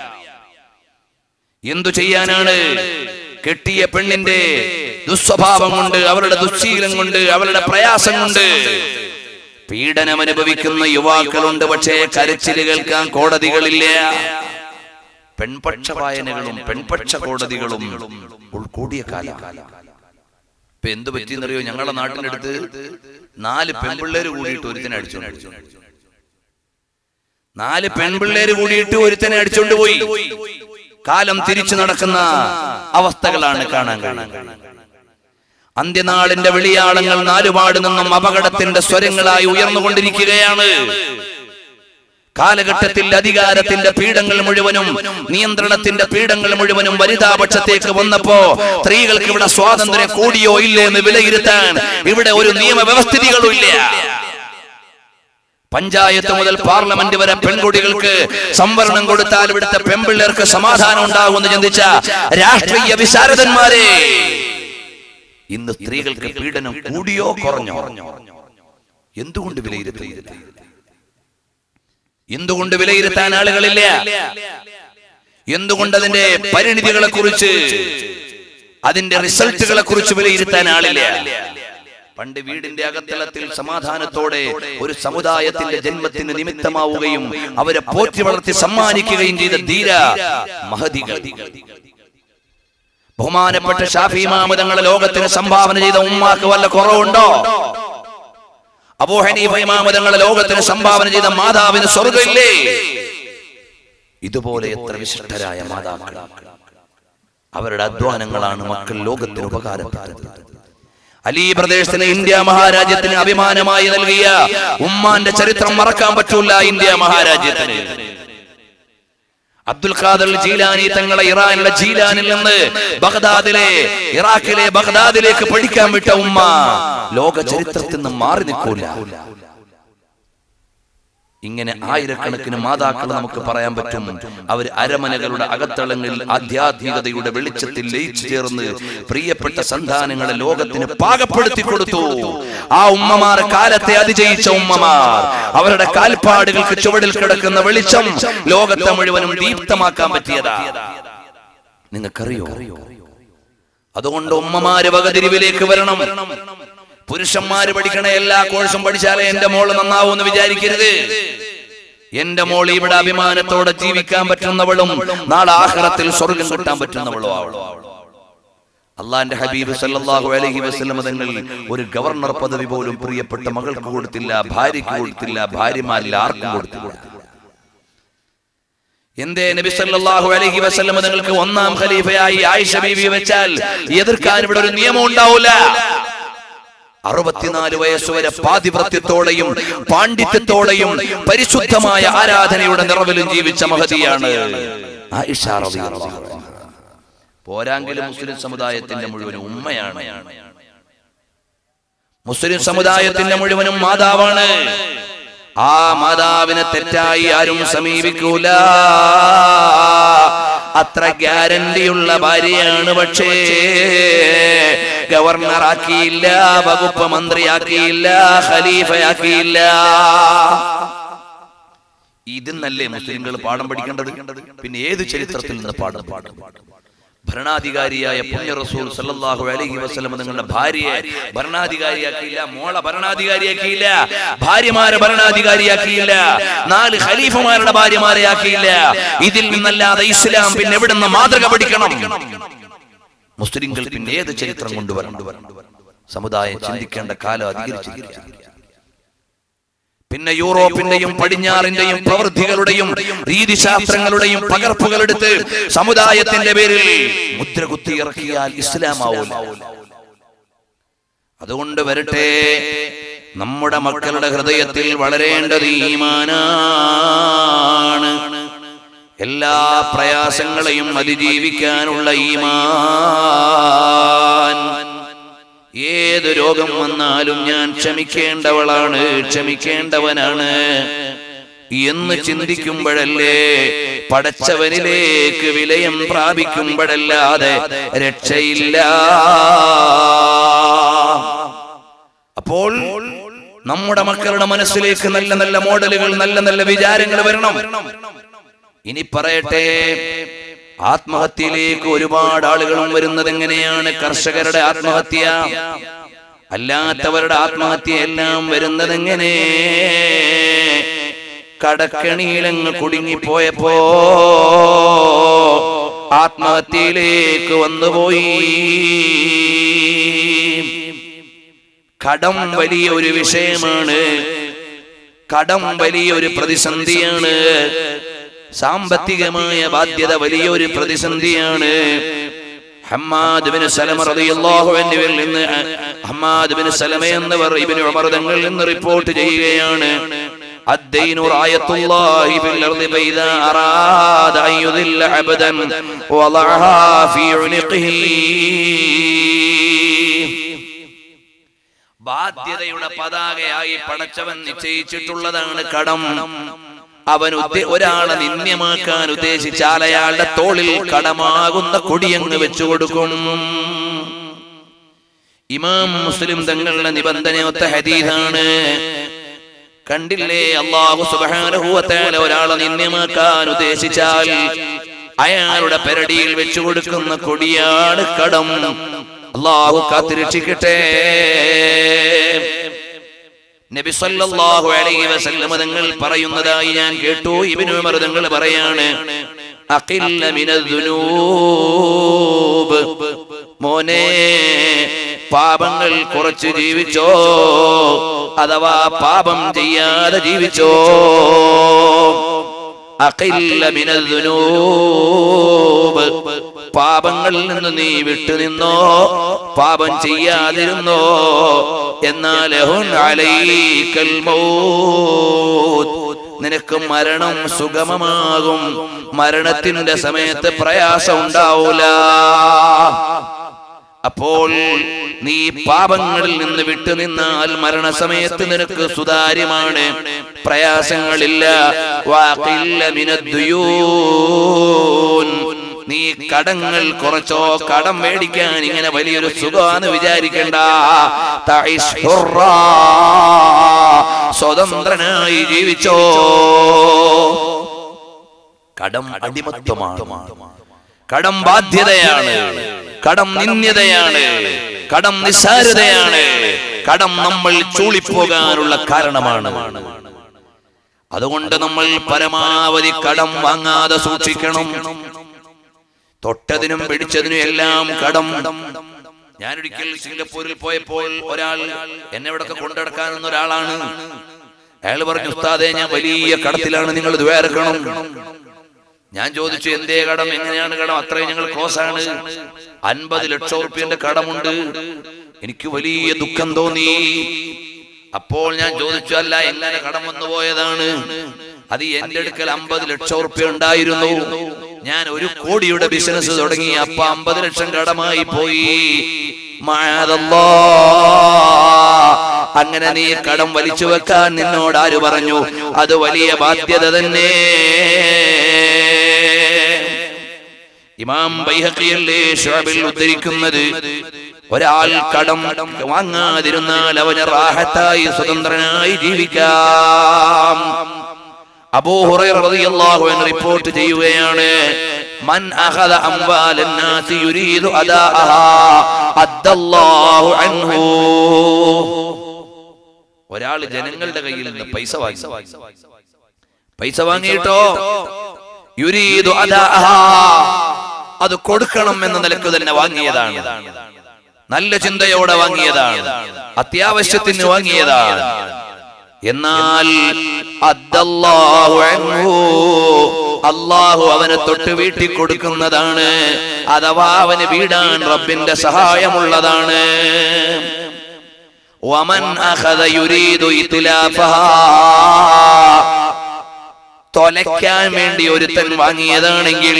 എന്തു ചെയ്യാനാണ് കെട്ടിയ പെണ്ണിന്റെ ദുസ്വഭാവം കൊണ്ട് അവരുടെ ദുശ്ശീലം കൊണ്ട് അവരുടെ പ്രയാസം കൊണ്ട് പീഡനം അനുഭവിക്കുന്ന യുവാക്കളുണ്ട് പക്ഷേ കരച്ചില് കേൾക്കാൻ കോടതികളില്ല പെൺപക്ഷ വായനകളും പെൺപക്ഷ കോടതികളും ഉൾക്കൂടിയ കാലം ഇപ്പൊ എന്ത് പറ്റിയെന്നറിയോ ഞങ്ങളുടെ നാട്ടിനടുത്ത് നാല് പെൺപിള്ളേര് കൂടിയിട്ട് ഒരുത്തനെ അടിച്ചോണ്ട് നാല് പെൺപിള്ളേര് കൂടിയിട്ട് ഒരുത്തനെ അടിച്ചോണ്ട് പോയി കാലം തിരിച്ചു നടക്കുന്ന അവസ്ഥകളാണ് കാണാൻ കഴിയുന്നത് അന്ത്യനാളിന്റെ വെളിയാളങ്ങൾ നാലുപാട് നിന്നും അപകടത്തിന്റെ സ്വരങ്ങളായി ഉയർന്നുകൊണ്ടിരിക്കുകയാണ് കാലഘട്ടത്തിൽ അധികാരത്തിന്റെ പീഠങ്ങൾ മുഴുവനും നിയന്ത്രണത്തിന്റെ പീഠങ്ങൾ മുഴുവനും വനിതാപക്ഷത്തേക്ക് വന്നപ്പോ സ്ത്രീകൾക്ക് ഇവിടെ സ്വാതന്ത്ര്യം കൂടിയോ ഇല്ലേ എന്ന് വിലയിരുത്താൻ ഇവിടെ ഒരു നിയമവ്യവസ്ഥിതികളും ഇല്ല പഞ്ചായത്ത് മുതൽ പാർലമെന്റ് വരെ പെൺകുട്ടികൾക്ക് സംവരണം കൊടുത്താൽ ഇവിടുത്തെ പെൺപിള്ളേർക്ക് സമാധാനം ഉണ്ടാകുമെന്ന് ചിന്തിച്ച രാഷ്ട്രീയ വിശാരദന്മാരെ ഇന്ന് സ്ത്രീകൾക്ക് പീഡനം കൂടിയോ കുറഞ്ഞോ എന്തുകൊണ്ട് വിലയിരുത്തുന്നില്ല എന്തുകൊണ്ട് വിലയിരുത്താൻ ആളുകളില്ല എന്തുകൊണ്ട് അതിന്റെ പരിണിതികളെ കുറിച്ച് അതിന്റെ റിസൾട്ടുകളെ കുറിച്ച് വിലയിരുത്താൻ ആളില്ല പണ്ട് വീടിന്റെ അകത്തളത്തിൽ സമാധാനത്തോടെ ഒരു സമുദായത്തിന്റെ ജന്മത്തിന് നിമിത്തമാവുകയും അവരെ പോറ്റി വളർത്തി സമ്മാനിക്കുകയും ചെയ്ത ധീര മഹതികൾ ബഹുമാനപ്പെട്ട ഷാഫി മാമതങ്ങളെ ലോകത്തിന് സംഭാവന ചെയ്ത ഉമ്മാക്ക് വല്ല കുറവുണ്ടോ അബൂ ഹനീഫ ഇമാമ തങ്ങളെ ലോകത്തിന് സംഭാവന ചെയ്ത മാതാവിന് സ്വർഗമില്ലേ ഇതുപോലെ എത്ര വിശിഷ്ടരായ മാതാക്കൾ അവരുടെ അധ്വാനങ്ങളാണ് മക്കൾ ലോകത്തിന് ഉപകാരപ്പെട്ടത് അലി പ്രദേശത്തിന് ഇന്ത്യ മഹാരാജ്യത്തിന് അഭിമാനമായി നൽകിയ ഉമ്മാന്റെ ചരിത്രം മറക്കാൻ പറ്റൂല ഇന്ത്യ മഹാരാജ്യത്തിന് അബ്ദുൽ ഖാദർ ജീലാനി തങ്ങളെ ഇറാനിലെ ജീലാനിൽ നിന്ന് ബഗ്ദാദിലെ ഇറാഖിലെ ബഗ്ദാദിലേക്ക് പഠിക്കാൻ വിട്ട ഉമ്മ ലോക ചരിത്രത്തിൽ നിന്ന് മാറി നിൽക്കൂല ഇങ്ങനെ ആയിരക്കണക്കിന് മാതാക്കൾ നമുക്ക് പറയാൻ പറ്റും അവർ അരമനകളുടെ അകത്തളങ്ങളിൽ ആധ്യാത്മികതയുടെ വെളിച്ചത്തിൽ ലയിച്ചു ചേർന്ന് പ്രിയപ്പെട്ട സന്താനങ്ങളെ ലോകത്തിന് പാകപ്പെടുത്തി കൊടുത്തു ആ ഉമ്മമാർ കാലത്തെ അതിജയിച്ച ഉമ്മമാർ അവരുടെ കാൽപ്പാടുകൾക്ക് ചുവടിൽ കിടക്കുന്ന വെളിച്ചം ലോകത്തെ മുഴുവനും ദീപ്തമാക്കാൻ പറ്റിയതാ നിങ്ങൾക്കറിയോ അതുകൊണ്ട് ഉമ്മമാര് വകതിരിവിലേക്ക് വരണം പുരുഷന്മാര് പഠിക്കണ എല്ലാ കോഴ്സും പഠിച്ചാലേ എന്റെ മോള് നന്നാവും എന്ന് വിചാരിക്കരുത് എന്റെ മോൾ ഇവിടെ അഭിമാനത്തോടെ ജീവിക്കാൻ പറ്റുന്നവളും നാളെ ആഹ്റത്തിൽ സ്വർഗം കിട്ടാൻ പറ്റുന്നവളും ആവളും അള്ളാന്റെ ഹബീബ് സല്ലല്ലാഹു അലൈഹി വസല്ലം തങ്ങൾ ഒരു ഗവർണർ പദവി പോലും പ്രിയപ്പെട്ട മകൾക്ക് കൊടുത്തില്ല ഭാര്യയ്ക്ക് കൊടുത്തില്ല ഭാര്യമാരിൽ ആർക്കും കൊടുത്തില്ല എന്തേ നബി സല്ലല്ലാഹു അലൈഹി വസല്ലം തങ്ങൾക്ക് ഒന്നാം ഖലീഫയായി ആയിഷ ബീവി വെച്ചാൽ എതിർക്കാൻ ഇവിടെ ഒരു നിയമം ഉണ്ടാവില്ല അറുപത്തിനാല് വയസ്സുവരെ പാതിവ്രത്യത്തോടെയും പാണ്ഡിത്യത്തോടെയും പരിശുദ്ധമായ ആരാധനയുടെ നിറവിലും ജീവിച്ച മഹതിയാണ് ആയിഷ റളിയല്ലാഹു അൻഹ. പോരാങ്കിലും മുസ്ലിം സമുദായത്തിന്റെ മുഴുവനും ഉമ്മയാണ് മുസ്ലിം സമുദായത്തിന്റെ മുഴുവനും മാതാവാണ് ആ മാതാവിനെ തെറ്റായി ആരും സമീപിക്കൂല അത്ര ഗ്യാരണ്ടിയുള്ള ഭാര്യയാണ് പക്ഷേ ഗവർണർ ആക്കിയില്ല വകുപ്പ് മന്ത്രിയാക്കിയില്ല ഖലീഫയാക്കിയില്ല ഇതെന്നല്ലേ മുസ്ലിങ്ങൾ പാഠം പഠിക്കേണ്ടത് പിന്നെ ഏത് ചരിത്രത്തിൽ നിന്ന് പാഠം പാടും ഭരണാധികാരിയായ പുണ്യ റസൂൽ സല്ലല്ലാഹു അലൈഹി വസല്ലം നിങ്ങളുടെ ഭാര്യയെ ഭരണാധികാരിയാക്കിയില്ല മോളെ ഭരണാധികാരിയാക്കിയില്ല ഭാര്യമാരെ ഭരണാധികാരിയാക്കിയില്ല നാല് ഖലീഫമാരുടെ ഭാര്യമാരെ ആക്കിയില്ല ഇതിൽ നിന്നല്ലാതെ ഇസ്ലാം പിന്നെ എവിടുന്ന് മാതൃക പഠിക്കണം മുസ്ലിങ്ങൾ പിന്നെ ഏത് ചരിത്രം കൊണ്ടുവരണം സമുദായം ചിന്തിക്കേണ്ട കാലം അധികരിച്ചിരിക്കുകയാണ് പിന്നെ യൂറോപ്പിന്റെയും പടിഞ്ഞാറിന്റെയും പ്രവൃത്തികളുടെയും രീതിശാസ്ത്രങ്ങളുടെയും പകർപ്പുകളെടുത്ത് സമുദായത്തിന്റെ പേരിൽ മുദ്ര കുത്തി ഇറക്കിയാൽ ഇസ്ലാമാവൂല അതുകൊണ്ട് വരട്ടെ നമ്മുടെ മക്കളുടെ ഹൃദയത്തിൽ വളരേണ്ടത് ഈമാനാണ് എല്ലാ പ്രയാസങ്ങളെയും അതിജീവിക്കാനുള്ള ഈമാൻ ഏത് രോഗം വന്നാലും ഞാൻ ക്ഷമിക്കേണ്ടവളാണ് ക്ഷമിക്കേണ്ടവനാണ് എന്ന് ചിന്തിക്കുമ്പോഴല്ലേ പടച്ചവനിലേക്ക് വിലയം പ്രാപിക്കുമ്പോഴല്ലാതെ രക്ഷയില്ല അപ്പോൾ നമ്മുടെ മക്കളുടെ മനസ്സിലേക്ക് നല്ല നല്ല മോഡലുകൾ നല്ല നല്ല വിചാരങ്ങൾ വരണം ഇനി പറയട്ടെ ആത്മഹത്യയിലേക്ക് ഒരുപാട് ആളുകളും വരുന്നത് എങ്ങനെയാണ് കർഷകരുടെ ആത്മഹത്യ അല്ലാത്തവരുടെ ആത്മഹത്യ എല്ലാം വരുന്നത് എങ്ങനെ കടക്കണിയിലങ്ങ് കുടുങ്ങിപ്പോയപ്പോ ആത്മഹത്യയിലേക്ക് വന്നുപോയി കടം വലിയ ഒരു വിഷയമാണ് കടം വലിയ ഒരു പ്രതിസന്ധിയാണ് സാമ്പത്തികമായ ബാധ്യത വലിയൊരു പ്രതിസന്ധിയാണ് ഹമ്മാദ് ബിൻ സലമ റളിയല്ലാഹു അൻഹുവിൽ നിന്ന് ഹമ്മാദ് ബിൻ സലമ എന്നവർ ഇബ്നു ഉമർ തങ്ങളിൽ നിന്ന് റിപ്പോർട്ട് ചെയ്യുകയാണ് الدين راية الله في الأرض فإذا أراد أن يذل عبدا وضعها في عنقه ബാധ്യതയുടെ പതാകയായി പടച്ചവൻ നിശ്ചയിച്ചിട്ടുള്ളതാണ് കടം അവൻ ഉദ്ദേ- ഒരാളെ നിന്ദ്യമാക്കാൻ ഉദ്ദേശിച്ചാൽ അയാളുടെ തോളിൽ കടമാകുന്ന കൊടിയങ്ങ് വെച്ചു കൊടുക്കും ഇമാം മുസ്ലിം തങ്ങളുടെ നിബന്ധനയൊത്ത ഹദീദാണ് കണ്ടില്ലേ അള്ളാഹു സുബ്ഹാനഹു വ തആല ഒരാളെ നിന്ദ്യമാക്കാൻ ഉദ്ദേശിച്ചാൽ അയാളുടെ പെരടിയിൽ വെച്ചു കൊടുക്കുന്ന കൊടിയാണ് കടം അള്ളാഹു കാത്തിരക്ഷിക്കട്ടെ നബി സല്ലല്ലാഹു അലൈഹി വസല്ലം തങ്ങൾ പറയുന്നതായി ഞാൻ കേട്ടു ഇബ്നു ഉമർ തങ്ങൾ പറയാണ് അഖില്ല മിനദ്ദുനൂബ് മോനെ പാപങ്ങൾ കുറച്ച് ജീവിച്ചോ അഥവാ പാപം ചെയ്യാതെ ജീവിച്ചോ അഖില്ല മിനദ്ദുനൂബ് പാപങ്ങളിൽ നിന്ന് നീ വിട്ടുനിന്നോ പാപം ചെയ്യാതിരുന്നോ എന്നാൽ ലഹുൻ അലൈക്കൽ മൗത്ത് നിനക്ക് മരണം സുഗമമാകും മരണത്തിന്റെ സമയത്ത് പ്രയാസം ഉണ്ടാവൂല അപ്പോൾ നീ പാപങ്ങളിൽ നിന്ന് വിട്ടുനിന്നാൽ മരണസമയത്ത് നിനക്ക് സുതാര്യമാണ് പ്രയാസങ്ങളില്ല വാക്കില്ല മിനദ്ദുയൂൻ നീ കടങ്ങൾ കുറച്ചോ കടം മേടിക്കാൻ ഇങ്ങനെ വലിയൊരു സുഖമാന്ന് വിചാരിക്കണ്ട തഇശ് ഹുറാ. സ്വതന്ത്രനായി ജീവിച്ചോ കടം അടിമത്വമാണ് കടം ബാധ്യതയാണ് കടം നിന്ദ്യതയാണ് കടം നിസ്സാരതയാണ് കടം നമ്മൾ ചൂളിപ്പോകാനുള്ള കാരണമാണ് അതുകൊണ്ട് നമ്മൾ പരമാവധി കടം വാങ്ങാതെ സൂക്ഷിക്കണം തൊട്ടതിനും പിടിച്ചതിനും എല്ലാം കടം ഞാനൊരിക്കൽ സിംഗപ്പൂരിൽ പോയപ്പോൾ ഒരാൾ എന്നെ ഇവിടൊക്കെ കൊണ്ടുനടക്കാനെന്ന ഒരാളാണ് അയാൾ പറഞ്ഞു ഉസ്താദെ ഞാൻ വലിയ കടത്തിലാണ് നിങ്ങൾ ദ്വേർക്കണം ഞാൻ ചോദിച്ചു എന്തേ കടം എങ്ങനെയാണ് കടം അത്രയും ഞങ്ങൾ ക്ലോസ് ആണ് അൻപത് ലക്ഷം റുപ്യന്റെ കടമുണ്ട് എനിക്ക് വലിയ ദുഃഖം തോന്നി അപ്പോൾ ഞാൻ ചോദിച്ചു അല്ല എങ്ങനെ കടം വന്നു പോയതാണ് അത് എന്റെ അടുക്കൽ അമ്പത് ലക്ഷം റുപ്യ ഉണ്ടായിരുന്നു ഞാൻ ഒരു കോടിയുടെ ബിസിനസ് തുടങ്ങി അപ്പൊ അമ്പത് ലക്ഷം കടമായി പോയി മഅദല്ലാ. അങ്ങനെ നീ കടം വലിച്ചു വെക്കാൻ നിന്നോട് ആര് പറഞ്ഞു അത് വലിയ ബാധ്യത തന്നെ ഇമാം ബൈഹഖിയല്ലേ ഷുഅബിൽ ഉദ്ധരിക്കുന്നത് ഒരാൾ കടം വാങ്ങാതിരുന്നാൽ അവന് റാഹത്തായി സ്വതന്ത്രനായി ജീവിക്കാം അബൂ ഹുറൈറ റളിയല്ലാഹു അൻഹു റിപ്പോർട്ട് ചെയ്യുകയാണ് മൻ അഖദ അംവാലൻ നാസി യുരീദു അദാഅഹാ അദ്ദല്ലാഹു അൻഹു ഒരാൾ ജനങ്ങളുടെ കയ്യിൽ നിന്ന് പൈസ വാങ്ങി പൈസ വാങ്ങിയിട്ടോ യുരീദു അദാഅഹാ അത് കൊടുക്കണം എന്ന നിലക്ക് തന്നെ വാങ്ങിയതാണ് നല്ല ചിന്തയോടെ വാങ്ങിയതാണ് അത്യാവശ്യത്തിന് വാങ്ങിയതാണ് എന്നാൽ അദ്ദല്ലാഹു അൻഹു അള്ളാഹു അവനെ തൊട്ട് വീട്ടി കൊടുക്കുന്നതാണ് അഥവാ അവന് വീടാൻ റബ്ബിന്റെ സഹായമുള്ളതാണ് വമൻ അഖദ യുരീദു ഇത്ലാഫഹാ തൊലയ്ക്കാൻ വേണ്ടി ഒരുത്തൻ വാങ്ങിയതാണെങ്കിൽ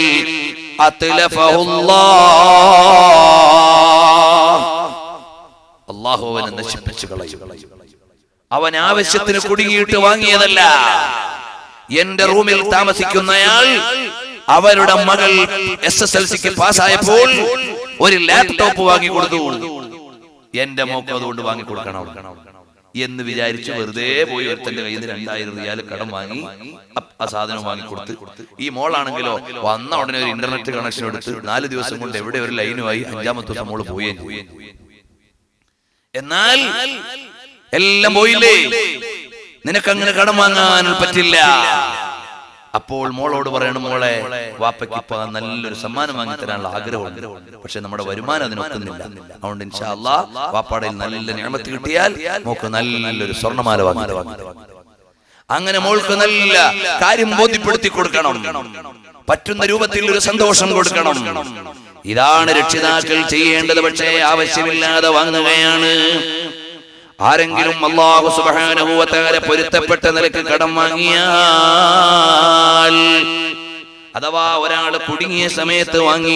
അള്ളാഹു അവനെ നശിപ്പിച്ചു കളയും അവൻ ആവശ്യത്തിന് കുടുങ്ങിയിട്ട് വാങ്ങിയതല്ല എന്റെ റൂമിൽ താമസിക്കുന്നയാൾ അവരുടെ മകൾ എസ് എസ് എൽ സിക്ക് പാസ്സായപ്പോൾ ഒരു ലാപ്ടോപ്പ് വാങ്ങി കൊടുത്തു എന്റെ മോക്ക് അതുകൊണ്ട് വാങ്ങി കൊടുക്കണം എന്ന് വിചാരിച്ച് വെറുതെ പോയി ഒരുത്തന്റെ കയ്യിൽ നിന്ന് രണ്ടായിരം റിയാൽ കടം വാങ്ങി അപ്പ് ആ സാധനം വാങ്ങി കൊടുത്ത് ഈ മോളാണെങ്കിലോ വന്ന ഉടനെ ഒരു ഇന്റർനെറ്റ് കണക്ഷൻ എടുത്ത് നാല് ദിവസം കൊണ്ട് എവിടെ ഒരു ലൈനുമായി അഞ്ചാമത്തെ ദിവസം മോള് പോവുകയും ചെയ്യും എന്നാൽ എല്ലാം പോയില്ലേ നിനക്കങ്ങനെ കടം വാങ്ങാൻ പറ്റില്ല അപ്പോൾ മോളോട് പറയണം മോളെ വാപ്പയ്ക്ക് ഇപ്പൊ നല്ലൊരു സമ്മാനം വാങ്ങി തരാനുള്ള ആഗ്രഹമുണ്ട് പക്ഷെ നമ്മുടെ വരുമാനം അതിനൊക്കുന്നില്ല അതുകൊണ്ട് ഇൻഷാ അല്ലാ വാപ്പാടെ നല്ല നിയമത്ത് കിട്ടിയാൽ മോക്ക് നല്ലൊരു സ്വർണ്ണമാല വാങ്ങി അങ്ങനെ മോൾക്ക് നല്ല കാര്യം ബോധ്യപ്പെടുത്തി കൊടുക്കണം പറ്റുന്ന രൂപത്തിൽ ഒരു സന്തോഷം കൊടുക്കണം ഇതാണ് രക്ഷിതാക്കൾ ചെയ്യേണ്ടത് പക്ഷേ ആവശ്യമില്ലാതെ വാങ്ങുകയാണ് ആരെങ്കിലും അള്ളാഹു സുബാനുഭവത്താരെ പൊരുത്തപ്പെട്ട നിലക്ക് കടം വാങ്ങിയാൽ അഥവാ ഒരാൾ കുടുങ്ങിയ സമയത്ത് വാങ്ങി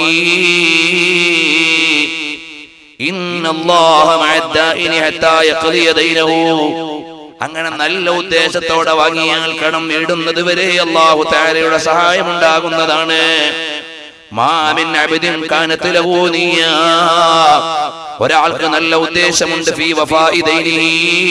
ഇന്നല്ലാഹ മഅദ്ദാഇനി ഹത്താ യഖ്ദിയ ദൈനഹു അങ്ങനെ നല്ല ഉദ്ദേശത്തോടെ വാങ്ങിയാൽ കടം നേടുന്നത് വരെ അള്ളാഹു താരയുടെ സഹായം ഉണ്ടാകുന്നതാണ് മാമിൻ അബ്ദിൻ കാനത്ത് ലഹു നിയ്യ ഒരാൾക്ക് നല്ല ഉദ്ദേശമുണ്ട് ഫീ വഫാഇ ദൈനിഹി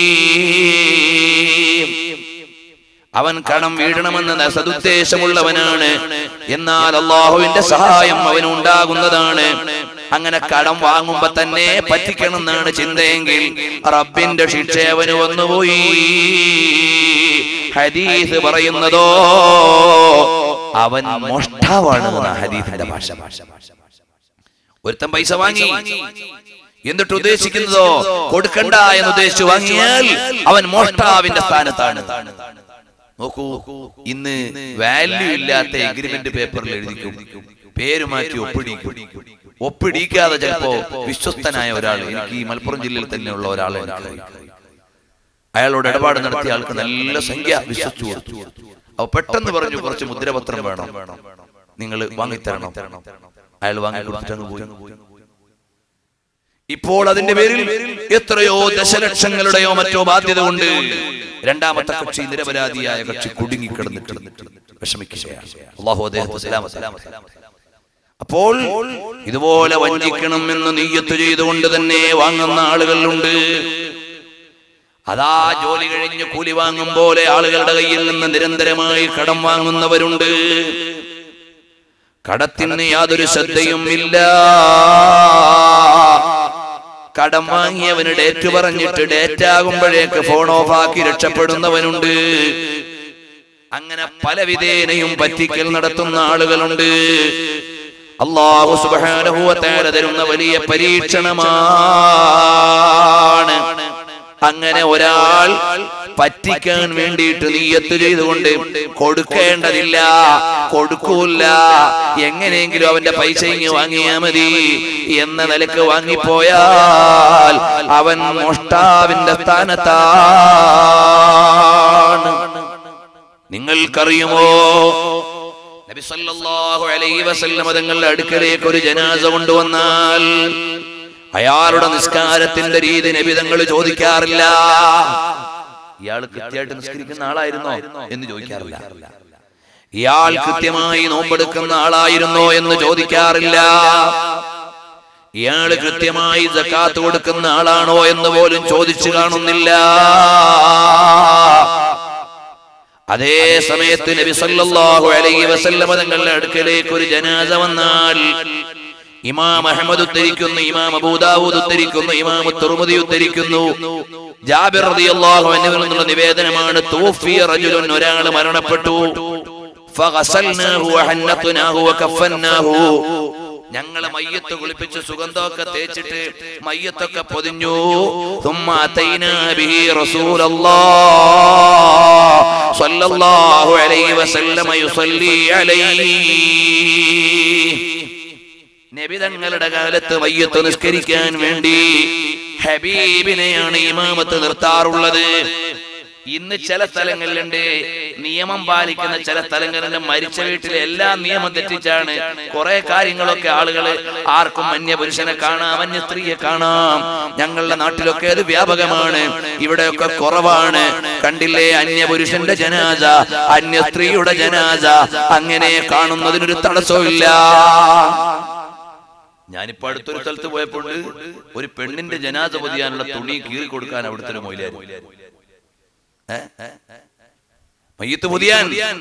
അവൻ കടം വീഴണമെന്ന സതുദ്ദേശമുള്ളവനാണ് എന്നാൽ അള്ളാഹുവിന്റെ സഹായം അവന് ഉണ്ടാകുന്നതാണ് അങ്ങനെ കടം വാങ്ങുമ്പോ തന്നെ പറ്റിക്കണം എന്നാണ് ചിന്തയെങ്കിൽ റബ്ബിന്റെ ശിക്ഷ അവന് വന്നുപോയി ഹദീസ് പറയുന്നതോ അവൻ മോഷ്ടാവാണ് എന്നാ ഹദീസിന്റെ ഭാഷ ഒരുത്തൻ പൈസ വാങ്ങി എന്നിട്ട് ഉദ്ദേശിക്കുന്നതോ കൊടുക്കണ്ട എന്ന് ഉദ്ദേശിച്ചു വാങ്ങിയാൽ അവൻ മോഷ്ടാവിന്റെ സ്ഥാനത്താണ് നോക്കൂ ഇന്ന് വാല്യൂ ഇല്ലാത്ത എഗ്രിമെന്റ് പേപ്പറിൽ എഴുതിക്കും പേര് മാറ്റി ഒപ്പിടിക്കും ഒപ്പിടിക്കാതെ ചിലപ്പോ വിശ്വസ്തനായ ഒരാൾ എനിക്ക് ഈ മലപ്പുറം ജില്ലയിൽ തന്നെയുള്ള ഒരാളെ എനിക്കറിയാം. അയാളോട് ഇടപാട് നടത്തിയ ആൾക്ക് നല്ല സംഖ്യ വിശ്വസിച്ചു കൊടുത്തു അപ്പൊ പെട്ടെന്ന് പറഞ്ഞു കുറച്ച് മുദ്രപത്രം വേണം നിങ്ങൾ വാങ്ങിത്തരണം അയാൾ വാങ്ങി കൊടുത്തിട്ടങ്ങ് പോയി ഇപ്പോൾ അതിന്റെ പേരിൽ എത്രയോ ദശലക്ഷങ്ങളുടെയോ മറ്റോ ബാധ്യത കൊണ്ട് രണ്ടാമത്തെ കക്ഷി നിരപരാധിയായ കക്ഷി കുടുങ്ങിക്കിടന്നിട്ട് വിഷമിക്കുകയാണ് അള്ളാഹു അദ്ദേഹത്തെ സലാമത്ത് അപ്പോൾ ഇതുപോലെ വഞ്ചിക്കണം എന്ന് നീയത്ത് ചെയ്തുകൊണ്ട് തന്നെ വാങ്ങുന്ന ആളുകളുണ്ട് അതാ ജോലി കഴിഞ്ഞ് കൂലി വാങ്ങും പോലെ ആളുകളുടെ കയ്യിൽ നിന്ന് നിരന്തരമായി കടം വാങ്ങുന്നവരുണ്ട് കടത്തിന് യാതൊരു ശ്രദ്ധയും ഇല്ല കടം വാങ്ങിയവന് ഡേറ്റ് പറഞ്ഞിട്ട് ഡേറ്റ് ആകുമ്പോഴേക്ക് ഫോൺ ഓഫ് ആക്കി രക്ഷപ്പെടുന്നവനുണ്ട് അങ്ങനെ പല വിധേനയും പറ്റിക്കൽ നടത്തുന്ന ആളുകളുണ്ട് അള്ളാഹു സുബ്ഹാനഹു വ തആല തരുന്ന വലിയ പരീക്ഷണമാണ് അങ്ങനെ ഒരാൾ പറ്റിക്കാൻ വേണ്ടിയിട്ട് നീയത്ത് ചെയ്തുകൊണ്ട് കൊടുക്കേണ്ടതില്ല കൊടുക്കൂല എങ്ങനെയെങ്കിലും അവന്റെ പൈസ ഇങ്ങ് വാങ്ങിയാ മതി എന്ന നിലക്ക് വാങ്ങിപ്പോയാൽ അവൻ മോഷ്ടാവിന്റെ സ്ഥാനത്താണ് നിങ്ങൾക്കറിയുമോ നബി സല്ലല്ലാഹു അലൈഹി വസല്ലം തങ്ങളുടെ അടുക്കലേക്ക് ഒരു ജനാസ കൊണ്ടുവന്നാൽ അയാളുടെ നിസ്കാരത്തിന്റെ രീതി നബി തങ്ങൾ ചോദിക്കാറില്ല ഇയാൾ കൃത്യമായിട്ട് നിസ്കരിക്കുന്ന ആളായിരുന്നോ എന്ന് ചോദിക്കാറില്ല ഇയാൾ കൃത്യമായി നോമ്പെടുക്കുന്ന ആളായിരുന്നോ എന്ന് ചോദിക്കാറില്ല ഇയാള് കൃത്യമായി ജക്കാത്ത് കൊടുക്കുന്ന ആളാണോ എന്ന് പോലും ചോദിച്ചു കാണുന്നില്ല അതേ സമയത്ത് നബി സല്ലല്ലാഹു അലൈഹി വസല്ലമ തങ്ങളുടെ അടുക്കലേക്ക് ഒരു ജനാസ വന്നാൽ ഇമാം അഹമ്മദ് ഉദ്ധരിക്കുന്നു ഇമാം അബൂദാവൂദ് ഉദ്ധരിക്കുന്നു ഇമാം തുർമുദി ഉദ്ധരിക്കുന്നു ജാബിർ റളിയല്ലാഹു അൻഹുവിൽ നിന്നുള്ള നിവേദനമാണ് തൂഫിയ റജുലുൻ ഒരാൾ മരണപ്പെട്ടു ഫഗസൽനാഹു വഹന്നത്നാഹു വകഫന്നാഹു ഞങ്ങളെ മയ്യത്ത് കുളിപ്പിച്ച് സുഗന്ധമൊക്കെ തേച്ചിട്ട് മയ്യത്തൊക്കെ പൊതിഞ്ഞു ثم أتينا به رسول الله صلى الله عليه وسلم يصلي عليه നബി തങ്ങളുടെ കാലത്ത് മയ്യത്ത് നിസ്കരിക്കാൻ വേണ്ടി ഹബീബിനെയാണ് ഇമാമത്ത് നിർത്താറുള്ളത് ഇന്ന് ചില സ്ഥലങ്ങളിലുണ്ട് നിയമം പാലിക്കുന്ന ചില സ്ഥലങ്ങളിലും മരിച്ച വീട്ടിലെ എല്ലാ നിയമം തെറ്റിച്ചാണ് കുറെ കാര്യങ്ങളൊക്കെ ആളുകൾ ആർക്കും അന്യപുരുഷനെ കാണാം അന്യ സ്ത്രീയെ കാണാം ഞങ്ങളുടെ നാട്ടിലൊക്കെ അത് വ്യാപകമാണ് ഇവിടെയൊക്കെ കുറവാണ് കണ്ടില്ലേ അന്യപുരുഷന്റെ ജനാസ അന്യ സ്ത്രീയുടെ ജനാസ അങ്ങനെ കാണുന്നതിനൊരു തടസ്സമില്ല ഞാനിപ്പോ അടുത്തൊരു സ്ഥലത്ത് പോയപ്പോൾ ഒരു പെണ്ണിന്റെ ജനാസ പൊതിയാനുള്ള തുണി കീറി കൊടുക്കാൻ അവിടുത്തെ ഒരു മൊയിലാരി മയ്യത്ത് പൊതിയാൻ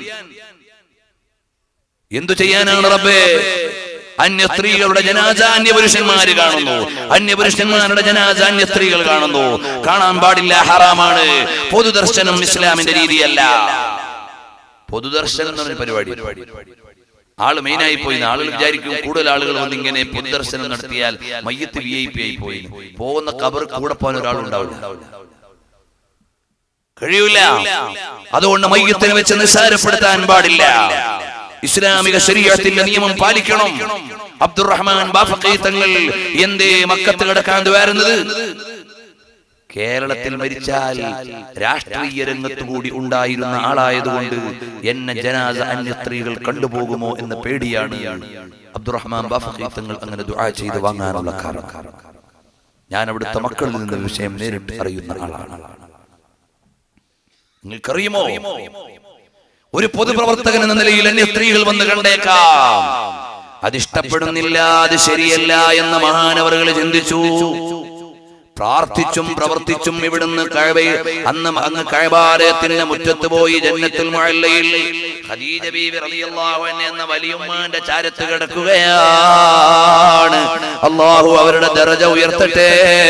എന്തു ചെയ്യാനാണ് റബ്ബേ അന്യ സ്ത്രീകളുടെ ജനാസ അന്യ പുരുഷന്മാര് കാണുന്നു അന്യ പുരുഷന്മാരുടെ ജനാസ അന്യ സ്ത്രീകൾ കാണുന്നു കാണാൻ പാടില്ല ഹറാമാണ് പൊതുദർശനം ഇസ്ലാമിന്റെ രീതിയല്ല പൊതുദർശനം എന്ന് പറഞ്ഞ പരിപാടി ആള് മെയിനായി പോയി ആളുകൾ വിചാരിക്കും കൂടുതൽ ആളുകൾ വന്ന് ഇങ്ങനെ പൊതുദർശനം നടത്തിയാൽ മയ്യത്ത് വി ഐ പി ആയി പോയി പോകുന്ന കബർ കൂടെ പോകാൻ ഒരാളുണ്ടാവില്ല കഴിയൂല അതുകൊണ്ട് മയ്യത്തിനെ വെച്ച് നിസ്സാരപ്പെടുത്താൻ പാടില്ല ഇസ്ലാമിക ശരീരത്തിന്റെ നിയമം പാലിക്കണം അബ്ദുറഹ്മാൻ ബാഫഖി തങ്ങൾ എന്തേ മക്കത്ത് കിടക്കാൻ വരുന്നത് കേരളത്തിൽ മരിച്ചാൽ രാഷ്ട്രീയ രംഗത്ത് കൂടി ഉണ്ടായിരുന്ന ആളായതുകൊണ്ട് എന്നെ ജനാസ അന്യ സ്ത്രീകൾ കണ്ടുപോകുമോ എന്ന പേടിയാണ് അബ്ദുറഹ്മാൻ ബാഫഖി തങ്ങൾ അങ്ങനെ ദുആ ചെയ്ത് വാങ്ങാനുള്ള കാരണം ഞാൻ അവിടുത്തെ മക്കളിൽ നിന്ന് വിഷയം നേരിട്ട് അറിയുന്ന ആളാണ് നിങ്ങൾക്കറിയുമോ ഒരു പൊതുപ്രവർത്തകൻ എന്ന നിലയിൽ അന്യ സ്ത്രീകൾ വന്ന് കണ്ടേക്കാം അതിഷ്ടപ്പെടുന്നില്ല അത് ശരിയല്ല എന്ന മഹാനവറുകൾ ചിന്തിച്ചു പ്രാർത്ഥിച്ചും പ്രവർത്തിച്ചും ഇവിടുന്ന് കഴവയിൽ അന്ന് അങ്ങ് കഴബാലയത്തിന്റെ മുറ്റത്ത് പോയി ജന്നത്തുൽ മുഅല്ലയിൽ ഖദീജ ബീവി റളിയല്ലാഹു അൻഹ എന്ന വലിയുമ്മാന്റെ ചാരത്ത് കിടക്കുകയാണ് അള്ളാഹു അവരുടെ ദറജ ഉയർത്തട്ടെ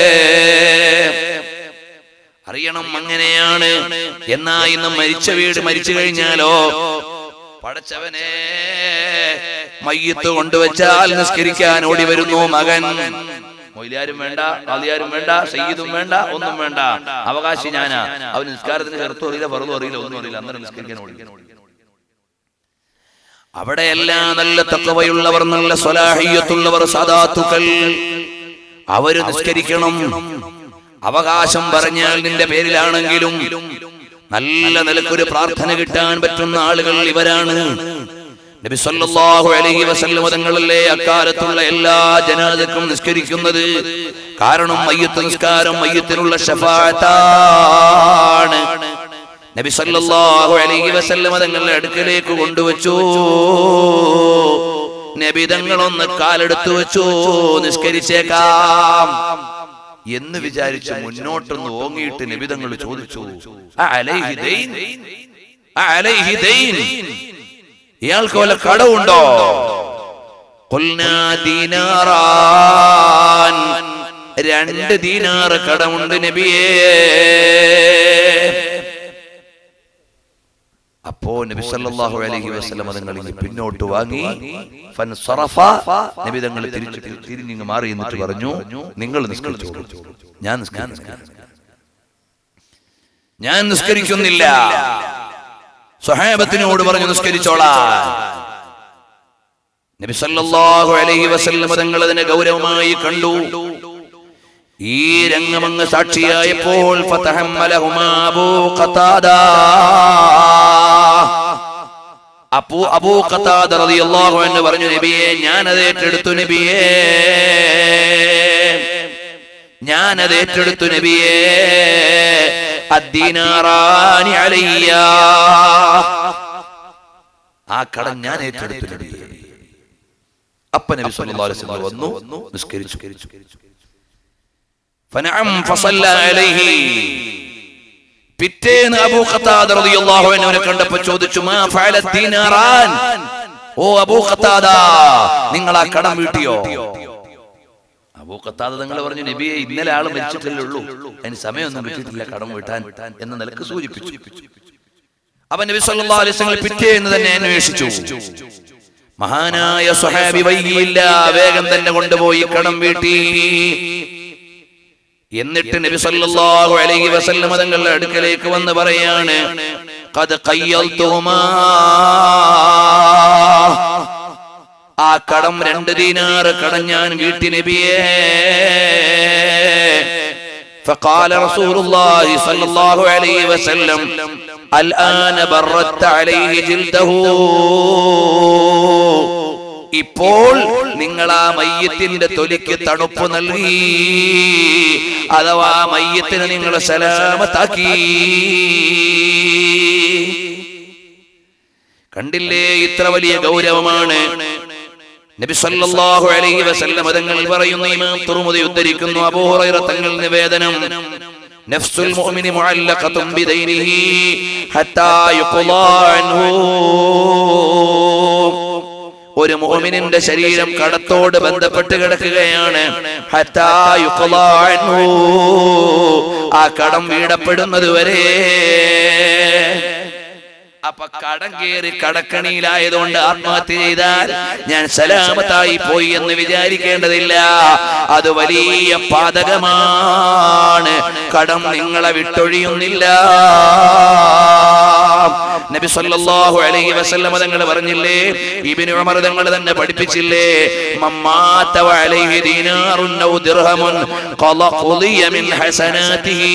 അറിയണം അങ്ങനെയാണ് എന്നാ ഇന്ന് മരിച്ച വീട് മരിച്ചു കഴിഞ്ഞാലോ പടച്ചവനെ മയ്യത്ത് കൊണ്ടുവച്ചാൽ നിസ്കരിക്കാൻ ഓടി വരുന്നു മകൻ മൊയിലാരും വേണ്ട ആലിയാരും വേണ്ട സയ്യിദും വേണ്ട ഒന്നും വേണ്ട അവകാശി ഞാനാ അവന് നിസ്കാരത്തിന് ചെറുത്തും അറിയില്ല വെറുതും അറിയില്ല ഒന്നും അറിയില്ല അന്നേരം നിസ്കരിക്കാൻ ഓടി അവിടെയെല്ലാം നല്ല തക്കവയുള്ളവർ നല്ല സ്വലാഹിയത്തുള്ളവർ സദാത്തുക്കൾ അവര് നിസ്കരിക്കണം അവകാശം പറഞ്ഞാൽ നിന്റെ പേരിലാണെങ്കിലും നല്ല നിലക്കൊരു പ്രാർത്ഥന കിട്ടാൻ പറ്റുന്ന ആളുകൾ ഇവരാണ് നബി സല്ലല്ലാഹു അലൈഹി വസല്ലം തങ്ങളല്ലേ അക്കാലത്തുള്ള എല്ലാ ജനാദക്കും നിസ്കരിക്കുന്നത് കാരണം മയ്യത്ത് നിസ്കാരം മയ്യത്തിനുള്ള ഷഫാഅത്താണ് നബി സല്ലല്ലാഹു അലൈഹി വസല്ലം തങ്ങളുടെ അടുക്കലേക്ക് കൊണ്ടുവച്ചു നബി തങ്ങളൊന്ന് കാലെടുത്തു വെച്ചു നിസ്കരിച്ചേക്കാം എന്ന് വിചാരിച്ച് മുന്നോട്ടൊന്ന് ഓങ്ങിയിട്ട് നബിതങ്ങൾ ചോദിച്ചു "അഅലൈഹി ദൈൻ? അഅലൈഹി ദൈൻ?" ഇയാൾക്ക് വല്ല കടവുണ്ടോ ഖുൽനാ ദീനാറാൻ. രണ്ട് ദീനാറ് കടമുണ്ട് നബിയേ അപ്പോ നബി സല്ലല്ലാഹു അലൈഹി വസല്ലം തങ്ങൾ ഇങ്ങ് പിന്നോട്ട് വാങ്ങി ഫൻസറഫ നബി തങ്ങൾ തിരിച്ചു തിരിഞ്ഞിങ്ങ് മാറി എന്നിട്ട് പറഞ്ഞു നിങ്ങൾ നിസ്കരിച്ചു ഞാൻ നിസ്കരിക്കുന്നില്ല ഞാൻ നിസ്കരിക്കുന്നില്ല സ്വഹാബത്തിനോട് പറഞ്ഞു നിസ്കരിച്ചോളാം നബി സല്ലല്ലാഹു അലൈഹി വസല്ലം തങ്ങൾ അതിനെ ഗൗരവമായി കണ്ടു ഈ രംഗമങ്ങ് സാക്ഷിയായപ്പോൾ ഫതഹമ്മലഹുമാ അബൂ ഖതാദ അപ്പൂ അബൂ ഖതാദ റളിയല്ലാഹു അൻഹു പറഞ്ഞു നബിയെ ഞാൻ അത് ഏറ്റെടുത്തു നബിയെ ഞാൻ അത് ഏറ്റെടുത്തു നബിയെ അദ്ദീനാറാനി അലയ്യ ആ കടം ഞാൻ ഏറ്റെടുത്തു നബിയെ അപ്പ നബി സല്ലല്ലാഹു അലൈഹി വസല്ലം വന്നു നിസ്കരിച്ചു ഫനഅം ഫസല്ല അലൈഹി പിറ്റേന്ന് അബൂ ഖത്താദ റളിയല്ലാഹു അൻഹുവിനെ കണ്ടപ്പോൾ ചോദിച്ചു മാ ഫഅല ദീനാറാൻ ഓ അബൂ ഖത്താദ നിങ്ങൾ ആ കടം വീട്ടിയോ അബൂ ഖത്താദ നിങ്ങൾ പറഞ്ഞു നബിയെ ഇന്നലെ ആള് മരിച്ചിട്ടല്ലേ ഉള്ളൂ അതിന് സമയമൊന്നും കിട്ടിയിട്ടില്ല കടം വീട്ടാൻ എന്ന നിലക്ക് സൂചിപ്പിച്ചു അപ്പൊ നബി സല്ലല്ലാഹു അലൈഹി വസല്ലം പിറ്റേന്ന് തന്നെ അന്വേഷിച്ചു മഹാനായ സ്വഹാബി വൈകിയില്ല വേഗം തന്നെ കൊണ്ടുപോയി കടം വീട്ടി എന്നിട്ട് നബി സല്ലല്ലാഹു അലൈഹി വസല്ലം തങ്ങളുടെ അടുക്കലേക്ക് വന്ന് പറയാണ് ഖദ് ഖയ്യൽതുഹുമാ ആ കടം രണ്ട് ദീനാറ് കടം ഞാൻ വീട്ടി നബിയേ فقال رسول الله صلى الله عليه وسلم الآن بردت عليه جلده ഇപ്പോൾ നിങ്ങൾ ആ മയ്യത്തിന്റെ തൊലിക്ക് തണുപ്പ് നൽകി അഥവാ മയ്യത്തിന് നിങ്ങൾ സലാമത്താക്കി കണ്ടില്ലേ ഇത്ര വലിയ ഗൗരവമാണ് നബി സല്ലല്ലാഹു അലൈഹി വസല്ലം തങ്ങൾ പറയുന്നു ഇമാം തുർമുദി ഉദ്ധരിക്കുന്നു അബൂ ഹുറൈറ തങ്ങൾ നിവേദനം നഫ്സുൽ മുഅ്മിനി മുഅല്ലഖത്തും ബിദൈനിഹി ഹത്താ യുഖ്ളാ അൻഹു ഒരു മുഅ്മിനിന്റെ ശരീരം കടത്തോട് ബന്ധപ്പെട്ട് കിടക്കുകയാണ് ഹത്താ യുഖ്ളാ അൻഹു ആ കടം വീടപ്പെടുന്നത് വരെ അപ്പൊ കടം കയറി കടക്കണിയിലായതുകൊണ്ട് ആത്മഹത്യ ചെയ്താൽ ഞാൻ സലാമത്തായി പോയി എന്ന് വിചാരിക്കേണ്ടതില്ല അത് വലിയ പാതകമാണ് കടം നിങ്ങളെ വിട്ടൊഴിയുന്നില്ല നബി സല്ലല്ലാഹു അലൈഹി വസല്ലം തങ്ങൾ പറഞ്ഞില്ലേ ഇബ്നു ഉമർ തങ്ങൾ തന്നെ പഠിപ്പിച്ചില്ലേ മമ്മാത വഅലൈഹി ദീനാറുൻ ഔ ദിർഹമുൻ ഖള ഖുദിയ മിൻ ഹസനാതിഹി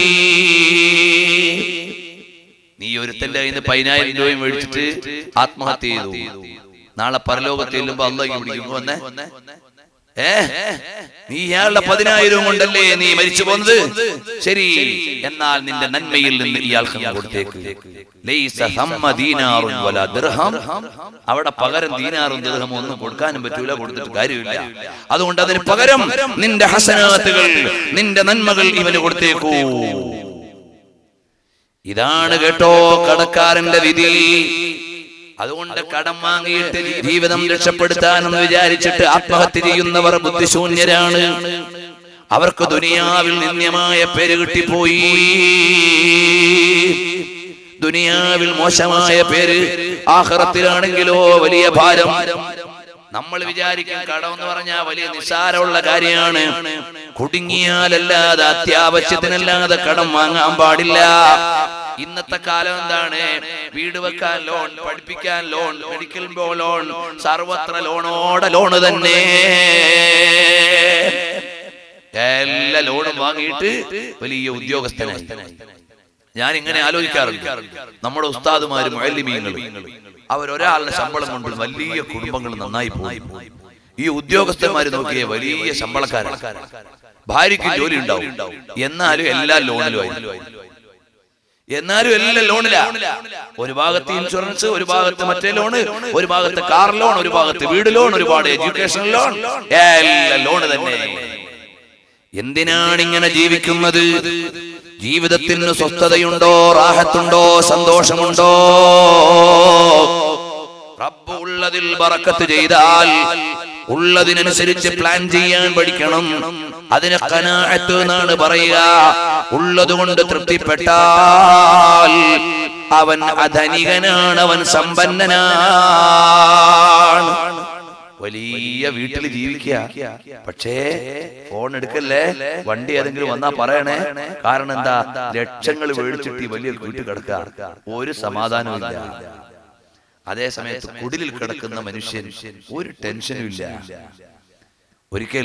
നീ ഒരുത്തന്റെ കയ്യിൽ നിന്ന് പതിനായിരം രൂപയും മേടിച്ചിട്ട് ആത്മഹത്യ ചെയ്തു നാളെ പരലോകത്ത് ചെല്ലുമ്പോ അല്ല പിടിക്കും വന്നേ ഏ നീ ഇയാളുടെ പതിനായിരവും കൊണ്ടല്ലേ നീ മരിച്ചു പോന്നത് ശരി എന്നാൽ നിന്റെ നന്മയിൽ നിന്ന് ഇയാൾക്ക് അങ്ങ് കൊടുത്തേക്ക് ലൈസ സമ്മ ദീനാറുൻ വലാ ദിർഹം. അവിടെ പകരം ദീനാറും ദിർഹമും ഒന്നും കൊടുക്കാനും പറ്റൂല കൊടുത്തിട്ട് കാര്യമില്ല അതുകൊണ്ട് അതിന് പകരം നിന്റെ ഹസനാത്തുകൾ നിന്റെ നന്മകൾ ഇവന് കൊടുത്തേക്കൂ ഇതാണ് കേട്ടോ കടക്കാരന്റെ വിധി അതുകൊണ്ട് കടം വാങ്ങിയിട്ട് ജീവിതം രക്ഷപ്പെടുത്താനെന്ന് വിചാരിച്ചിട്ട് ആത്മഹത്യ ചെയ്യുന്നവർ ബുദ്ധിശൂന്യരാണ് അവർക്ക് ദുനിയാവിൽ നിന്ദ്യമായ പേര് കിട്ടിപ്പോയി ദുനിയാവിൽ മോശമായ പേര് ആഹ്റത്തിലാണെങ്കിലോ വലിയ ഭാരം നമ്മൾ വിചാരിക്കും കടം എന്ന് പറഞ്ഞാൽ വലിയ നിസ്സാരമുള്ള കാര്യമാണ് കുടുങ്ങിയാലല്ലാതെ അത്യാവശ്യത്തിനല്ലാതെ കടം വാങ്ങാൻ പാടില്ല ഇന്നത്തെ കാലം എന്താണ് വീട് വെക്കാൻ ലോൺ പഠിപ്പിക്കാൻ ലോൺ മെഡിക്കൽ ലോൺ സർവത്ര ലോണോടെ ലോണ് തന്നെ എല്ലാ ലോണും വാങ്ങിയിട്ട് വലിയ ഉദ്യോഗസ്ഥനായി ഞാൻ ഇങ്ങനെ ആലോചിക്കാറുണ്ട് നമ്മുടെ ഉസ്താദുമാരും മഴലിമീങ്ങളും അവരൊരാളുടെ ശമ്പളം കൊണ്ട് വലിയ കുടുംബങ്ങൾ നന്നായി പോയി ഈ ഉദ്യോഗസ്ഥന്മാര് നോക്കിയ വലിയ ശമ്പളക്കാരാണ് ഭാര്യയ്ക്ക് ജോലി ഉണ്ടാവും എന്നാലും എല്ലാ ലോണിലും എന്നാലും എല്ലാം ലോണിലാ ഒരു ഭാഗത്ത് ഇൻഷുറൻസ് ഒരു ഭാഗത്ത് മറ്റേ ലോണ് ഒരു ഭാഗത്ത് കാർ ലോൺ ഒരു ഭാഗത്ത് വീട് ലോൺ ഒരുപാട് എഡ്യൂക്കേഷൻ ലോൺ എല്ലാം ലോണ് തന്നെ എന്തിനാണ് ഇങ്ങനെ ജീവിക്കുന്നത് ജീവിതത്തിന് സ്വസ്ഥതയുണ്ടോ റാഹത്തുണ്ടോ സന്തോഷമുണ്ടോ റബ്ബ് ഉള്ളതിൽ ബറക്കത്ത് ചെയ്താൽ ഉള്ളതിനനുസരിച്ച് പ്ലാൻ ചെയ്യാൻ പഠിക്കണം അതിന് കനാഅത്ത് എന്നാണ് പറയുക ഉള്ളത് കൊണ്ട് തൃപ്തിപ്പെട്ടാൽ അവൻ അധനികനാണ് അവൻ സമ്പന്നനാണ് വലിയ വീട്ടിൽ ജീവിക്കുക പക്ഷേ ഫോൺ എടുക്കല്ലേ വണ്ടി ഏതെങ്കിലും വന്നാ പറയണേ കാരണം എന്താ ലക്ഷങ്ങൾ മേടിച്ചിട്ട് ഈ വലിയ വീട്ടിൽ കിടക്കുക ഒരു സമാധാനവും ഇല്ല അതേ സമയത്ത് കുടിലിൽ കിടക്കുന്ന മനുഷ്യൻ ഒരു ടെൻഷനും ഇല്ല ഒരിക്കൽ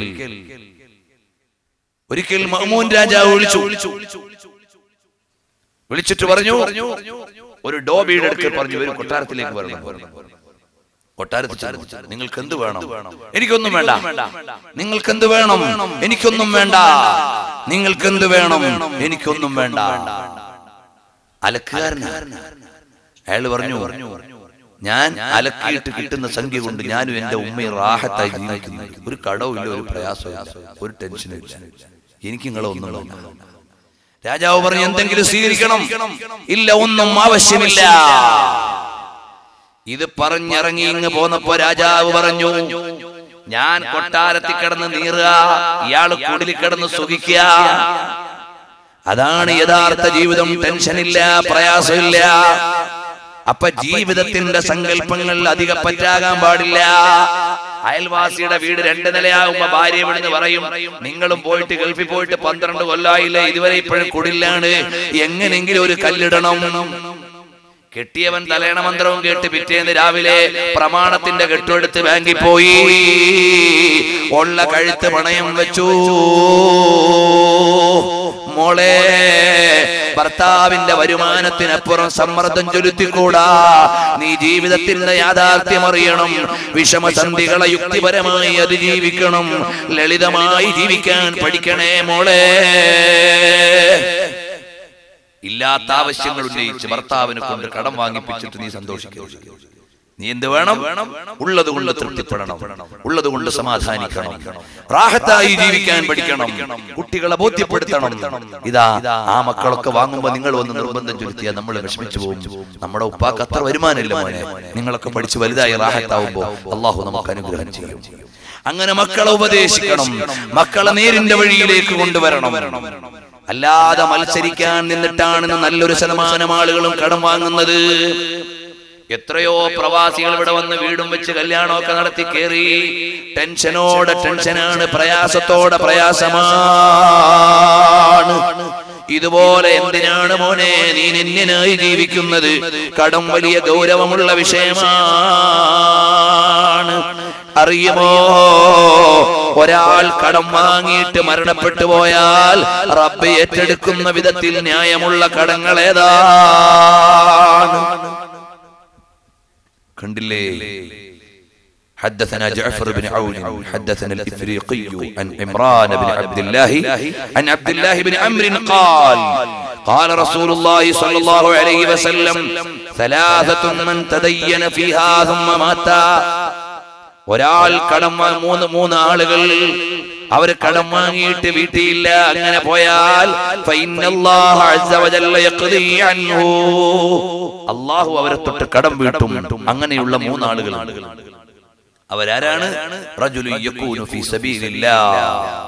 ഒരിക്കൽ മഹ്മൂൻ രാജാവ് വിളിച്ചു വിളിച്ചിട്ട് പറഞ്ഞു ഒരു ഡോബിയുടെ അടുക്കൽ പറഞ്ഞു ഒരു കൊട്ടാരത്തിലേക്ക് വരണം കൊട്ടാരത്തിൽ ചെന്നു. നിങ്ങൾക്ക് എന്ത് വേണം എനിക്കൊന്നും വേണ്ട നിങ്ങൾക്ക് എന്ത് വേണം എനിക്കൊന്നും വേണ്ട നിങ്ങൾക്ക് എന്ത് വേണം എനിക്കൊന്നും വേണ്ട അലക്കുകാരനാണ് അയാൾ പറഞ്ഞു ഞാൻ അലക്കിയിട്ട് കിട്ടുന്ന സംഖ്യ കൊണ്ട് ഞാനും എന്റെ ഉമ്മയും റാഹത്തായി ജീവിക്കുന്നു ഒരു കടവും ഇല്ല ഒരു പ്രയാസവും ഇല്ല ഒരു ടെൻഷനും ഇല്ല എനിക്ക് നിങ്ങളെ ഒന്നും വേണ്ട രാജാവ് പറഞ്ഞു എന്തെങ്കിലും സ്വീകരിക്കണം ഇല്ല ഒന്നും ആവശ്യമില്ല ഇത് പറഞ്ഞിറങ്ങി ഇങ്ങ് പോന്നപ്പോ രാജാവ് പറഞ്ഞു ഞാൻ കൊട്ടാരത്തിൽ കിടന്ന് നീറുക ഇയാള് കുടിലിൽ കിടന്ന് സുഖിക്കുക അതാണ് യഥാർത്ഥ ജീവിതം ടെൻഷനില്ല പ്രയാസമില്ല അപ്പൊ ജീവിതത്തിന്റെ സങ്കല്പങ്ങൾ അധികം പറ്റാകാൻ പാടില്ല അയൽവാസിയുടെ വീട് രണ്ട് നിലയാകുമ്പോ ഭാര്യ വിടുന്ന് പറയും നിങ്ങളും പോയിട്ട് ഗൾഫിൽ പോയിട്ട് പന്ത്രണ്ട് കൊല്ലായില്ലേ ഇതുവരെ ഇപ്പോഴും കുടിലാണ് എങ്ങനെങ്കിലും ഒരു കല്ലിടണം കെട്ടിയവൻ തലേണ മന്ത്രവും കേട്ട് പിറ്റേന്ന് രാവിലെ പ്രമാണത്തിന്റെ കെട്ടെടുത്ത് ബാങ്കിൽ പോയി ഉള്ള കഴുത്ത് പണയം വെച്ചു മോളെ ഭർത്താവിന്റെ വരുമാനത്തിനപ്പുറം സമ്മർദ്ദം ചൊലുത്തിക്കൂടാ നീ ജീവിതത്തിന്റെ യാഥാർത്ഥ്യം അറിയണം വിഷമസന്ധികളെ യുക്തിപരമായി അതിജീവിക്കണം ലളിതമായി ജീവിക്കാൻ പഠിക്കണേ മോളെ ഇല്ലാത്ത ആവശ്യങ്ങൾ ഉന്നയിച്ച് ഭർത്താവിനെ കൊണ്ട് കടം വാങ്ങിപ്പിച്ചിട്ട് നീ സന്തോഷിക്കരുത് നീ എന്ത് വേണം ഉള്ളത് കൊണ്ട് തൃപ്തിപ്പെടണം ഉള്ളത് കൊണ്ട് സമാധാനിക്കണം റാഹത്തായി ജീവിക്കാൻ പഠിക്കണം കുട്ടികളെ ബോധ്യപ്പെടുത്തണം ഇതാ ആ മക്കളൊക്കെ വാങ്ങുമ്പോ നിങ്ങൾ വന്ന് നിർബന്ധം ചൊലുത്തിയാൽ നമ്മൾ വിഷമിച്ചു പോകും നമ്മുടെ ഉപ്പാക്ക് അത്ര വരുമാനമില്ല മോനെ നിങ്ങളൊക്കെ പഠിച്ച് വലുതായി റാഹത്താവുമ്പോ അള്ളാഹു നമുക്ക് അനുഗ്രഹം ചെയ്യും അങ്ങനെ മക്കളെ ഉപദേശിക്കണം മക്കളെ നേരിന്റെ വഴിയിലേക്ക് കൊണ്ടുവരണം അല്ലാതെ മത്സരിക്കാൻ നിന്നിട്ടാണ് ഇന്ന് നല്ലൊരു ശതമാനം ആളുകളും കടം വാങ്ങുന്നത് എത്രയോ പ്രവാസികൾ ഇവിടെ വന്ന് വീടും വെച്ച് കല്യാണമൊക്കെ നടത്തി കേറി ടെൻഷനോടെ ടെൻഷനാണ് പ്രയാസത്തോടെ പ്രയാസമാണ് ഇതുപോലെ എന്തിനാണ് മോനെ നീ നിന്യനായി ജീവിക്കുന്നത് കടം വലിയ ഗൗരവമുള്ള വിഷയമാണ് അറിയുമോ ഒരാൾ കടം വാങ്ങിയിട്ട് മരണപ്പെട്ടു പോയാൽ റബ്ബ് ഏറ്റെടുക്കുന്ന വിധത്തിൽ ന്യായമുള്ള കടങ്ങൾ ഏതാണ് കണ്ടില്ലേ حدثنا جعفر بن عون حدثنا الإفريقي عن عمران بن عبد الله عن عبد الله بن عمرو قال قال رسول الله صلى الله عليه وسلم ثلاثة من تدين فيها ثم مات ഒരാൾ കടം വാ- മൂന്ന് മൂന്ന് ആളുകൾ അവര് കടം വാങ്ങിയിട്ട് വീട്ടിയില്ല അങ്ങനെ പോയാൽ ഫൈനല്ലാഹ അസ്സ വജല്ല യഖ്ദി അൻഹു. അള്ളാഹു അവരെ തൊട്ട് കടം വീട്ടും അങ്ങനെയുള്ള മൂന്നാളുകൾ അവരാരാണ് റജുലു യകൂനു ഫീ സബീലില്ലാഹ്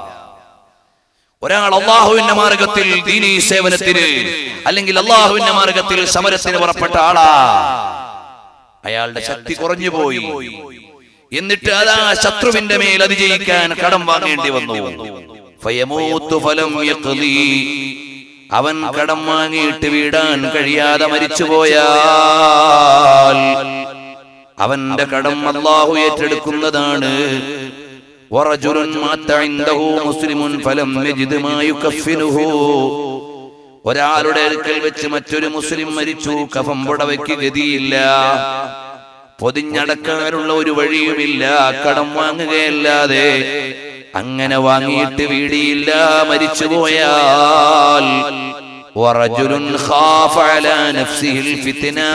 ഒരാൾ അള്ളാഹുവിന്റെ മാർഗത്തിൽ ദീനീ സേവനത്തിന് അല്ലെങ്കിൽ അള്ളാഹുവിന്റെ മാർഗത്തിൽ സമരത്തിന് പുറപ്പെട്ട ആളാ അയാളുടെ ശക്തി കുറഞ്ഞു പോയി എന്നിട്ട് അതാ ശത്രുവിന്റെ മേൽ അതിജയിക്കാൻ കടം വാങ്ങേണ്ടി വന്നു ഫയമൂത്തു ഫലം യഖ്ദി അവൻ കടം വാങ്ങിയിട്ട് വീടാൻ കഴിയാതെ മരിച്ചുപോയാൽ അവന്റെ കടം അള്ളാഹു ഏറ്റെടുക്കുന്നതാണ് വറജുലുൻ മാത്ത ഇൻദഹു മുസ്ലിമുൻ ഫലം യജിദ് മാ യുകഫിനുഹു ഒരാളുടെ അടുക്കൽ വെച്ച് മറ്റൊരു മുസ്ലിം മരിച്ചു കഫം പുടവയ്ക്ക് ഗതിയില്ല പൊതിഞ്ഞടക്കാനുള്ള ഒരു വഴിയുമില്ല കടം വാങ്ങുകയല്ലാതെ അങ്ങനെ വാങ്ങിയിട്ട് വീടിയില്ല മരിച്ചുപോയാൽ ورجل خاف على نفسه الفتنة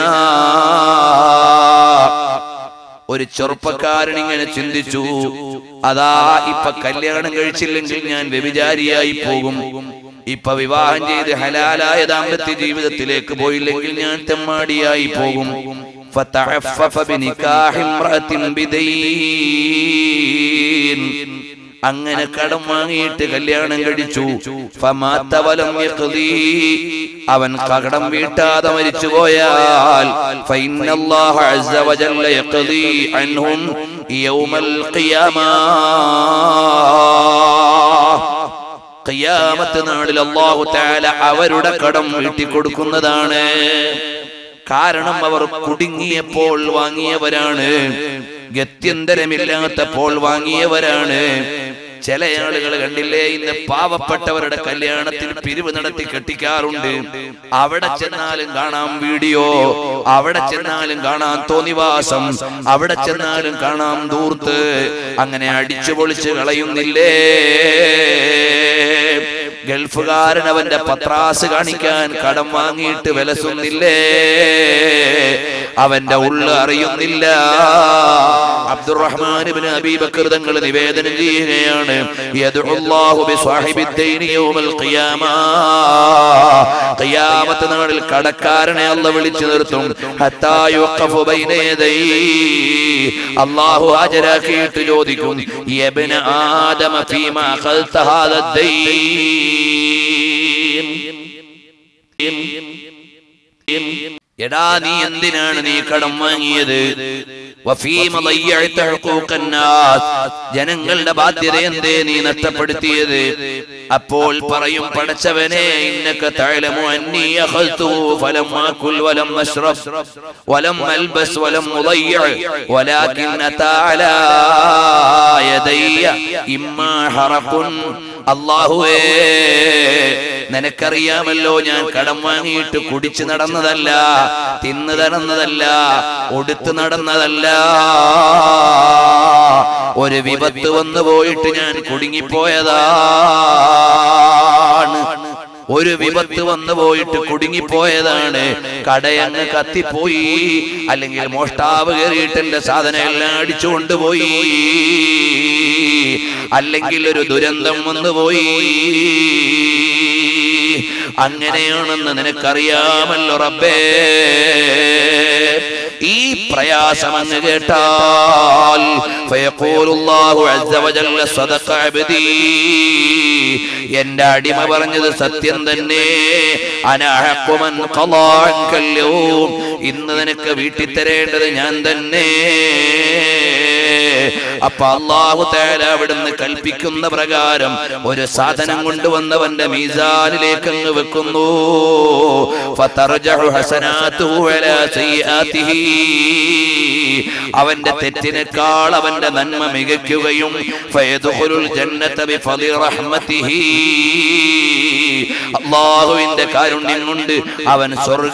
ഒരു ചെറുപ്പക്കാരൻ ഇങ്ങനെ ചിന്തിച്ചു അതാ ഇപ്പൊ കല്യാണം കഴിച്ചില്ലെങ്കിൽ ഞാൻ വ്യഭിചാരിയായി പോകും ഇപ്പൊ വിവാഹം ചെയ്ത് ഹലാലായ ദാമ്പത്യ ജീവിതത്തിലേക്ക് പോയില്ലെങ്കിൽ ഞാൻ തെമ്മാടിയായി പോകും فتعفف بنكاح امرأة بدين അങ്ങനെ കടം വാങ്ങിയിട്ട് കല്യാണം കഴിച്ചു ഫമാത്ത വലം യഖ്ദി. അവൻ കടം വീട്ടാതെ മരിച്ചു പോയാൽ ഫഇന്നല്ലാഹ അസ്സ വജല്ല യഖ്ദി അൻഹും യൗമൽ ഖിയാമ ഖിയാമത്ത് നാളിൽ അല്ലാഹു തആല അവരുടെ കടം വീട്ടി കൊടുക്കുന്നതാണ് കാരണം അവർ കുടുങ്ങിയപ്പോൾ വാങ്ങിയവരാണ് ഗത്യന്തരമില്ലാത്തപ്പോൾ വാങ്ങിയവരാണ് ചില ആളുകൾ കണ്ടില്ലേ ഇന്ന് പാവപ്പെട്ടവരുടെ കല്യാണത്തിൽ പിരിവ് നടത്തി കെട്ടിക്കാറുണ്ട് അവിടെ ചെന്നാലും കാണാം വീഡിയോ അവിടെ ചെന്നാലും കാണാം തോന്നിവാസം അവിടെ ചെന്നാലും കാണാം ദൂർത്ത് അങ്ങനെ അടിച്ചു പൊളിച്ച് കളയുന്നില്ലേ ഗൾഫുകാരൻ അവന്റെ പത്രാസ് കാണിക്കാൻ കടം വാങ്ങിയിട്ട് വിലസുന്നില്ലേ അവന്റെ ഉള്ളു അറിയുന്നില്ല അബ്ദുറഹ്മാൻ ഇബ്നു അബീ ബക്കർ തങ്ങൾ നിവേദനം ചെയ്യുകയാണ് യദ്ഉല്ലാഹു ബിസ്വാഹിബിദ്ദൈനി യൗമൽ ഖിയാമ ഖിയാമത്ത് നാളിൽ കടക്കാരനെ അല്ലാഹ് വിളിച്ചു നിർത്തും ഹത്താ യുഖഫു ബൈന യദൈ അല്ലാഹു ഹാജരാക്കിയിട്ട് ചോദിക്കും യബ്ന ആദമ ഫീമാ ഖൽത ഹാദ എടാ നീ എന്തിനാണ് നീ കടം വാങ്ങിയത് വഫീമ ളയ്യഅത ഹുഖൂഖന്നാസ്. ജനങ്ങളുടെ ബാധ്യത എന്തേ നീ നഷ്ടപ്പെടുത്തിയത് അപ്പോൾ പറയും പടച്ചവനെ ഇന്നക തഅലമു അന്നി അഖൽതു ഫലം ആകുൽ വലം അശ്റബ് വലം അൽബസ് വലം ഉളയ്യ വലാകിൻ അതാ അലാ യദയ്യ ഇമ്മാ ഹറഖുൻ അല്ലാഹുവേ നിനക്കറിയാമല്ലോ ഞാൻ കടം വാങ്ങിയിട്ട് കുടിച്ചു നടന്നതല്ല തിന്നു നടന്നതല്ല ഒടുത്തു നടന്നതല്ല ഒരു വിപത്ത് വന്നു പോയിട്ട് ഞാൻ കുടുങ്ങിപ്പോയതാണ് ഒരു വിപത്ത് വന്നു പോയിട്ട് കുടുങ്ങിപ്പോയതാണ് കടയങ്ങ് കത്തിപ്പോയി അല്ലെങ്കിൽ മോഷ്ടാവ് കയറിയിട്ട് എന്റെ സാധനം എല്ലാം അടിച്ചു കൊണ്ടുപോയി അല്ലെങ്കിൽ ഒരു ദുരന്തം വന്നുപോയി അങ്ങനെയാണെന്ന് നിനക്കറിയാമല്ലോ റബ്ബേ ഈ പ്രയാസം അങ്ങ് കേട്ടാൽ ഫയഖൂലുല്ലാഹു അസ്സ വജല്ല സദഖ അബ്ദീ എന്റെ അടിമ പറഞ്ഞത് സത്യം തന്നെ അനഹക്കുമൻ ഖളാ അൻകൽ യൗം. ഇന്ന് നിനക്ക് വീട്ടിൽ തരേണ്ടത് ഞാൻ തന്നെ അപ്പൊ അള്ളാഹു തആല അവിടുന്ന് കൽപ്പിക്കുന്ന പ്രകാരം ഒരു സാധനം കൊണ്ടുവന്നവന്റെ മീസാനിലേക്ക് അങ്ങ് വെക്കുന്നു ഫതർജഹു ഹസനാതുഹു അലാ സയ്യിആതിഹി. അവന്റെ തെറ്റിനേക്കാൾ അവന്റെ നന്മ മികയ്ക്കുകയും ഫയദ്ഖുലുൽ ജന്നത ബിഫളി റഹ്മതിഹി അള്ളാഹുവിന്റെ കാരുണ്യം കൊണ്ട് അവൻ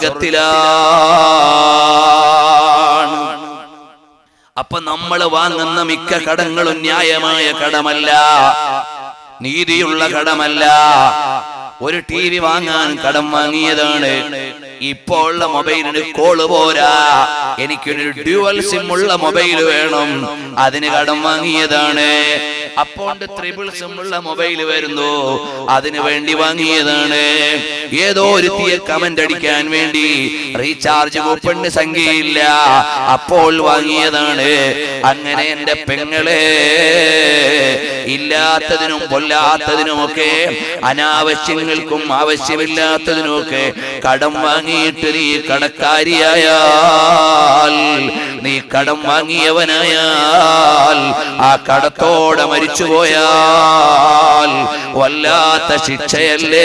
സ്വർഗത്തിലാണ് അപ്പൊ നമ്മൾ വാങ്ങുന്ന മിക്ക കടങ്ങളും ന്യായമായ കടമല്ല നീതിയുള്ള കടമല്ല ഒരു ടി വി വാങ്ങാൻ കടം വാങ്ങിയതാണ് ഇപ്പോ ഉള്ള മൊബൈലിന് കോള് പോരാ എനിക്കൊരു ഡ്യുവൽ സിം ഉള്ള മൊബൈൽ വേണം അതിന് കടം വാങ്ങിയതാണ് അപ്പോൾ ത്രിപിൾ സിം ഉള്ള മൊബൈൽ വരുന്നു അതിന് വേണ്ടി വാങ്ങിയതാണ് ഏതോ ഒരു തീയ കമന്റ് അടിക്കാൻ വേണ്ടി റീചാർജ് കൂപ്പണിന് സംഖ്യയില്ല അപ്പോൾ വാങ്ങിയതാണ് അങ്ങനെ എന്റെ പെങ്ങളെ ഇല്ലാത്തതിനും പൊല്ലാത്തതിനുമൊക്കെ അനാവശ്യങ്ങൾക്കും ആവശ്യമില്ലാത്തതിനുമൊക്കെ കടം വാങ്ങിയിട്ട് നീ കടക്കാരിയായാൽ നീ കടം വാങ്ങിയവനായാൽ ആ കടത്തോടെ മരിച്ചുപോയാൽ വല്ലാത്ത ശിക്ഷയല്ലേ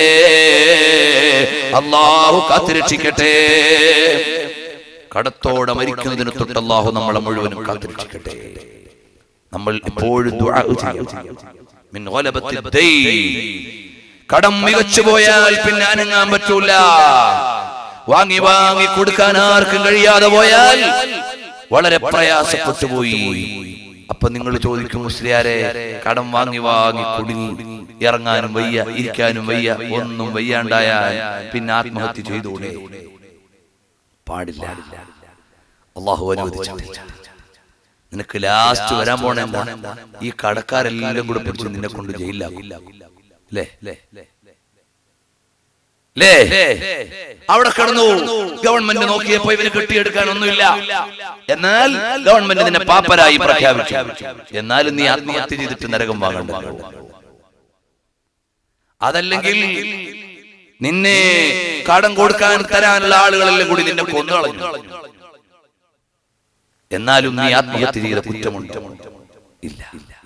അള്ളാഹു കാത്തിരക്ഷിക്കട്ടെ കടത്തോടെ മരിക്കുന്നതിന് തൊട്ട് അള്ളാഹു നമ്മളെ മുഴുവനും കാത്തിരക്ഷിക്കട്ടെ നമ്മൾ എപ്പോഴും ദുആ ചെയ്യണം. മിൻ ഗലബത്തി ദൈൻ. കടം മികച്ചു പോയാൽ പിന്നെ അനങ്ങാൻ പറ്റൂല വാങ്ങി വാങ്ങി കൊടുക്കാൻ ആർക്കും കഴിയാതെ പോയാൽ വളരെ പ്രയാസപ്പെട്ടു പോയി അപ്പൊ നിങ്ങൾ ചോദിക്കും മുസ്ലിയാരെ കടം വാങ്ങി വാങ്ങി കുടുങ്ങി ഇറങ്ങാനും വയ്യ ഇരിക്കാനും വയ്യ ഒന്നും വയ്യാണ്ടായാൽ പിന്നെ ആത്മഹത്യ ചെയ്തൂടെ പാടില്ല അള്ളാഹു അനുവദിച്ചിട്ടില്ല നിനക്ക് ലാസ്റ്റ് വരാൻ പോണ എന്താ ഈ കടക്കാരെല്ലാം കൂടെ പിടിച്ച് നിന്നെ കൊണ്ട് ജയിലിലാക്കും അല്ലേ ലേ അവിടെ കിടന്നു ഗവൺമെന്റ് നോക്കിയപ്പോ ഇവന് കെട്ടിയെടുക്കാനൊന്നുമില്ല എന്നാൽ ഗവൺമെന്റ് നിന്നെ പാപ്പരായി പ്രഖ്യാപിച്ചു എന്നാലും നീ ആത്മഹത്യ ചെയ്തിട്ട് നരകം വാങ്ങണ്ട അതല്ലെങ്കിൽ നിന്നെ കടം കൊടുക്കാൻ തരാനുള്ള ആളുകളെല്ലാം കൂടി നിന്നെ കൊന്നു കളഞ്ഞു എന്നാലും നീ ആത്മഹത്യ ചെയ്ത കുറ്റമുണ്ട് ഇല്ല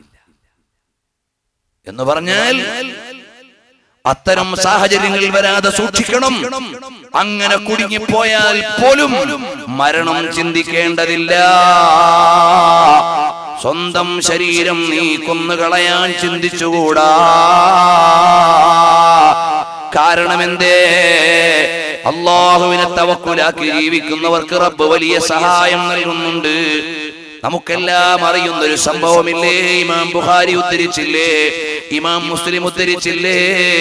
എന്ന് പറഞ്ഞാൽ അത്തരം സാഹചര്യങ്ങൾ വരാതെ സൂക്ഷിക്കണം അങ്ങനെ കുടുങ്ങിപ്പോയാൽ പോലും മരണം ചിന്തിക്കേണ്ടതില്ല സ്വന്തം ശരീരം നീ കൊന്നുകളയാൻ ചിന്തിച്ചുകൂടാ കാരണമെന്തേ അള്ളാഹുവിനെ തവക്കുലാക്കി ജീവിക്കുന്നവർക്ക് റബ്ബ് വലിയ സഹായം നൽകുന്നുണ്ട് നമുക്കെല്ലാം അറിയുന്ന ഒരു സംഭവമില്ലേ ഇമാം ബുഖാരി ഉദ്ധരിച്ചില്ലേ ഇമാം മുസ്ലിം ഉദ്ധരിച്ചില്ലേ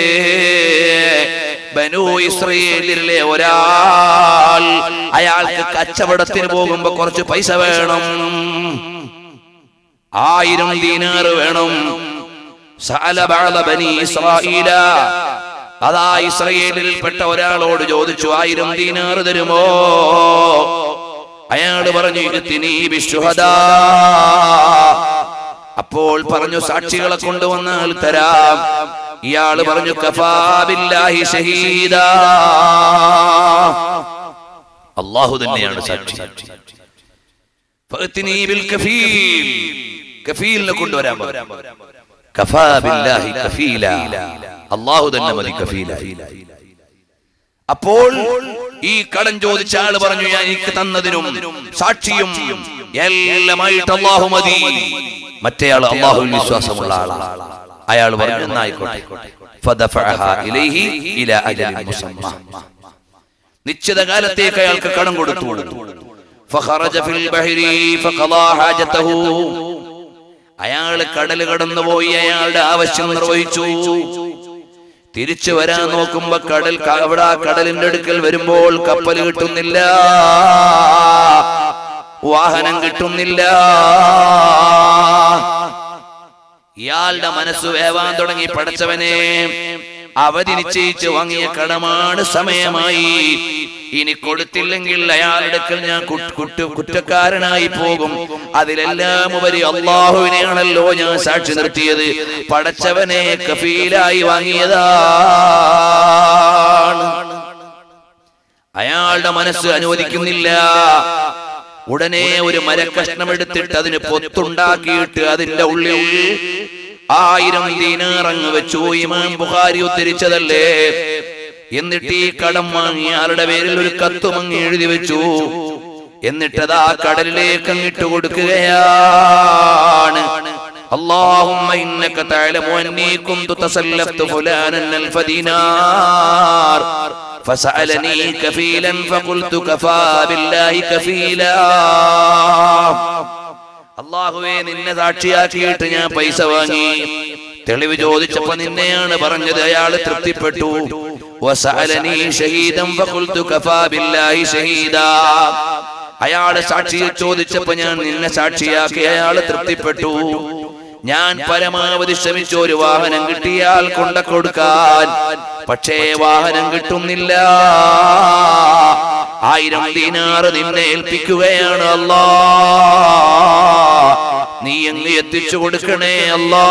ബനു ഇസ്രയേലിലെ ഒരാൾ അയാൾക്ക് കച്ചവടത്തിന് പോകുമ്പോ കുറച്ച് പൈസ വേണം ആയിരം ദീനാറ് വേണം സഅല ബഅദ ബനി ഇസ്രായീല അതാ ഇസ്രയേലിൽപ്പെട്ട ഒരാളോട് ചോദിച്ചു ആയിരം ദീനാറ് തരുമോ അയാള് പറഞ്ഞു "ഇഗ്തിനീ ബിശ്ശുഹദാ." അപ്പോൾ പറഞ്ഞു സാക്ഷികളെ കൊണ്ടുവന്നാൽ തരാം ഇയാള് പറഞ്ഞു കഫാ ബില്ലാഹി ഷഹീദാ അള്ളാഹു തന്നെയാണ് സാക്ഷി ഫഅ്തിനീ ബിൽ കഫീൽ കഫീലിനെ കൊണ്ടുവരാൻ പറഞ്ഞു കഫാ ബില്ലാഹി കഫീല അള്ളാഹു തന്നെ മതി കഫീലായി അപ്പോൾ ഈ കടം ചോദിച്ച ആള് പറഞ്ഞു ഞാൻ എനിക്ക് തന്നതിനും സാക്ഷിയും എല്ലാമായിട്ട് അള്ളാഹു മതി മറ്റേയാൾ അള്ളാഹുവിൽ വിശ്വാസമുള്ള ആളാണ് അയാൾ പറഞ്ഞു എന്നായിക്കോട്ടെ ഫദഫഅഹാ ഇലൈഹി ഇലാ അജലിൻ മുസമ്മ നിശ്ചിത കാലത്തേക്ക് അയാൾക്ക് കടം കൊടുത്തു فخرج في البحر فقضى حاجته അയാൾ കടൽ കടന്നുപോയി അയാളുടെ ആവശ്യം നിർവഹിച്ചു തിരിച്ചു വരാൻ നോക്കുമ്പോ കടൽ ക- അവിടെ ആ കടലിന്റെ അടുക്കൽ വരുമ്പോൾ കപ്പൽ കിട്ടുന്നില്ല വാഹനം കിട്ടുന്നില്ല ഇയാളുടെ മനസ്സ് വേവാൻ തുടങ്ങി പടച്ചവനെ അവധി നിശ്ചയിച്ച് വാങ്ങിയ കടമാണ് സമയമായി ഇനി കൊടുത്തില്ലെങ്കിൽ അയാളുടെ അടുക്കൽ ഞാൻ കുറ്റ്- കുറ്റ കുറ്റക്കാരനായി പോകും അതിലെല്ലാം ഉപരി അള്ളാഹുവിനെയാണല്ലോ ഞാൻ സാക്ഷി നിർത്തിയത് പടച്ചവനെ കഫീലായി വാങ്ങിയതാണ് അയാളുടെ മനസ്സ് അനുവദിക്കുന്നില്ല ഉടനെ ഒരു മരക്കഷ്ണം എടുത്തിട്ട് അതിന് പൊത്തുണ്ടാക്കിയിട്ട് അതിന്റെ ഉള്ളിൽ ആയിരം ദീനാറങ്ങ് വെച്ചു ഇമാം ബുഖാരി ഉദ്ധരിച്ചതല്ലേ എന്നിട്ട് ഈ കടം വാങ്ങി ആളുടെ പേരിൽ ഒരു കത്തുമങ്ങി എഴുതി വെച്ചു എന്നിട്ടത് ആ കടലിലേക്ക് അങ്ങിട്ട് കൊടുക്കുകയാണ് اللهم إنك تعلم أني كنت تسلفت فلانا ألف دينار فسألني كفيلا فقلت كفى بالله كفيلا അള്ളാഹുവേ നിന്നെ സാക്ഷിയാക്കിയിട്ട് ഞാൻ പൈസ വാങ്ങി തെളിവ് ചോദിച്ചപ്പോ നിന്നെയാണ് പറഞ്ഞത് അയാൾ തൃപ്തിപ്പെട്ടു വസഅലനീ ഷഹീദൻ ഫഖുൽതു കഫാ ബില്ലാഹി ഷഹീദാ അയാള് സാക്ഷിയെ ചോദിച്ചപ്പോ ഞാൻ നിന്നെ സാക്ഷിയാക്കി അയാള് തൃപ്തിപ്പെട്ടു ഞാൻ പരമാവധി ശ്രമിച്ചു ഒരു വാഹനം കിട്ടിയാൽ കൊണ്ട കൊടുക്കാൻ പക്ഷേ വാഹനം കിട്ടുന്നില്ല ആയിരം ദീനാറ് നിന്നെ ഏൽപ്പിക്കുകയാണ് അല്ലാ നീ എങ്ങ് എത്തിച്ചു കൊടുക്കണേ അല്ലാ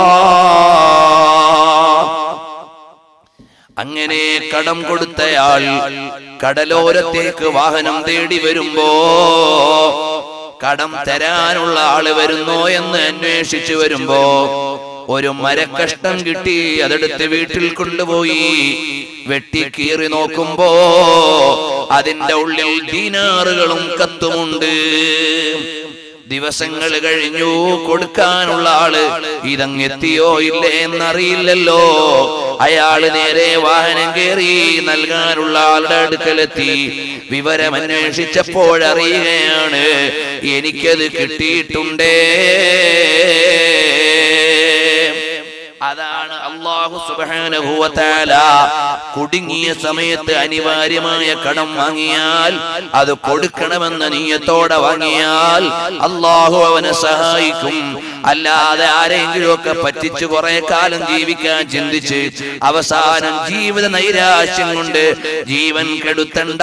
അങ്ങനെ കടം കൊടുത്തയാൾ കടലോരത്തേക്ക് വാഹനം തേടി വരുമ്പോ കടം തരാനുള്ള ആള് വരുന്നോ എന്ന് അന്വേഷിച്ചു വരുമ്പോ ഒരു മരക്കഷ്ടം കിട്ടി അതെടുത്ത് വീട്ടിൽ കൊണ്ടുപോയി വെട്ടി കീറി നോക്കുമ്പോ അതിന്റെ ഉള്ളിൽ ദീനാറുകളും കത്തുമുണ്ട് ദിവസങ്ങൾ കഴിഞ്ഞു കൊടുക്കാനുള്ള ആള് ഇതങ്ങെത്തിയോ ഇല്ലേ എന്നറിയില്ലല്ലോ അയാള് നേരെ വാഹനം കയറി നൽകാനുള്ള ആളുടെ അടുക്കലെത്തി വിവരം അന്വേഷിച്ചപ്പോഴറിയുകയാണ് എനിക്കത് കിട്ടിയിട്ടുണ്ടേ അതാണ് അള്ളാഹു സുബ്ഹാനഹു വ തആല കുടുങ്ങിയ സമയത്ത് അനിവാര്യമായ കടം വാങ്ങിയാൽ അത് കൊടുക്കണമെന്ന നീയത്തോടെ വാങ്ങിയാൽ അള്ളാഹു അവനെ സഹായിക്കും അല്ലാതെ ആരെങ്കിലും ഒക്കെ പറ്റിച്ചു കുറെ കാലം ജീവിക്കാൻ ചിന്തിച്ച് അവസാനം ജീവിത നൈരാശ്യം കൊണ്ട് ജീവൻ കെടുത്തണ്ട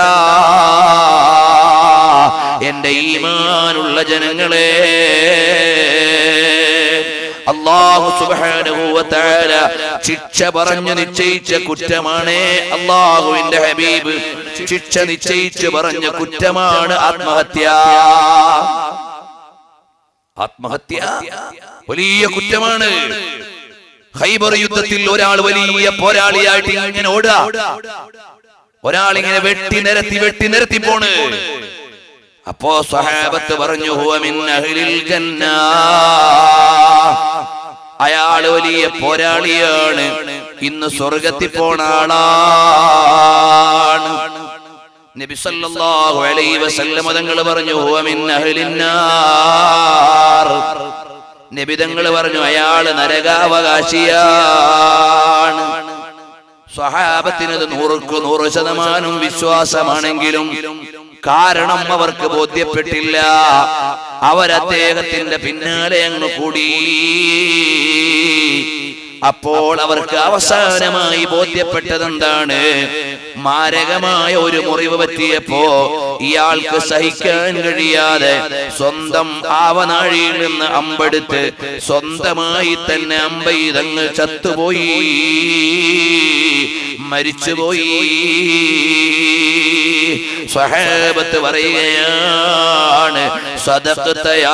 എന്റെ ഈമാനുള്ള ജനങ്ങളെ അള്ളാഹു സുബ്ഹാനഹു വ തആല ശിക്ഷ പറഞ്ഞു നിശ്ചയിച്ച കുറ്റമാണ് അള്ളാഹുവിന്റെ ഹബീബ് ശിക്ഷ നിശ്ചയിച്ച് പറഞ്ഞ കുറ്റമാണ് ആത്മഹത്യ ആത്മഹത്യ വലിയ കുറ്റമാണ് ഹൈബർ യുദ്ധത്തിൽ ഒരാൾ വലിയ പോരാളിയായിട്ട് ഇങ്ങനെ ഓടുക ഒരാൾ ഇങ്ങനെ വെട്ടി നിരത്തി വെട്ടി നിരത്തി പോണ് അപ്പോ സ്വഹാബത്ത് പറഞ്ഞു ഹുവ മിൻ അഹ്ലിൽ ജന്ന അയാള് വലിയ പോരാളിയാണ് ഇന്ന് സ്വർഗത്തിൽ പോണ ആളാണ് നബി സല്ലല്ലാഹു അലൈഹി വസല്ലം തങ്ങൾ പറഞ്ഞു ഹുവ മിൻ അഹ്ലിൻ നാർ നബി തങ്ങൾ പറഞ്ഞു അയാള് നരകാവകാശിയാണ് സ്വഹാബത്തിനത് നൂറുക്ക് നൂറ് ശതമാനം വിശ്വാസമാണെങ്കിലും കാരണം അവർക്ക് ബോധ്യപ്പെട്ടില്ല അവരദ്ദേഹത്തിന്റെ പിന്നാലെ അങ്ങ് കൂടി അപ്പോൾ അവർക്ക് അവസാനമായി ബോധ്യപ്പെട്ടത് എന്താണ് മാരകമായ ഒരു മുറിവ് പറ്റിയപ്പോ ഇയാൾക്ക് സഹിക്കാൻ കഴിയാതെ സ്വന്തം ആവനാഴിയിൽ നിന്ന് അമ്പെടുത്ത് സ്വന്തമായി തന്നെ അമ്പെയ്തങ്ങ് ചത്തുപോയി മരിച്ചുപോയി സ്വഹാബത്ത് പറയുകയാണ് സദഖത യാ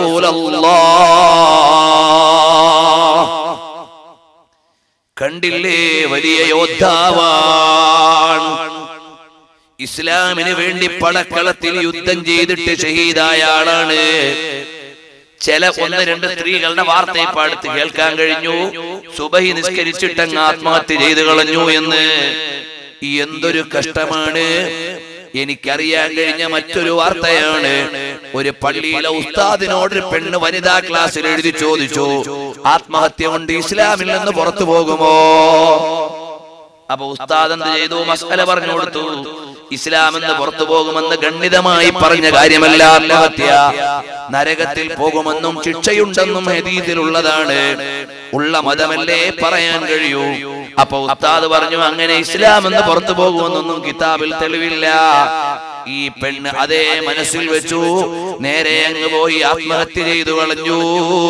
റസൂലല്ലാഹ് കണ്ടില്ലേ വലിയ യോദ്ധാവാണ് ഇസ്ലാമിന് വേണ്ടി പടക്കളത്തിൽ യുദ്ധം ചെയ്തിട്ട് ഷഹീദായ ആളാണ് ചില ഒന്ന് രണ്ട് സ്ത്രീകളുടെ വാർത്ത ഇപ്പൊ അടുത്ത് കേൾക്കാൻ കഴിഞ്ഞു സുബഹി നിസ്കരിച്ചിട്ടങ്ങ് ആത്മഹത്യ ചെയ്തു കളഞ്ഞു എന്ന് എന്തൊരു കഷ്ടമാണ് എനിക്കറിയാൻ കഴിഞ്ഞ മറ്റൊരു വാർത്തയാണ് ഒരു പള്ളിയിലെ ഉസ്താദിനോട് ഒരു പെണ്ണ് വനിതാ ക്ലാസ്സിൽ എഴുതി ചോദിച്ചു ആത്മഹത്യ കൊണ്ട് ഇസ്ലാമിൽ നിന്ന് പുറത്തു പോകുമോ അപ്പൊ ഉസ്താദ് എന്ത് ചെയ്തു മസ്അല പറഞ്ഞു കൊടുത്തു ഇസ്ലാം എന്ന് പുറത്തു പോകുമെന്ന് ഗണ്ഡിതമായി പറഞ്ഞ കാര്യമല്ല ആത്മഹത്യ നരകത്തിൽ പോകുമെന്നും ശിക്ഷയുണ്ടെന്നും ഹദീസിലുള്ളതാണ് ഉള്ള മതമല്ലേ പറയാൻ കഴിയൂ അപ്പൊ ഉസ്താദ് പറഞ്ഞു അങ്ങനെ ഇസ്ലാം എന്ന് പുറത്തു പോകുമെന്നൊന്നും കിതാബിൽ തെളിവില്ല ഈ പെണ്ണ് അതേ മനസ്സിൽ വെച്ചു നേരെ അങ്ങ് പോയി ആത്മഹത്യ ചെയ്തു കളഞ്ഞു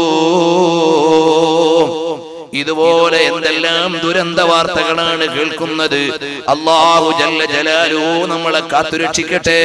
ഇതുപോലെ എന്തെല്ലാം ദുരന്ത വാർത്തകളാണ് കേൾക്കുന്നത് അള്ളാഹു ജല്ല ജലാലു നമ്മളെ കാത്തുരക്ഷിക്കട്ടെ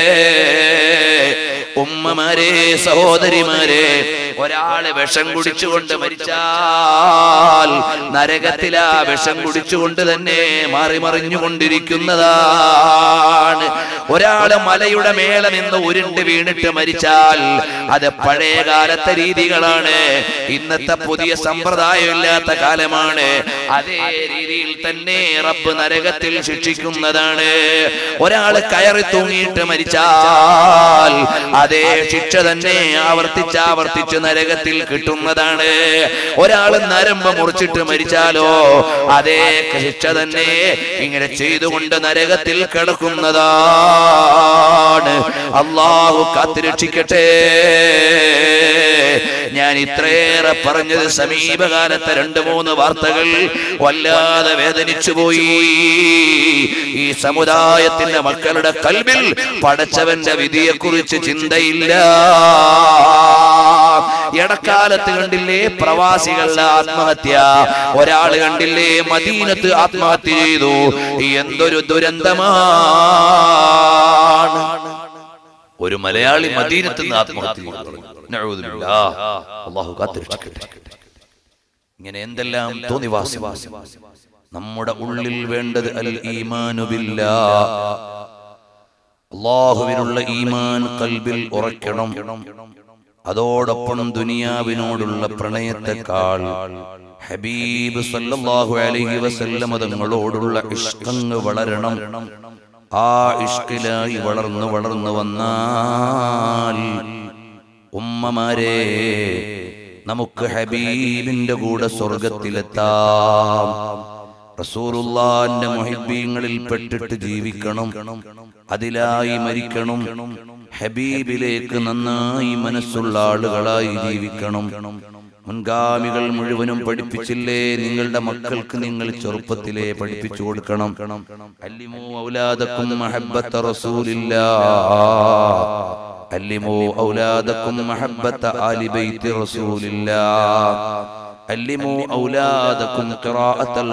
ഉമ്മമാരെ സഹോദരിമാരെ ഒരാള് വിഷം കുടിച്ചുകൊണ്ട് മരിച്ചാൽ നരകത്തിലാ വിഷം കുടിച്ചുകൊണ്ട് തന്നെ മാറി മറിഞ്ഞുകൊണ്ടിരിക്കുന്നതാണ് ഒരാള് മലയുടെ മേലെ നിന്ന് ഉരുണ്ട് വീണിട്ട് മരിച്ചാൽ അത് പഴയ കാലത്തെ രീതികളാണ് ഇന്നത്തെ പുതിയ സമ്പ്രദായം ഇല്ലാത്ത കാലമാണ് അതേ രീതിയിൽ തന്നെ റബ്ബ് നരകത്തിൽ ശിക്ഷിക്കുന്നതാണ് ഒരാള് കയറി തൂങ്ങിയിട്ട് മരിച്ചാൽ അതേ ശിക്ഷ തന്നെ ആവർത്തിച്ച് ആവർത്തിച്ച് നരകത്തിൽ കിട്ടുന്നതാണ് ഒരാള് നരമ്പ് മുറിച്ചിട്ട് മരിച്ചാലോ അതേ ശിക്ഷ തന്നെ ഇങ്ങനെ ചെയ്തുകൊണ്ട് നരകത്തിൽ കിടക്കുന്നതാണ് അള്ളാഹു കാത്തിരക്ഷിക്കട്ടെ ഞാൻ ഇത്രയേറെ പറഞ്ഞത് സമീപകാലത്തെ രണ്ട് മൂന്ന് വാർത്തകൾ വല്ലാതെ വേദനിച്ചു പോയി ഈ സമുദായത്തിന്റെ മക്കളുടെ കൽവിൽ പടച്ചവന്റെ വിധിയെക്കുറിച്ച് ചിന്തയില്ല ഇടക്കാലത്ത് കണ്ടില്ലേ പ്രവാസികളുടെ ആത്മഹത്യ ഒരാൾ കണ്ടില്ലേ മദീനത്ത് ആത്മഹത്യ ചെയ്തു എന്തൊരു ദുരന്തമാണ് ഒരു മലയാളി മദീനത്ത് നിന്ന് ആത്മഹത്യ ചെയ്തു കളഞ്ഞു. നഊദുബില്ലാഹ്. അള്ളാഹു കാത്തിരക്ഷിക്കട്ടെ ഇങ്ങനെ എന്തെല്ലാം തോന്നിവാസി നമ്മുടെ ഉള്ളിൽ വേണ്ടത് അൽ ഈമാനു ബില്ലാ അള്ളാഹുവിനുള്ള ഈമാൻ കൽബിൽ ഉറയ്ക്കണം അതോടൊപ്പം ദുനിയാവിനോടുള്ള പ്രണയത്തെക്കാൾ ഹബീബ് സല്ലല്ലാഹു അലൈഹി വസല്ലം തങ്ങളോടുള്ള ഇഷ്കങ്ങ് വളരണം ആ ഇഷ്കിലായി വളർന്നു വളർന്നു വന്നാൽ ഉമ്മമാരെ നമുക്ക് ഹബീബിന്റെ കൂടെ സ്വർഗത്തിലെത്താം റസൂലുള്ളാന്റെ മുഹിബീങ്ങളിൽ പെട്ടിട്ട് ജീവിക്കണം അതിലായി മരിക്കണം ഹബീബിലേക്ക് നന്നായി മനസ്സുള്ള ആളുകളായി ജീവിക്കണം മുൻഗാമികൾ മുഴുവനും പഠിപ്പിച്ചില്ലേ നിങ്ങളുടെ മക്കൾക്ക് നിങ്ങൾ ചെറുപ്പത്തിലെ പഠിപ്പിച്ചു കൊടുക്കണം അല്ലിമോ ഔലാദക്കും മഹബ്ബത്ത റസൂലില്ലാ അല്ലിമോ ഔലാദക്കും മഹബ്ബത്ത ആലി ബൈത്തി റസൂലില്ലാ അല്ലിമോ ഔലാദക്കും ഖിറാഅത്തൽ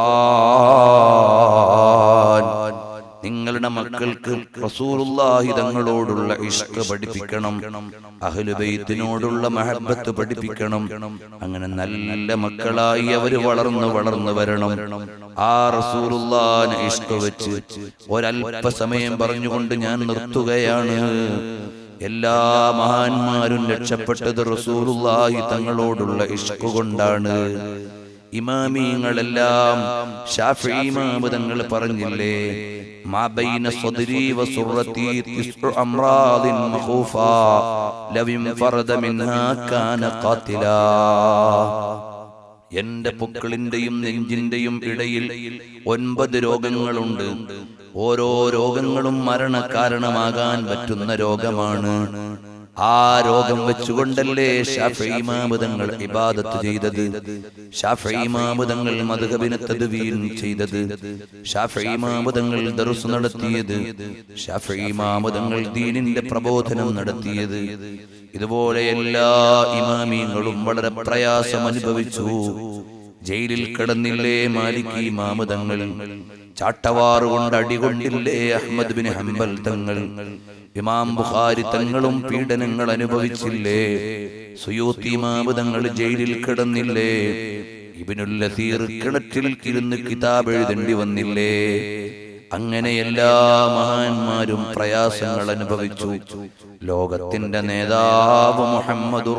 ഖുർആൻ നിങ്ങളുടെ മക്കൾക്ക് റസൂലുള്ളാഹി തങ്ങളോടുള്ള ഇഷ്ക പഠിപ്പിക്കണം അഹ്ലുബൈത്തിനോടുള്ള മഹബത്ത് പഠിപ്പിക്കണം അങ്ങനെ നല്ല മക്കളായി അവര് വളർന്നു വളർന്നു വരണം ആ റസൂലുള്ളാഹിനെ ഇഷ്ക വെച്ച് ഒരല്പസമയം പറഞ്ഞുകൊണ്ട് ഞാൻ നിർത്തുകയാണ് എല്ലാ മഹാന്മാരും രക്ഷപ്പെട്ടത് റസൂലുള്ളാഹി തങ്ങളോടുള്ള ഇഷ്ക കൊണ്ടാണ് ഇമാമിങ്ങളെല്ലാം ഷാഫി ഇമാമ് തങ്ങൾ പറഞ്ഞില്ലേ മാബൈന സ്വദരി വസുറത്തി തിസ്ഉ അംറാദിൻ മഖൂഫ ലവിം ഫറദ മിൻഹാ കാന ഖാതിലാ എന്റെ പൊക്കിളിന്റെയും നെഞ്ചിന്റെയും ഇടയിൽ ഒൻപത് രോഗങ്ങളുണ്ട് ഓരോ രോഗങ്ങളും മരണ കാരണമാകാൻ പറ്റുന്ന രോഗമാണ് ആ രോഗം വെച്ചുകൊണ്ടല്ലേ ഷാഫിമാമുതങ്ങൾ ഇബാദത്ത് ചെയ്തത് ഷാഫിമാമുതങ്ങൾ മധുഹബിനെ തദ്വീൻ ചെയ്തത് ഷാഫിമാമുതങ്ങൾ ദർസ് നടത്തിയത് ഷാഫിമാമുതങ്ങൾ ദീനിന്റെ പ്രബോധനം നടത്തിയത് ഇതുപോലെ എല്ലാ ഇമാമിയങ്ങളും വളരെ പ്രയാസം അനുഭവിച്ചു ജയിലിൽ കിടന്നില്ലേ മാലിക് ഇമാമുതങ്ങൾ ചാട്ടവാറ് കൊണ്ട് അടികൊണ്ടില്ലേ അഹമ്മദ് ബിൻ ഹംബൽ തങ്ങൾ ഇമാം ബുഖാരി തങ്ങളും പീഡനങ്ങൾ അനുഭവിച്ചില്ലേ സുയൂത്തി ഇമാമ് തങ്ങൾ ജയിലിൽ കിടന്നില്ലേ ഇബിനുൽ ലസീർ കിണറ്റിൽ ഇരുന്ന് കിതാബ് എഴുതേണ്ടി വന്നില്ലേ അങ്ങനെ എല്ലാ മഹാന്മാരും പ്രയാസങ്ങൾ അനുഭവിച്ചു ലോകത്തിന്റെ നേതാവ് മുഹമ്മദുർ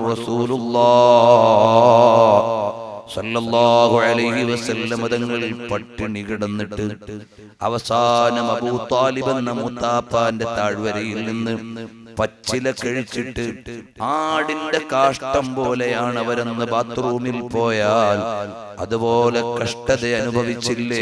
റസൂലുള്ളാഹ് സല്ലല്ലാഹു അലൈഹി വസല്ലം തങ്ങൾ പട്ടിണി കിടന്നിട്ട് അവസാനം അബൂ താലിബ് എന്ന മുത്താപ്പാന്റെ താഴ്വരയിൽ നിന്ന് പച്ചില കഴിച്ചിട്ട് ആടിന്റെ കാഷ്ടം പോലെയാണ് അവരെന്ന് ബാത്റൂമിൽ പോയാൽ അതുപോലെ കഷ്ടത അനുഭവിച്ചില്ലേ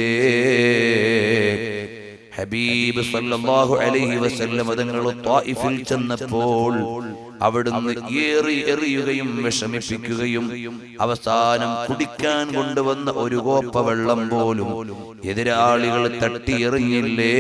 ഹബീബ് സല്ലല്ലാഹു അലൈഹി വസല്ലം തങ്ങൾ ത്വായിഫിൽ ചെന്നപ്പോൾ അവിടുന്ന് ഏറി എറിയുകയും വിഷമിപ്പിക്കുകയും അവസാനം കുടിക്കാൻ കൊണ്ടുവന്ന ഒരു കോപ്പ വെള്ളം പോലും എതിരാളികൾ തട്ടിയെറിഞ്ഞില്ലേ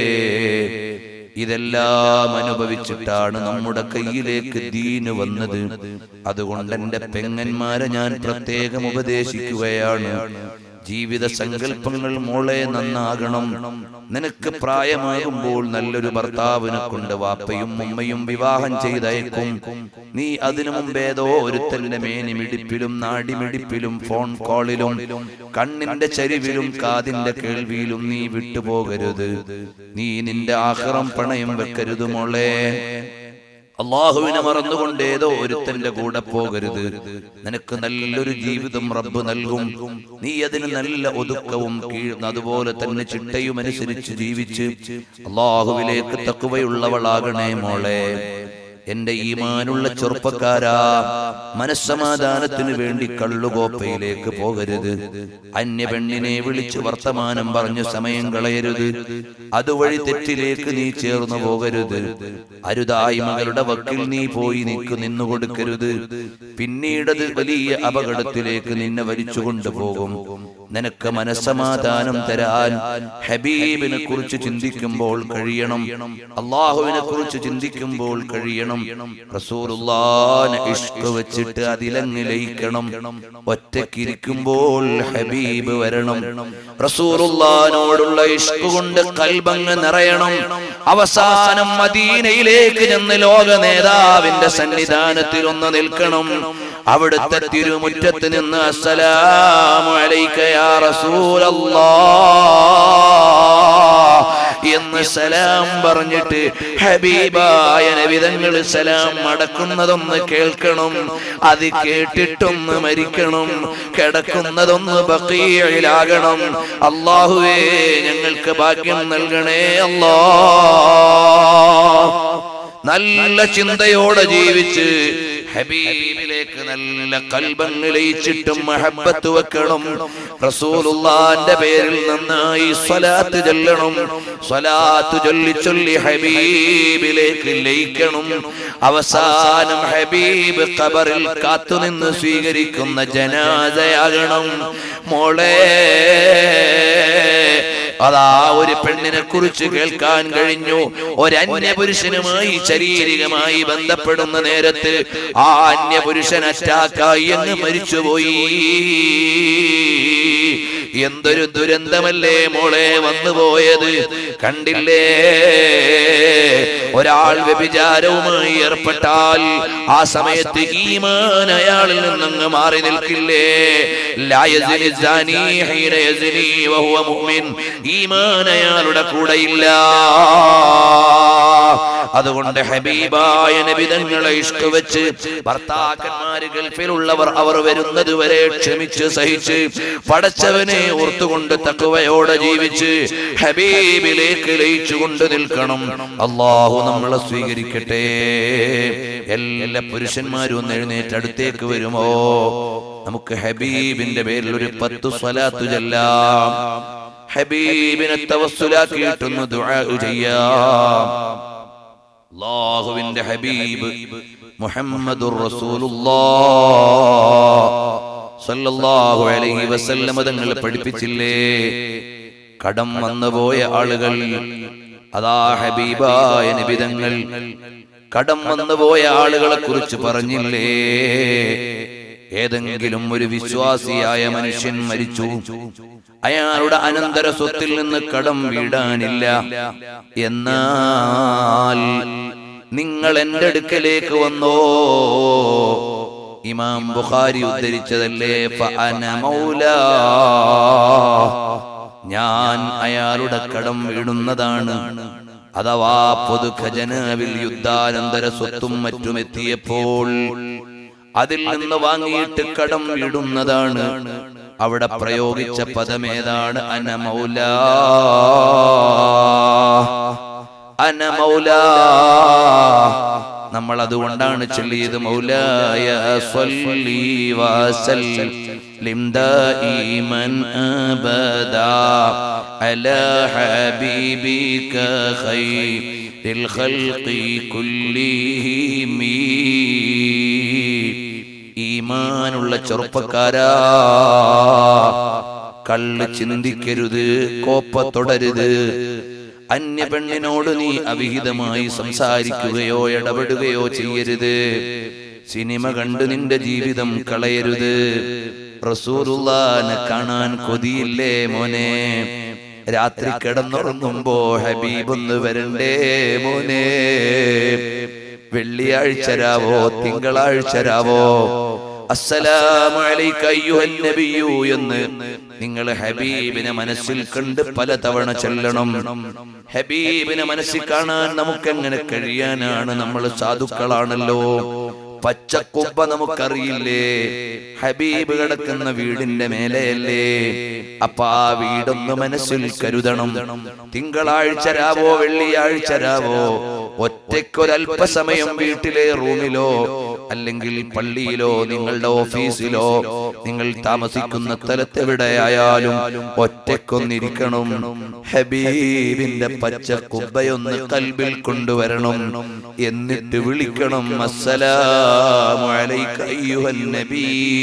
ഇതെല്ലാം അനുഭവിച്ചിട്ടാണ് നമ്മുടെ കയ്യിലേക്ക് ദീന് വന്നത് അതുകൊണ്ട് എന്റെ പെങ്ങന്മാരെ ഞാൻ പ്രത്യേകം ഉപദേശിക്കുകയാണ് ജീവിത സങ്കല്പങ്ങൾ മോളെ നന്നാകണം നിനക്ക് പ്രായമാകുമ്പോൾ നല്ലൊരു ഭർത്താവിനെ കൊണ്ട് വാപ്പയും ഉമ്മയും വിവാഹം ചെയ്തയക്കും നീ അതിനു മുമ്പേതോ ഒരുത്തന്റെ മേനിമിടിപ്പിലും നാടിമിടിപ്പിലും ഫോൺ കോളിലും കണ്ണിന്റെ ചരിവിലും കാതിന്റെ കേൾവിയിലും നീ വിട്ടുപോകരുത് നീ നിന്റെ ആഹ്റം പണയം വെക്കരുത് മോളെ അള്ളാഹുവിനെ മറന്നുകൊണ്ട് ഏതോ ഒരുത്തന്റെ കൂടെ പോകരുത് നിനക്ക് നല്ലൊരു ജീവിതം റബ്ബ് നൽകും നീ അതിന് നല്ല ഒതുക്കവും കീഴ് അതുപോലെ തന്നെ ചിട്ടയും അനുസരിച്ച് ജീവിച്ച് അള്ളാഹുവിലേക്ക് തക്കുവയുള്ളവളാകണേ മോളെ എന്റെ ഈമാനുള്ള ചെറുപ്പക്കാരാ മനസ്സമാധാനത്തിന് വേണ്ടി കള്ളുകോപ്പയിലേക്ക് പോകരുത് അന്യ പെണ്ണിനെ വിളിച്ച് വർത്തമാനം പറഞ്ഞ് സമയം കളയരുത് അതുവഴി തെറ്റിലേക്ക് നീ ചേർന്നു പോകരുത് അരുതായ്മകളുടെ വക്കിൽ നീ പോയി നിൽക്കു നിന്നു കൊടുക്കരുത് പിന്നീടത് വലിയ അപകടത്തിലേക്ക് നിന്നെ വലിച്ചു കൊണ്ടുപോകും നിനക്ക് മനസ്സമാധാനം തരാൻ ഹബീബിനെ കുറിച്ച് ചിന്തിക്കുമ്പോൾ കഴിയണം അള്ളാഹുവിനെ കുറിച്ച് ചിന്തിക്കുമ്പോൾ കഴിയണം റസൂലുള്ളാനെ ഇഷ്ക് വെച്ചിട്ട് അതിലങ്ങ് ലയിക്കണം ഒറ്റക്കിരിക്കുമ്പോൾ ഹബീബ് വരണം റസൂലുള്ളാനോടുള്ള ഇഷ്ക് കൊണ്ട് കൽബങ്ങ് നിറയണം അവസാനം മദീനയിലേക്ക് ചെന്ന് ലോക നേതാവിന്റെ സന്നിധാനത്തിൽ ഒന്ന് നിൽക്കണം അവിടുത്തെ തിരുമുറ്റത്ത് നിന്ന് അസ്സലാമു അലൈക യാ റസൂലല്ലാഹ് എന്ന് സലാം പറഞ്ഞിട്ട് ഹബീബായ നബിതങ്ങൾ സലാം മടക്കുന്നതൊന്ന് കേൾക്കണം അത് കേട്ടിട്ടൊന്ന് മരിക്കണം കിടക്കുന്നതൊന്ന് ബക്കീഴിലാകണം അള്ളാഹുവേ ഞങ്ങൾക്ക് ഭാഗ്യം നൽകണേ അല്ലാ നല്ല ചിന്തയോടെ ജീവിച്ച് ഹബീബിലേക്ക് നല്ല കൽബങ്ങൾ ലയിച്ചിട്ടും മഹബത്ത് വെക്കണം റസൂലുള്ളാന്റെ പേരിൽ നന്നായി സ്വലാത്ത് ചൊല്ലണം സ്വലാത്ത് ചൊല്ലി ചൊല്ലി ഹബീബിലേക്ക് ലയിക്കണം അവസാനം ഹബീബ് ഖബറിൽ കാത്തുനിന്ന് സ്വീകരിക്കുന്ന ജനാസയാകണം മോളെ അതാ ഒരു പെണ്ണിനെ കുറിച്ച് കേൾക്കാൻ കഴിഞ്ഞു ഒരു അന്യപുരുഷനുമായി ശാരീരികമായി ബന്ധപ്പെടുന്ന നേരത്ത് ആ അന്യപുരുഷൻ അറ്റാക്കായി അങ്ങ് മരിച്ചുപോയി എന്തൊരു ദുരന്തമല്ലേ മോളെ വന്നുപോയത് കണ്ടില്ലേ ഒരാൾ വ്യഭിചാരവുമായി ഏർപ്പെട്ടാൽ ആ സമയത്ത് ഈമാൻ അയാളിൽ നിന്നങ്ങ് മാറി നിൽക്കില്ലേ ലാ യസിനി സാനി ഹീന യസിനി വഹുവ മുഅ്മിൻ ഈമാൻ അയാളുടെ കൂടെയില്ല അതുകൊണ്ട് ഹബീബായ നബിതങ്ങളെ ഇഷ്ട വെച്ച് ഭർത്താക്കന്മാര് ഗൾഫിലുള്ളവർ അവർ വരുന്നത് വരെ ക്ഷമിച്ച് സഹിച്ച് പടച്ചവനെ ഓർത്തുകൊണ്ട് തക്കുവയോടെ ജീവിച്ച് ഹബീബിലേക്ക് ലയിച്ചുകൊണ്ട് നിൽക്കണം അള്ളാഹു നമ്മളെ സ്വീകരിക്കട്ടെ എല്ലാ പുരുഷന്മാരും ഒന്ന് എഴുന്നേറ്റ് അടുത്തേക്ക് വരുമോ നമുക്ക് ഹബീബിന്റെ പേരിൽ ഒരു പത്ത് സ്വലാത്തു ചെല്ലാം ഹബീബിനെ തവസ്സുലാക്കിയിട്ടൊന്ന് ദുആ ചെയ്യാം അള്ളാഹുവിന്റെ ഹബീബ് മുഹമ്മദുർ റസൂലുള്ളാഹ് സല്ലല്ലാഹു അലൈഹി വസല്ലം തങ്ങൾ പഠിപ്പിച്ചില്ലേ കടം വന്നുപോയ ആളുകൾ അതാ ഹബീബായ നിബിതങ്ങൾ കടം വന്നുപോയ ആളുകളെ കുറിച്ച് പറഞ്ഞില്ലേ ഏതെങ്കിലും ഒരു വിശ്വാസിയായ മനുഷ്യൻ മരിച്ചു അയാളുടെ അനന്തര സ്വത്തിൽ നിന്ന് കടം വീടാനില്ല എന്നാൽ നിങ്ങൾ എന്റെ അടുക്കലേക്ക് വന്നോ ഇമാം ബുഖാരി ഉദ്ധരിച്ചതല്ലേ ഫഅന മൗലാ ഞാൻ അയാളുടെ കടം വീടുന്നതാണ് അഥവാ പൊതു ഖജനാവിൽ യുദ്ധാനന്തര സ്വത്തും മറ്റും എത്തിയപ്പോൾ അതിൽ നിന്ന് വാങ്ങിയിട്ട് കടം വീടുന്നതാണ് അവിടെ പ്രയോഗിച്ച പദമേതാണ് അന മൗലാ അന മൗലാ നമ്മൾ അതുകൊണ്ടാണ് ചൊല്ലിയത് മൗലായ സ്വല്ലി വസല്ലിം ദായിമൻ അബദാ അലാ ഹബീബിക ഖൈറിൽ ഖൽഖി കുല്ലിഹിം ഈമാനുള്ള ചെറുപ്പക്കാരാ കള്ള് ചിന്തിക്കരുത് കോപ്പ തുടരുത് അന്യ പെണ്ണിനോട് നീ അവിഹിതമായി സംസാരിക്കുകയോ ഇടപെടുകയോ ചെയ്യരുത് സിനിമ കണ്ട് നിന്റെ ജീവിതം കളയരുത് റസൂറുല്ലാനെ കാണാൻ കൊതിയില്ലേ മോനെ രാത്രി കിടന്നുറങ്ങുമ്പോ ഹബീബ് ഒന്ന് വരണ്ടേ മോനെ വെള്ളിയാഴ്ച രാവോ തിങ്കളാഴ്ച രാവോ അസ്സലാമു അലൈക അയ്യുഹൻ നബിയു എന്ന് നിങ്ങൾ ഹബീബിനെ മനസ്സിൽ കണ്ട് പലതവണ ചൊല്ലണം ഹബീബിനെ മനസ്സിൽ കാണാൻ നമുക്ക് എങ്ങനെ കഴിയാനാണ് നമ്മൾ സാധുക്കളാണല്ലോ പച്ചക്കുബ്ബ നമുക്കറിയില്ലേ ഹബീബ് കിടക്കുന്ന വീടിന്റെ മേലെയല്ലേ അപ്പൊ ആ വീടൊന്ന് മനസ്സിൽ കരുതണം തിങ്കളാഴ്ച രാവോ വെള്ളിയാഴ്ച രാവോ ഒറ്റയ്ക്കൊരല്പസമയം വീട്ടിലെ റൂമിലോ അല്ലെങ്കിൽ പള്ളിയിലോ നിങ്ങളുടെ ഓഫീസിലോ നിങ്ങൾ താമസിക്കുന്ന സ്ഥലത്തെവിടെയായാലും ഒറ്റക്കൊന്നിരിക്കണം ഹബീബിന്റെ പച്ച കുബ്ബയൊന്ന് കൽബിൽ കൊണ്ടുവരണം എന്നിട്ട് വിളിക്കണം അസ്സലാമു അലൈക അയ്യുഹൻ നബീ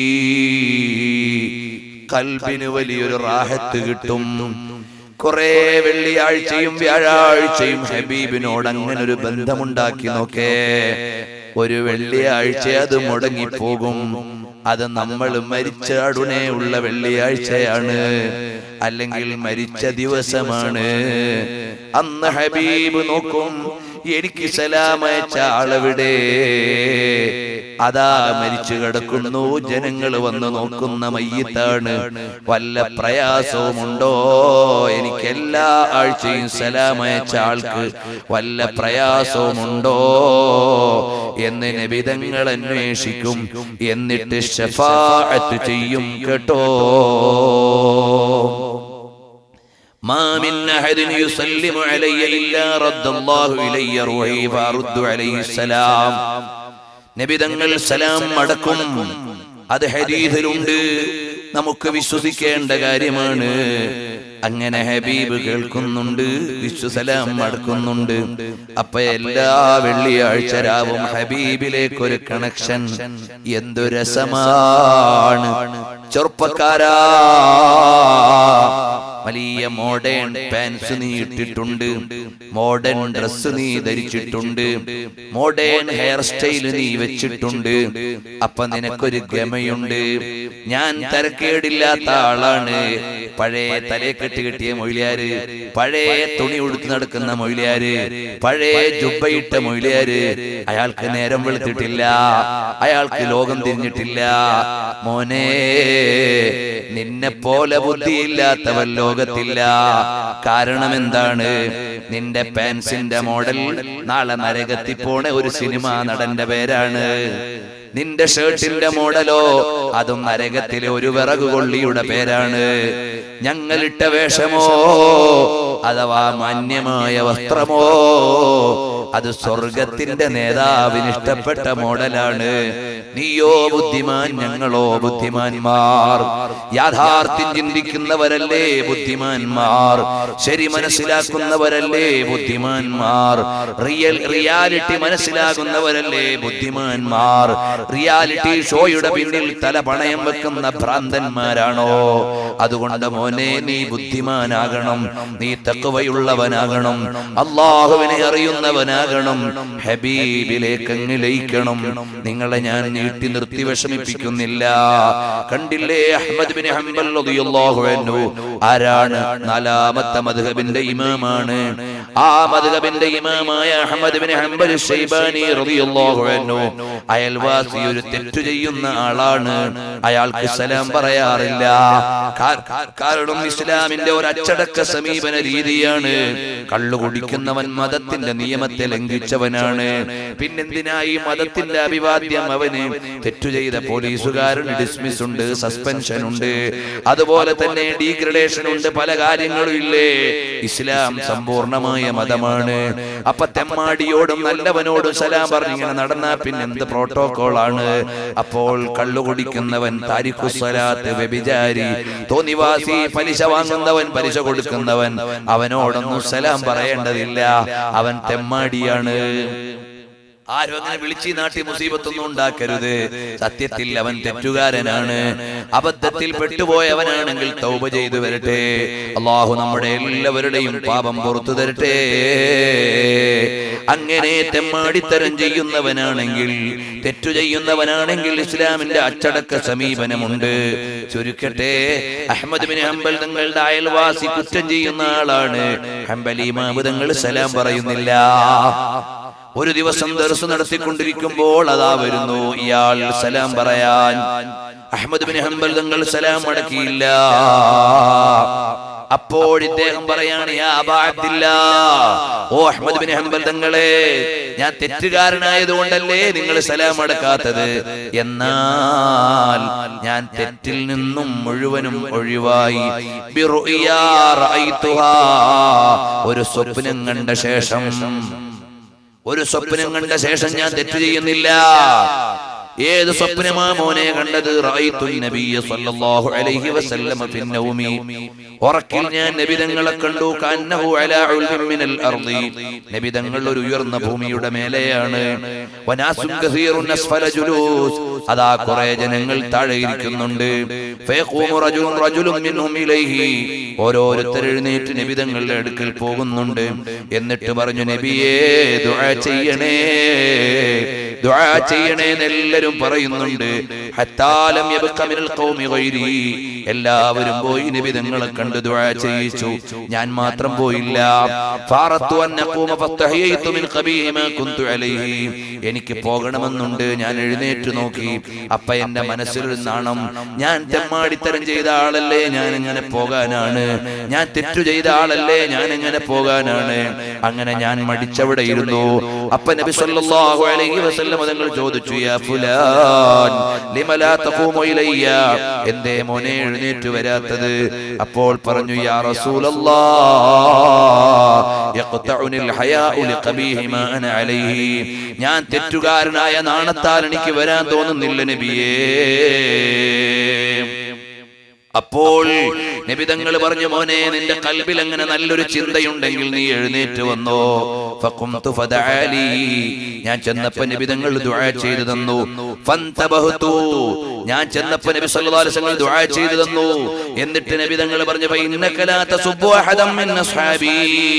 കൽബിന് വലിയൊരു റാഹത്ത് കിട്ടും കുറെ വെള്ളിയാഴ്ചയും വ്യാഴാഴ്ചയും ഹബീബിനോട് അങ്ങനെ ഒരു ബന്ധമുണ്ടാക്കി നോക്കേ ഒരു വെള്ളിയാഴ്ച അത് മുടങ്ങിപ്പോകും അത് നമ്മൾ മരിച്ച ഉടനെ ഉള്ള വെള്ളിയാഴ്ചയാണ് അല്ലെങ്കിൽ മരിച്ച ദിവസമാണ് അന്ന് ഹബീബ് നോക്കും എനിക്ക് സലാമയച്ച ആളെവിടെ അതാ മരിച്ചു കിടക്കുന്നു ജനങ്ങൾ വന്ന് നോക്കുന്ന മയ്യത്താണ് വല്ല പ്രയാസവുമുണ്ടോ എനിക്ക് എല്ലാ ആഴ്ചയും സലാമയച്ച ആൾക്ക് വല്ല പ്രയാസവുമുണ്ടോ എന്ന് നബിതങ്ങൾ അന്വേഷിക്കും എന്നിട്ട് ഷഫാഅത്ത് ചെയ്യും കേട്ടോ ما من أحد يسلم علي إلا رد الله إلي روحي فأرد عليه السلام നബിതങ്ങൾ സലാം മടക്കും അത് ഹദീസിലുണ്ട് നമുക്ക് വിശ്വസിക്കേണ്ട കാര്യമാണ് അങ്ങനെ ഹബീബ് കേൾക്കുന്നുണ്ട് വിശ്വസലാം മടക്കുന്നുണ്ട് അപ്പൊ എല്ലാ വെള്ളിയാഴ്ച രാവും ഹബീബിലേക്ക് ഒരു കണക്ഷൻ എന്തു രസമാണ് ചെറുപ്പക്കാരാ വലിയ മോഡേൺ പാൻസ് നീ ഇട്ടിട്ടുണ്ട് മോഡേൺ ഡ്രസ് നീ ധരിച്ചിട്ടുണ്ട് മോഡേൺ ഹെയർ സ്റ്റൈൽ നീ വെച്ചിട്ടുണ്ട് അപ്പൊ നിനക്കൊരു ഗമയുണ്ട് ഞാൻ തരക്കേടില്ലാത്ത ആളാണ് പഴയ തലയെ കെട്ടി കെട്ടിയ മൊയിലാര് പഴയ തുണി ഉടുത്ത് നടക്കുന്ന മൊയിലാര് പഴയ ജുബയിട്ട മൊയിലാര് അയാൾക്ക് നേരം വെളുത്തിട്ടില്ല അയാൾക്ക് ലോകം തിരിഞ്ഞിട്ടില്ല മോനെ നിന്നെ പോലെ ബുദ്ധിയില്ലാത്തവൻ ലോകത്തില്ല കാരണം എന്താണ് നിന്റെ പാൻസിന്റെ മോഡൽ നാളെ നരകത്തിൽ പോണ ഒരു സിനിമ നടന്റെ പേരാണ് നിന്റെ ഷർട്ടിന്റെ മോഡലോ അതും നരകത്തിലെ ഒരു വിറക് കൊള്ളിയുടെ പേരാണ് ഞങ്ങളിട്ട വേഷമോ അഥവാ മാന്യമായ വസ്ത്രമോ അത് സ്വർഗത്തിന്റെ നേതാവിന് ഇഷ്ടപ്പെട്ട മോഡലാണ് നീയോ ബുദ്ധിമാൻ ഞങ്ങളോ ബുദ്ധിമാന്മാർ യാഥാർത്ഥ്യം ചിന്തിക്കുന്നവരല്ലേ ബുദ്ധിമാന്മാർ ശരി മനസ്സിലാക്കുന്നവരല്ലേ ബുദ്ധിമാന്മാർ റിയൽ റിയാലിറ്റി മനസ്സിലാകുന്നവരല്ലേ ബുദ്ധിമാന്മാർ റിയാലിറ്റി ഷോയുടെ പിന്നിൽ തല പണയം വെക്കുന്ന ഭ്രാന്തന്മാരാണോ അതുകൊണ്ട് മോനെ നീ ബുദ്ധിമാനാകണം നീ തക്കവയുള്ളവനാകണം അള്ളാഹുവിനെ അറിയുന്നവനാകണം ഹബീബിലേക്ക് അങ്ങ് ലയിക്കണം നിങ്ങളെ ഞാൻ നീട്ടി നിർത്തി വിഷമിപ്പിക്കുന്നില്ല കണ്ടില്ലേ അഹ്മദ് ബിൻ ഹംബൽ റളിയല്ലാഹു അൻഹു ആരാണ് നാലാമത്തെ മദ്ഹബിന്റെ ഇമാമാണ് ആ മദ്ഹബിന്റെ ഇമാമായ അഹ്മദ് ബിൻ ഹംബൽ ഷൈബാനി റളിയല്ലാഹു അൻഹു അയൽവാസി ഒരു തെറ്റു ചെയ്യുന്ന ആളാണ് അയാൾക്ക് സലാം പറയാറില്ല കാ- കാരണം ഇസ്ലാമിന്റെ ഒരു അച്ചടക്ക സമീപന രീതിയാണ് കള്ളു കുടിക്കുന്നവൻ മതത്തിന്റെ നിയമത്തെ ലംഘിച്ചവനാണ് പിന്നെന്തിനാ ഈ മതത്തിന്റെ അഭിവാദ്യം അവന് തെറ്റു ചെയ്ത പോലീസുകാരന് ഡിസ്മിസ് ഉണ്ട് സസ്പെൻഷൻ ഉണ്ട് അതുപോലെ തന്നെ ഡീഗ്രഡേഷൻ ഉണ്ട് പല കാര്യങ്ങളും ഇല്ലേ ഇസ്ലാം സമ്പൂർണമായ മതമാണ് അപ്പൊ തെമ്മാടിയോടും നല്ലവനോടും സലാം പറഞ്ഞിങ്ങനെ നടന്നാ പിന്നെ എന്ത് പ്രോട്ടോകോൾ ആണ് അപ്പോൾ കള്ളു കുടിക്കുന്നവൻ താരിഖുസ്വലാത്ത് വ്യഭിചാരി തോന്നിവാസി പലിശ വാങ്ങുന്നവൻ പലിശ കൊടുക്കുന്നവൻ അവനോടൊന്നും സലാം പറയേണ്ടതില്ല അവൻ തെമ്മാടിയാണ് ആരും അങ്ങനെ വിളിച്ച് ഈ നാട്ടിൽ മുസീബത്തൊന്നും ഉണ്ടാക്കരുത് സത്യത്തിൽ അവൻ തെറ്റുകാരനാണ് അബദ്ധത്തിൽ പെട്ടുപോയവനാണെങ്കിൽ തൗബ ചെയ്തു വരട്ടെ അള്ളാഹു നമ്മുടെ എല്ലാവരുടെയും പാപം പുറത്തു തരട്ടെ അങ്ങനെ തെമ്മാടിത്തരം ചെയ്യുന്നവനാണെങ്കിൽ തെറ്റു ചെയ്യുന്നവനാണെങ്കിൽ ഇസ്ലാമിന്റെ അച്ചടക്ക സമീപനമുണ്ട് ചുരുക്കട്ടെ അഹമ്മദ് ബിൻ ഹംബൽ തങ്ങളുടെ അയൽവാസി കുറ്റം ചെയ്യുന്ന ആളാണ് ഹംബലി മാമുദങ്ങൾ സലാം പറയുന്നില്ല ഒരു ദിവസം ദർസ് നടത്തിക്കൊണ്ടിരിക്കുമ്പോൾ അതാ വരുന്നു ഇയാൾ സലാം പറയാൻ അഹമ്മദ് ബിൻ ഹംബൽ തങ്ങൾ സലാം മടക്കിയില്ല അപ്പോൾ ഇദ്ദേഹം പറയാണ് "യാ അബാ അബ്ദില്ലാ, ഓ അഹമ്മദ് ബിൻ ഹംബൽ തങ്ങളെ ഞാൻ തെറ്റുകാരനായതുകൊണ്ടല്ലേ നിങ്ങൾ സലാം അടക്കാത്തത് എന്നാൽ ഞാൻ തെറ്റിൽ നിന്നും മുഴുവനും ഒഴിവായി ബിറുഇയാ റഅയ്തുഹാ. ഒരു സ്വപ്നം കണ്ട ശേഷം ഒരു സ്വപ്നം കണ്ട ശേഷം ഞാൻ തെറ്റ് ചെയ്യുന്നില്ല ഏത് സ്വപ്നമാ മോനെ കണ്ടത് റഅയ്തു നബിയ സല്ലല്ലാഹു അലൈഹി വസല്ലമ ഫിൻ നൗമി ഉറക്കിൽ ഞാൻ നബിതങ്ങളെ കണ്ടു കന്നഹു അലാ ഉൽമിൻ മിനൽ അർദി നബിതങ്ങൾ ഒരു ഉയർന്ന ഭൂമിയുടെ മേലെയാണ് വനാസും കസീറുൻ അസ്ഫല ജുലൂസ് അതാ കുറെ ജനങ്ങൾ താഴെ ഇരിക്കുന്നുണ്ട് ഫയഖൂമു റജുലുൻ റജുലുൻ മിൻഹും ഇലൈഹി ഓരോരുത്തർ എഴുന്നേറ്റ് നബിതങ്ങളുടെ അടുക്കൽ പോകുന്നുണ്ട് എന്നിട്ട് പറഞ്ഞു നബിയേ ദുആ ചെയ്യണേ ദുആ ചെയ്യണേ എന്ന് എല്ലാവരും പറയുന്നുണ്ട് ഹത്താലം യബ്ഖ മിനൽ ഖൗമി ഗൈരി എല്ലാവരും പോയി നബി തങ്ങളെ കണ്ട് ദുആ ചെയ്യിച്ചു ഞാൻ മാത്രം പോയില്ല ഫാറത്തു അൻ നഖൂമ ഫത്തഹിയതു മിൻ ഖബീഹി മാ കുന്തു അലൈഹി എനിക്ക് പോകണമെന്നുണ്ട് ഞാൻ എഴുന്നേറ്റ് നോക്കി അപ്പ എന്റെ മനസ്സിലൊരു നാണം ഞാൻ തെമ്മാടിത്തരം ചെയ്ത ആളല്ലേ ഞാൻ എങ്ങനെ പോകാനാണ് ഞാൻ തെറ്റു ചെയ്ത ആളല്ലേ ഞാൻ എങ്ങനെ പോകാനാണ് അങ്ങനെ ഞാൻ മടിച്ചവിടെ ഇരുന്നു അപ്പ നബി സല്ലല്ലാഹു അലൈഹി വസല്ലം തങ്ങൾ ചോദിച്ചു യാ ഫുലാൻ ലിമ ലാ തഖൂമു ഇലയ്യ എന്തേ മോനെ എഴുന്നേറ്റ് വരാത്തത് അപ്പോൾ പറഞ്ഞു യാ റസൂലല്ലാഹ് യഖ്തഉനിൽ ഹയാഉ ലിഖബീഹി മാ അന അലൈഹി ഞാൻ തെറ്റുകാരനായ നാണത്താൽ എനിക്ക് വരാൻ തോന്നുന്നില്ല നബിയേ അപ്പോൾ നബിതങ്ങൾ പറഞ്ഞു മോനെ നിന്റെ കൽബിൽ അങ്ങനെ നല്ലൊരു ചിന്തയുണ്ടെങ്കിൽ നീ എഴുന്നേറ്റ് വന്നോ ഫഖുംതു ഫദഅലി ഞാൻ ചെന്നപ്പോ നബിതങ്ങൾ ദുആ ചെയ്തു തന്നു ഫന്തബഹതു ഞാൻ ചെന്നപ്പോ നബി സല്ലല്ലാഹു അലൈഹി വസല്ലം ദുആ ചെയ്തു തന്നു എന്നിട്ട് നബിതങ്ങൾ പറഞ്ഞു ഫഇന്നക ലാ തസുബ്ബു അഹദം മിൻ അസ്ഹാബി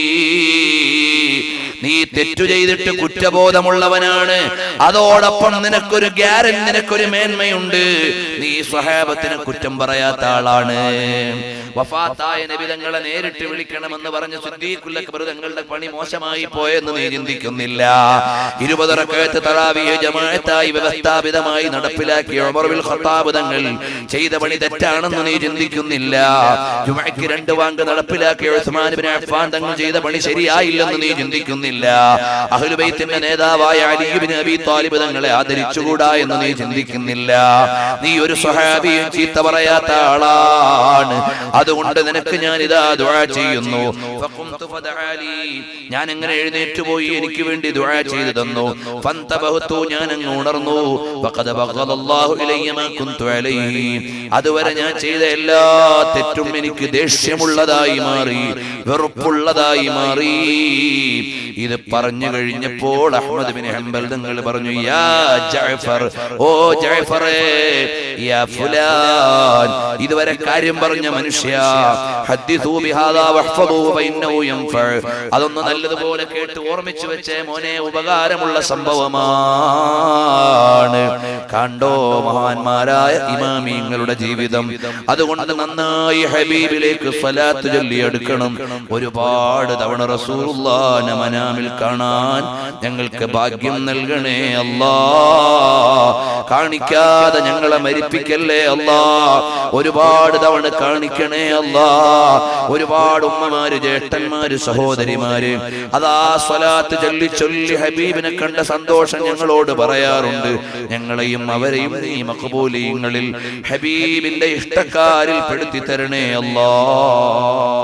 നീ തെറ്റു ചെയ്തിട്ട് കുറ്റബോധമുള്ളവനാണ് അതോടൊപ്പം നിനക്കൊരു ഗ്യാരൻ നിനക്കൊരു മേന്മയുണ്ട് നീ സ്വഹാബത്തിന് കുറ്റം പറയാത്ത ആളാണ് വഫാത്തായ നബിതങ്ങളെ നേരിട്ട് വിളിക്കണമെന്ന് പറഞ്ഞ സുദ്ദീഖുല്ലക്ബർ തങ്ങളുടെ പണി മോശമായി പോയെന്ന് നീ ചിന്തിക്കുന്നില്ല ഇരുപതറക്കയത്ത് തറാവിയെ ജമാഅത്തായി വ്യവസ്ഥാപിതമായി നടപ്പിലാക്കിയ ഉമർ ബിൻ ഖത്താബ് തങ്ങൾ ചെയ്ത പണി തെറ്റാണെന്ന് നീ ചിന്തിക്കുന്നില്ല ജുമഅയ്ക്ക് രണ്ട് വാങ്ക് നടപ്പിലാക്കിയ ഉസ്മാൻ ബിൻ അഫ്ഫാൻ തങ്ങൾ ചെയ്ത പണി ശരിയായില്ലെന്ന് നീ ചിന്തിക്കുന്നില്ല അഹ്ലുബൈത്തിന്റെ നേതാവായ അലി ബിൻ അബി താലിബ് തങ്ങളെ ആദരിച്ചുകൂടാ എന്ന് നീ ചിന്തിക്കുന്നില്ല നീ ഒരു സ്വഹാബിയും ചീത്ത പറയാത്ത ആളാണ് അതുകൊണ്ട് നിനക്ക് ഞാൻ ഇതാ ദുആ ചെയ്യുന്നു ഫഖുംതു ഫദഅലി. ഞാൻ എങ്ങനെ എഴുന്നേറ്റ് പോയി എനിക്ക് വേണ്ടി ദുആ ചെയ്തു തന്നു ഫന്തബഹതു ഞാൻ അങ്ങ് ഉണർന്നു വഖദ ബഗദല്ലാഹു ഇലയ്യ മാ കുന്തു അലൈഹി അതുവരെ ഞാൻ ചെയ്ത എല്ലാ തെറ്റും എനിക്ക് ദേഷ്യമുള്ളതായി മാറി വെറുപ്പുള്ളതായി മാറി ഇത് പറഞ്ഞു കഴിഞ്ഞപ്പോൾ അഹ്മദ് ബിൻ ഹംബൽ തങ്ങൾ പറഞ്ഞു യാ ജഅഫർ ഓ ജഅഫറേ യാ ഫുലാൻ ഇതുവരെ കാര്യം പറഞ്ഞ മനുഷ്യ ഹദ്ദിസൂ ബിഹാദാ വഹ്ഫദൂ ഫഇന്നഹു യൻഫഅ അതൊന്ന് നല്ലതുപോലെ കേട്ട് ഓർമ്മിച്ചു വെച്ചേ മോനെ ഉപകാരമുള്ള സംഭവമാണ് കണ്ടോ മഹാന്മാരായ ഇമാമിങ്ങളുടെ ജീവിതം അതുകൊണ്ട് നന്നായി ഹബീബിലേക്ക് സ്വലാത്ത് ചൊല്ലി എടുക്കണം ഒരുപാട് തവണ റസൂലുള്ളാനെ മനാമിൽ കാണാൻ ഞങ്ങൾക്ക് ഭാഗ്യം നൽകണേ അല്ലാ കാണിക്കാതെ ഞങ്ങളെ മരിപ്പിക്കല്ലേ അല്ലാ ഒരുപാട് തവണ കാണിക്കണേ അല്ലാ ഒരുപാട് ഉമ്മമാര് ജ്യേഷ്ഠന്മാര് സഹോദരിമാര് അതാ സ്വലാത്ത് ചൊല്ലി ചൊല്ലി ഹബീബിനെ കണ്ട സന്തോഷം ഞങ്ങളോട് പറയാറുണ്ട് ഞങ്ങളെയും അവരെയും നീ മഖബൂലിയങ്ങളിൽ ഹബീബിന്റെ ഇഷ്ടക്കാരിൽ പെടുത്തി തരണേ അല്ലാ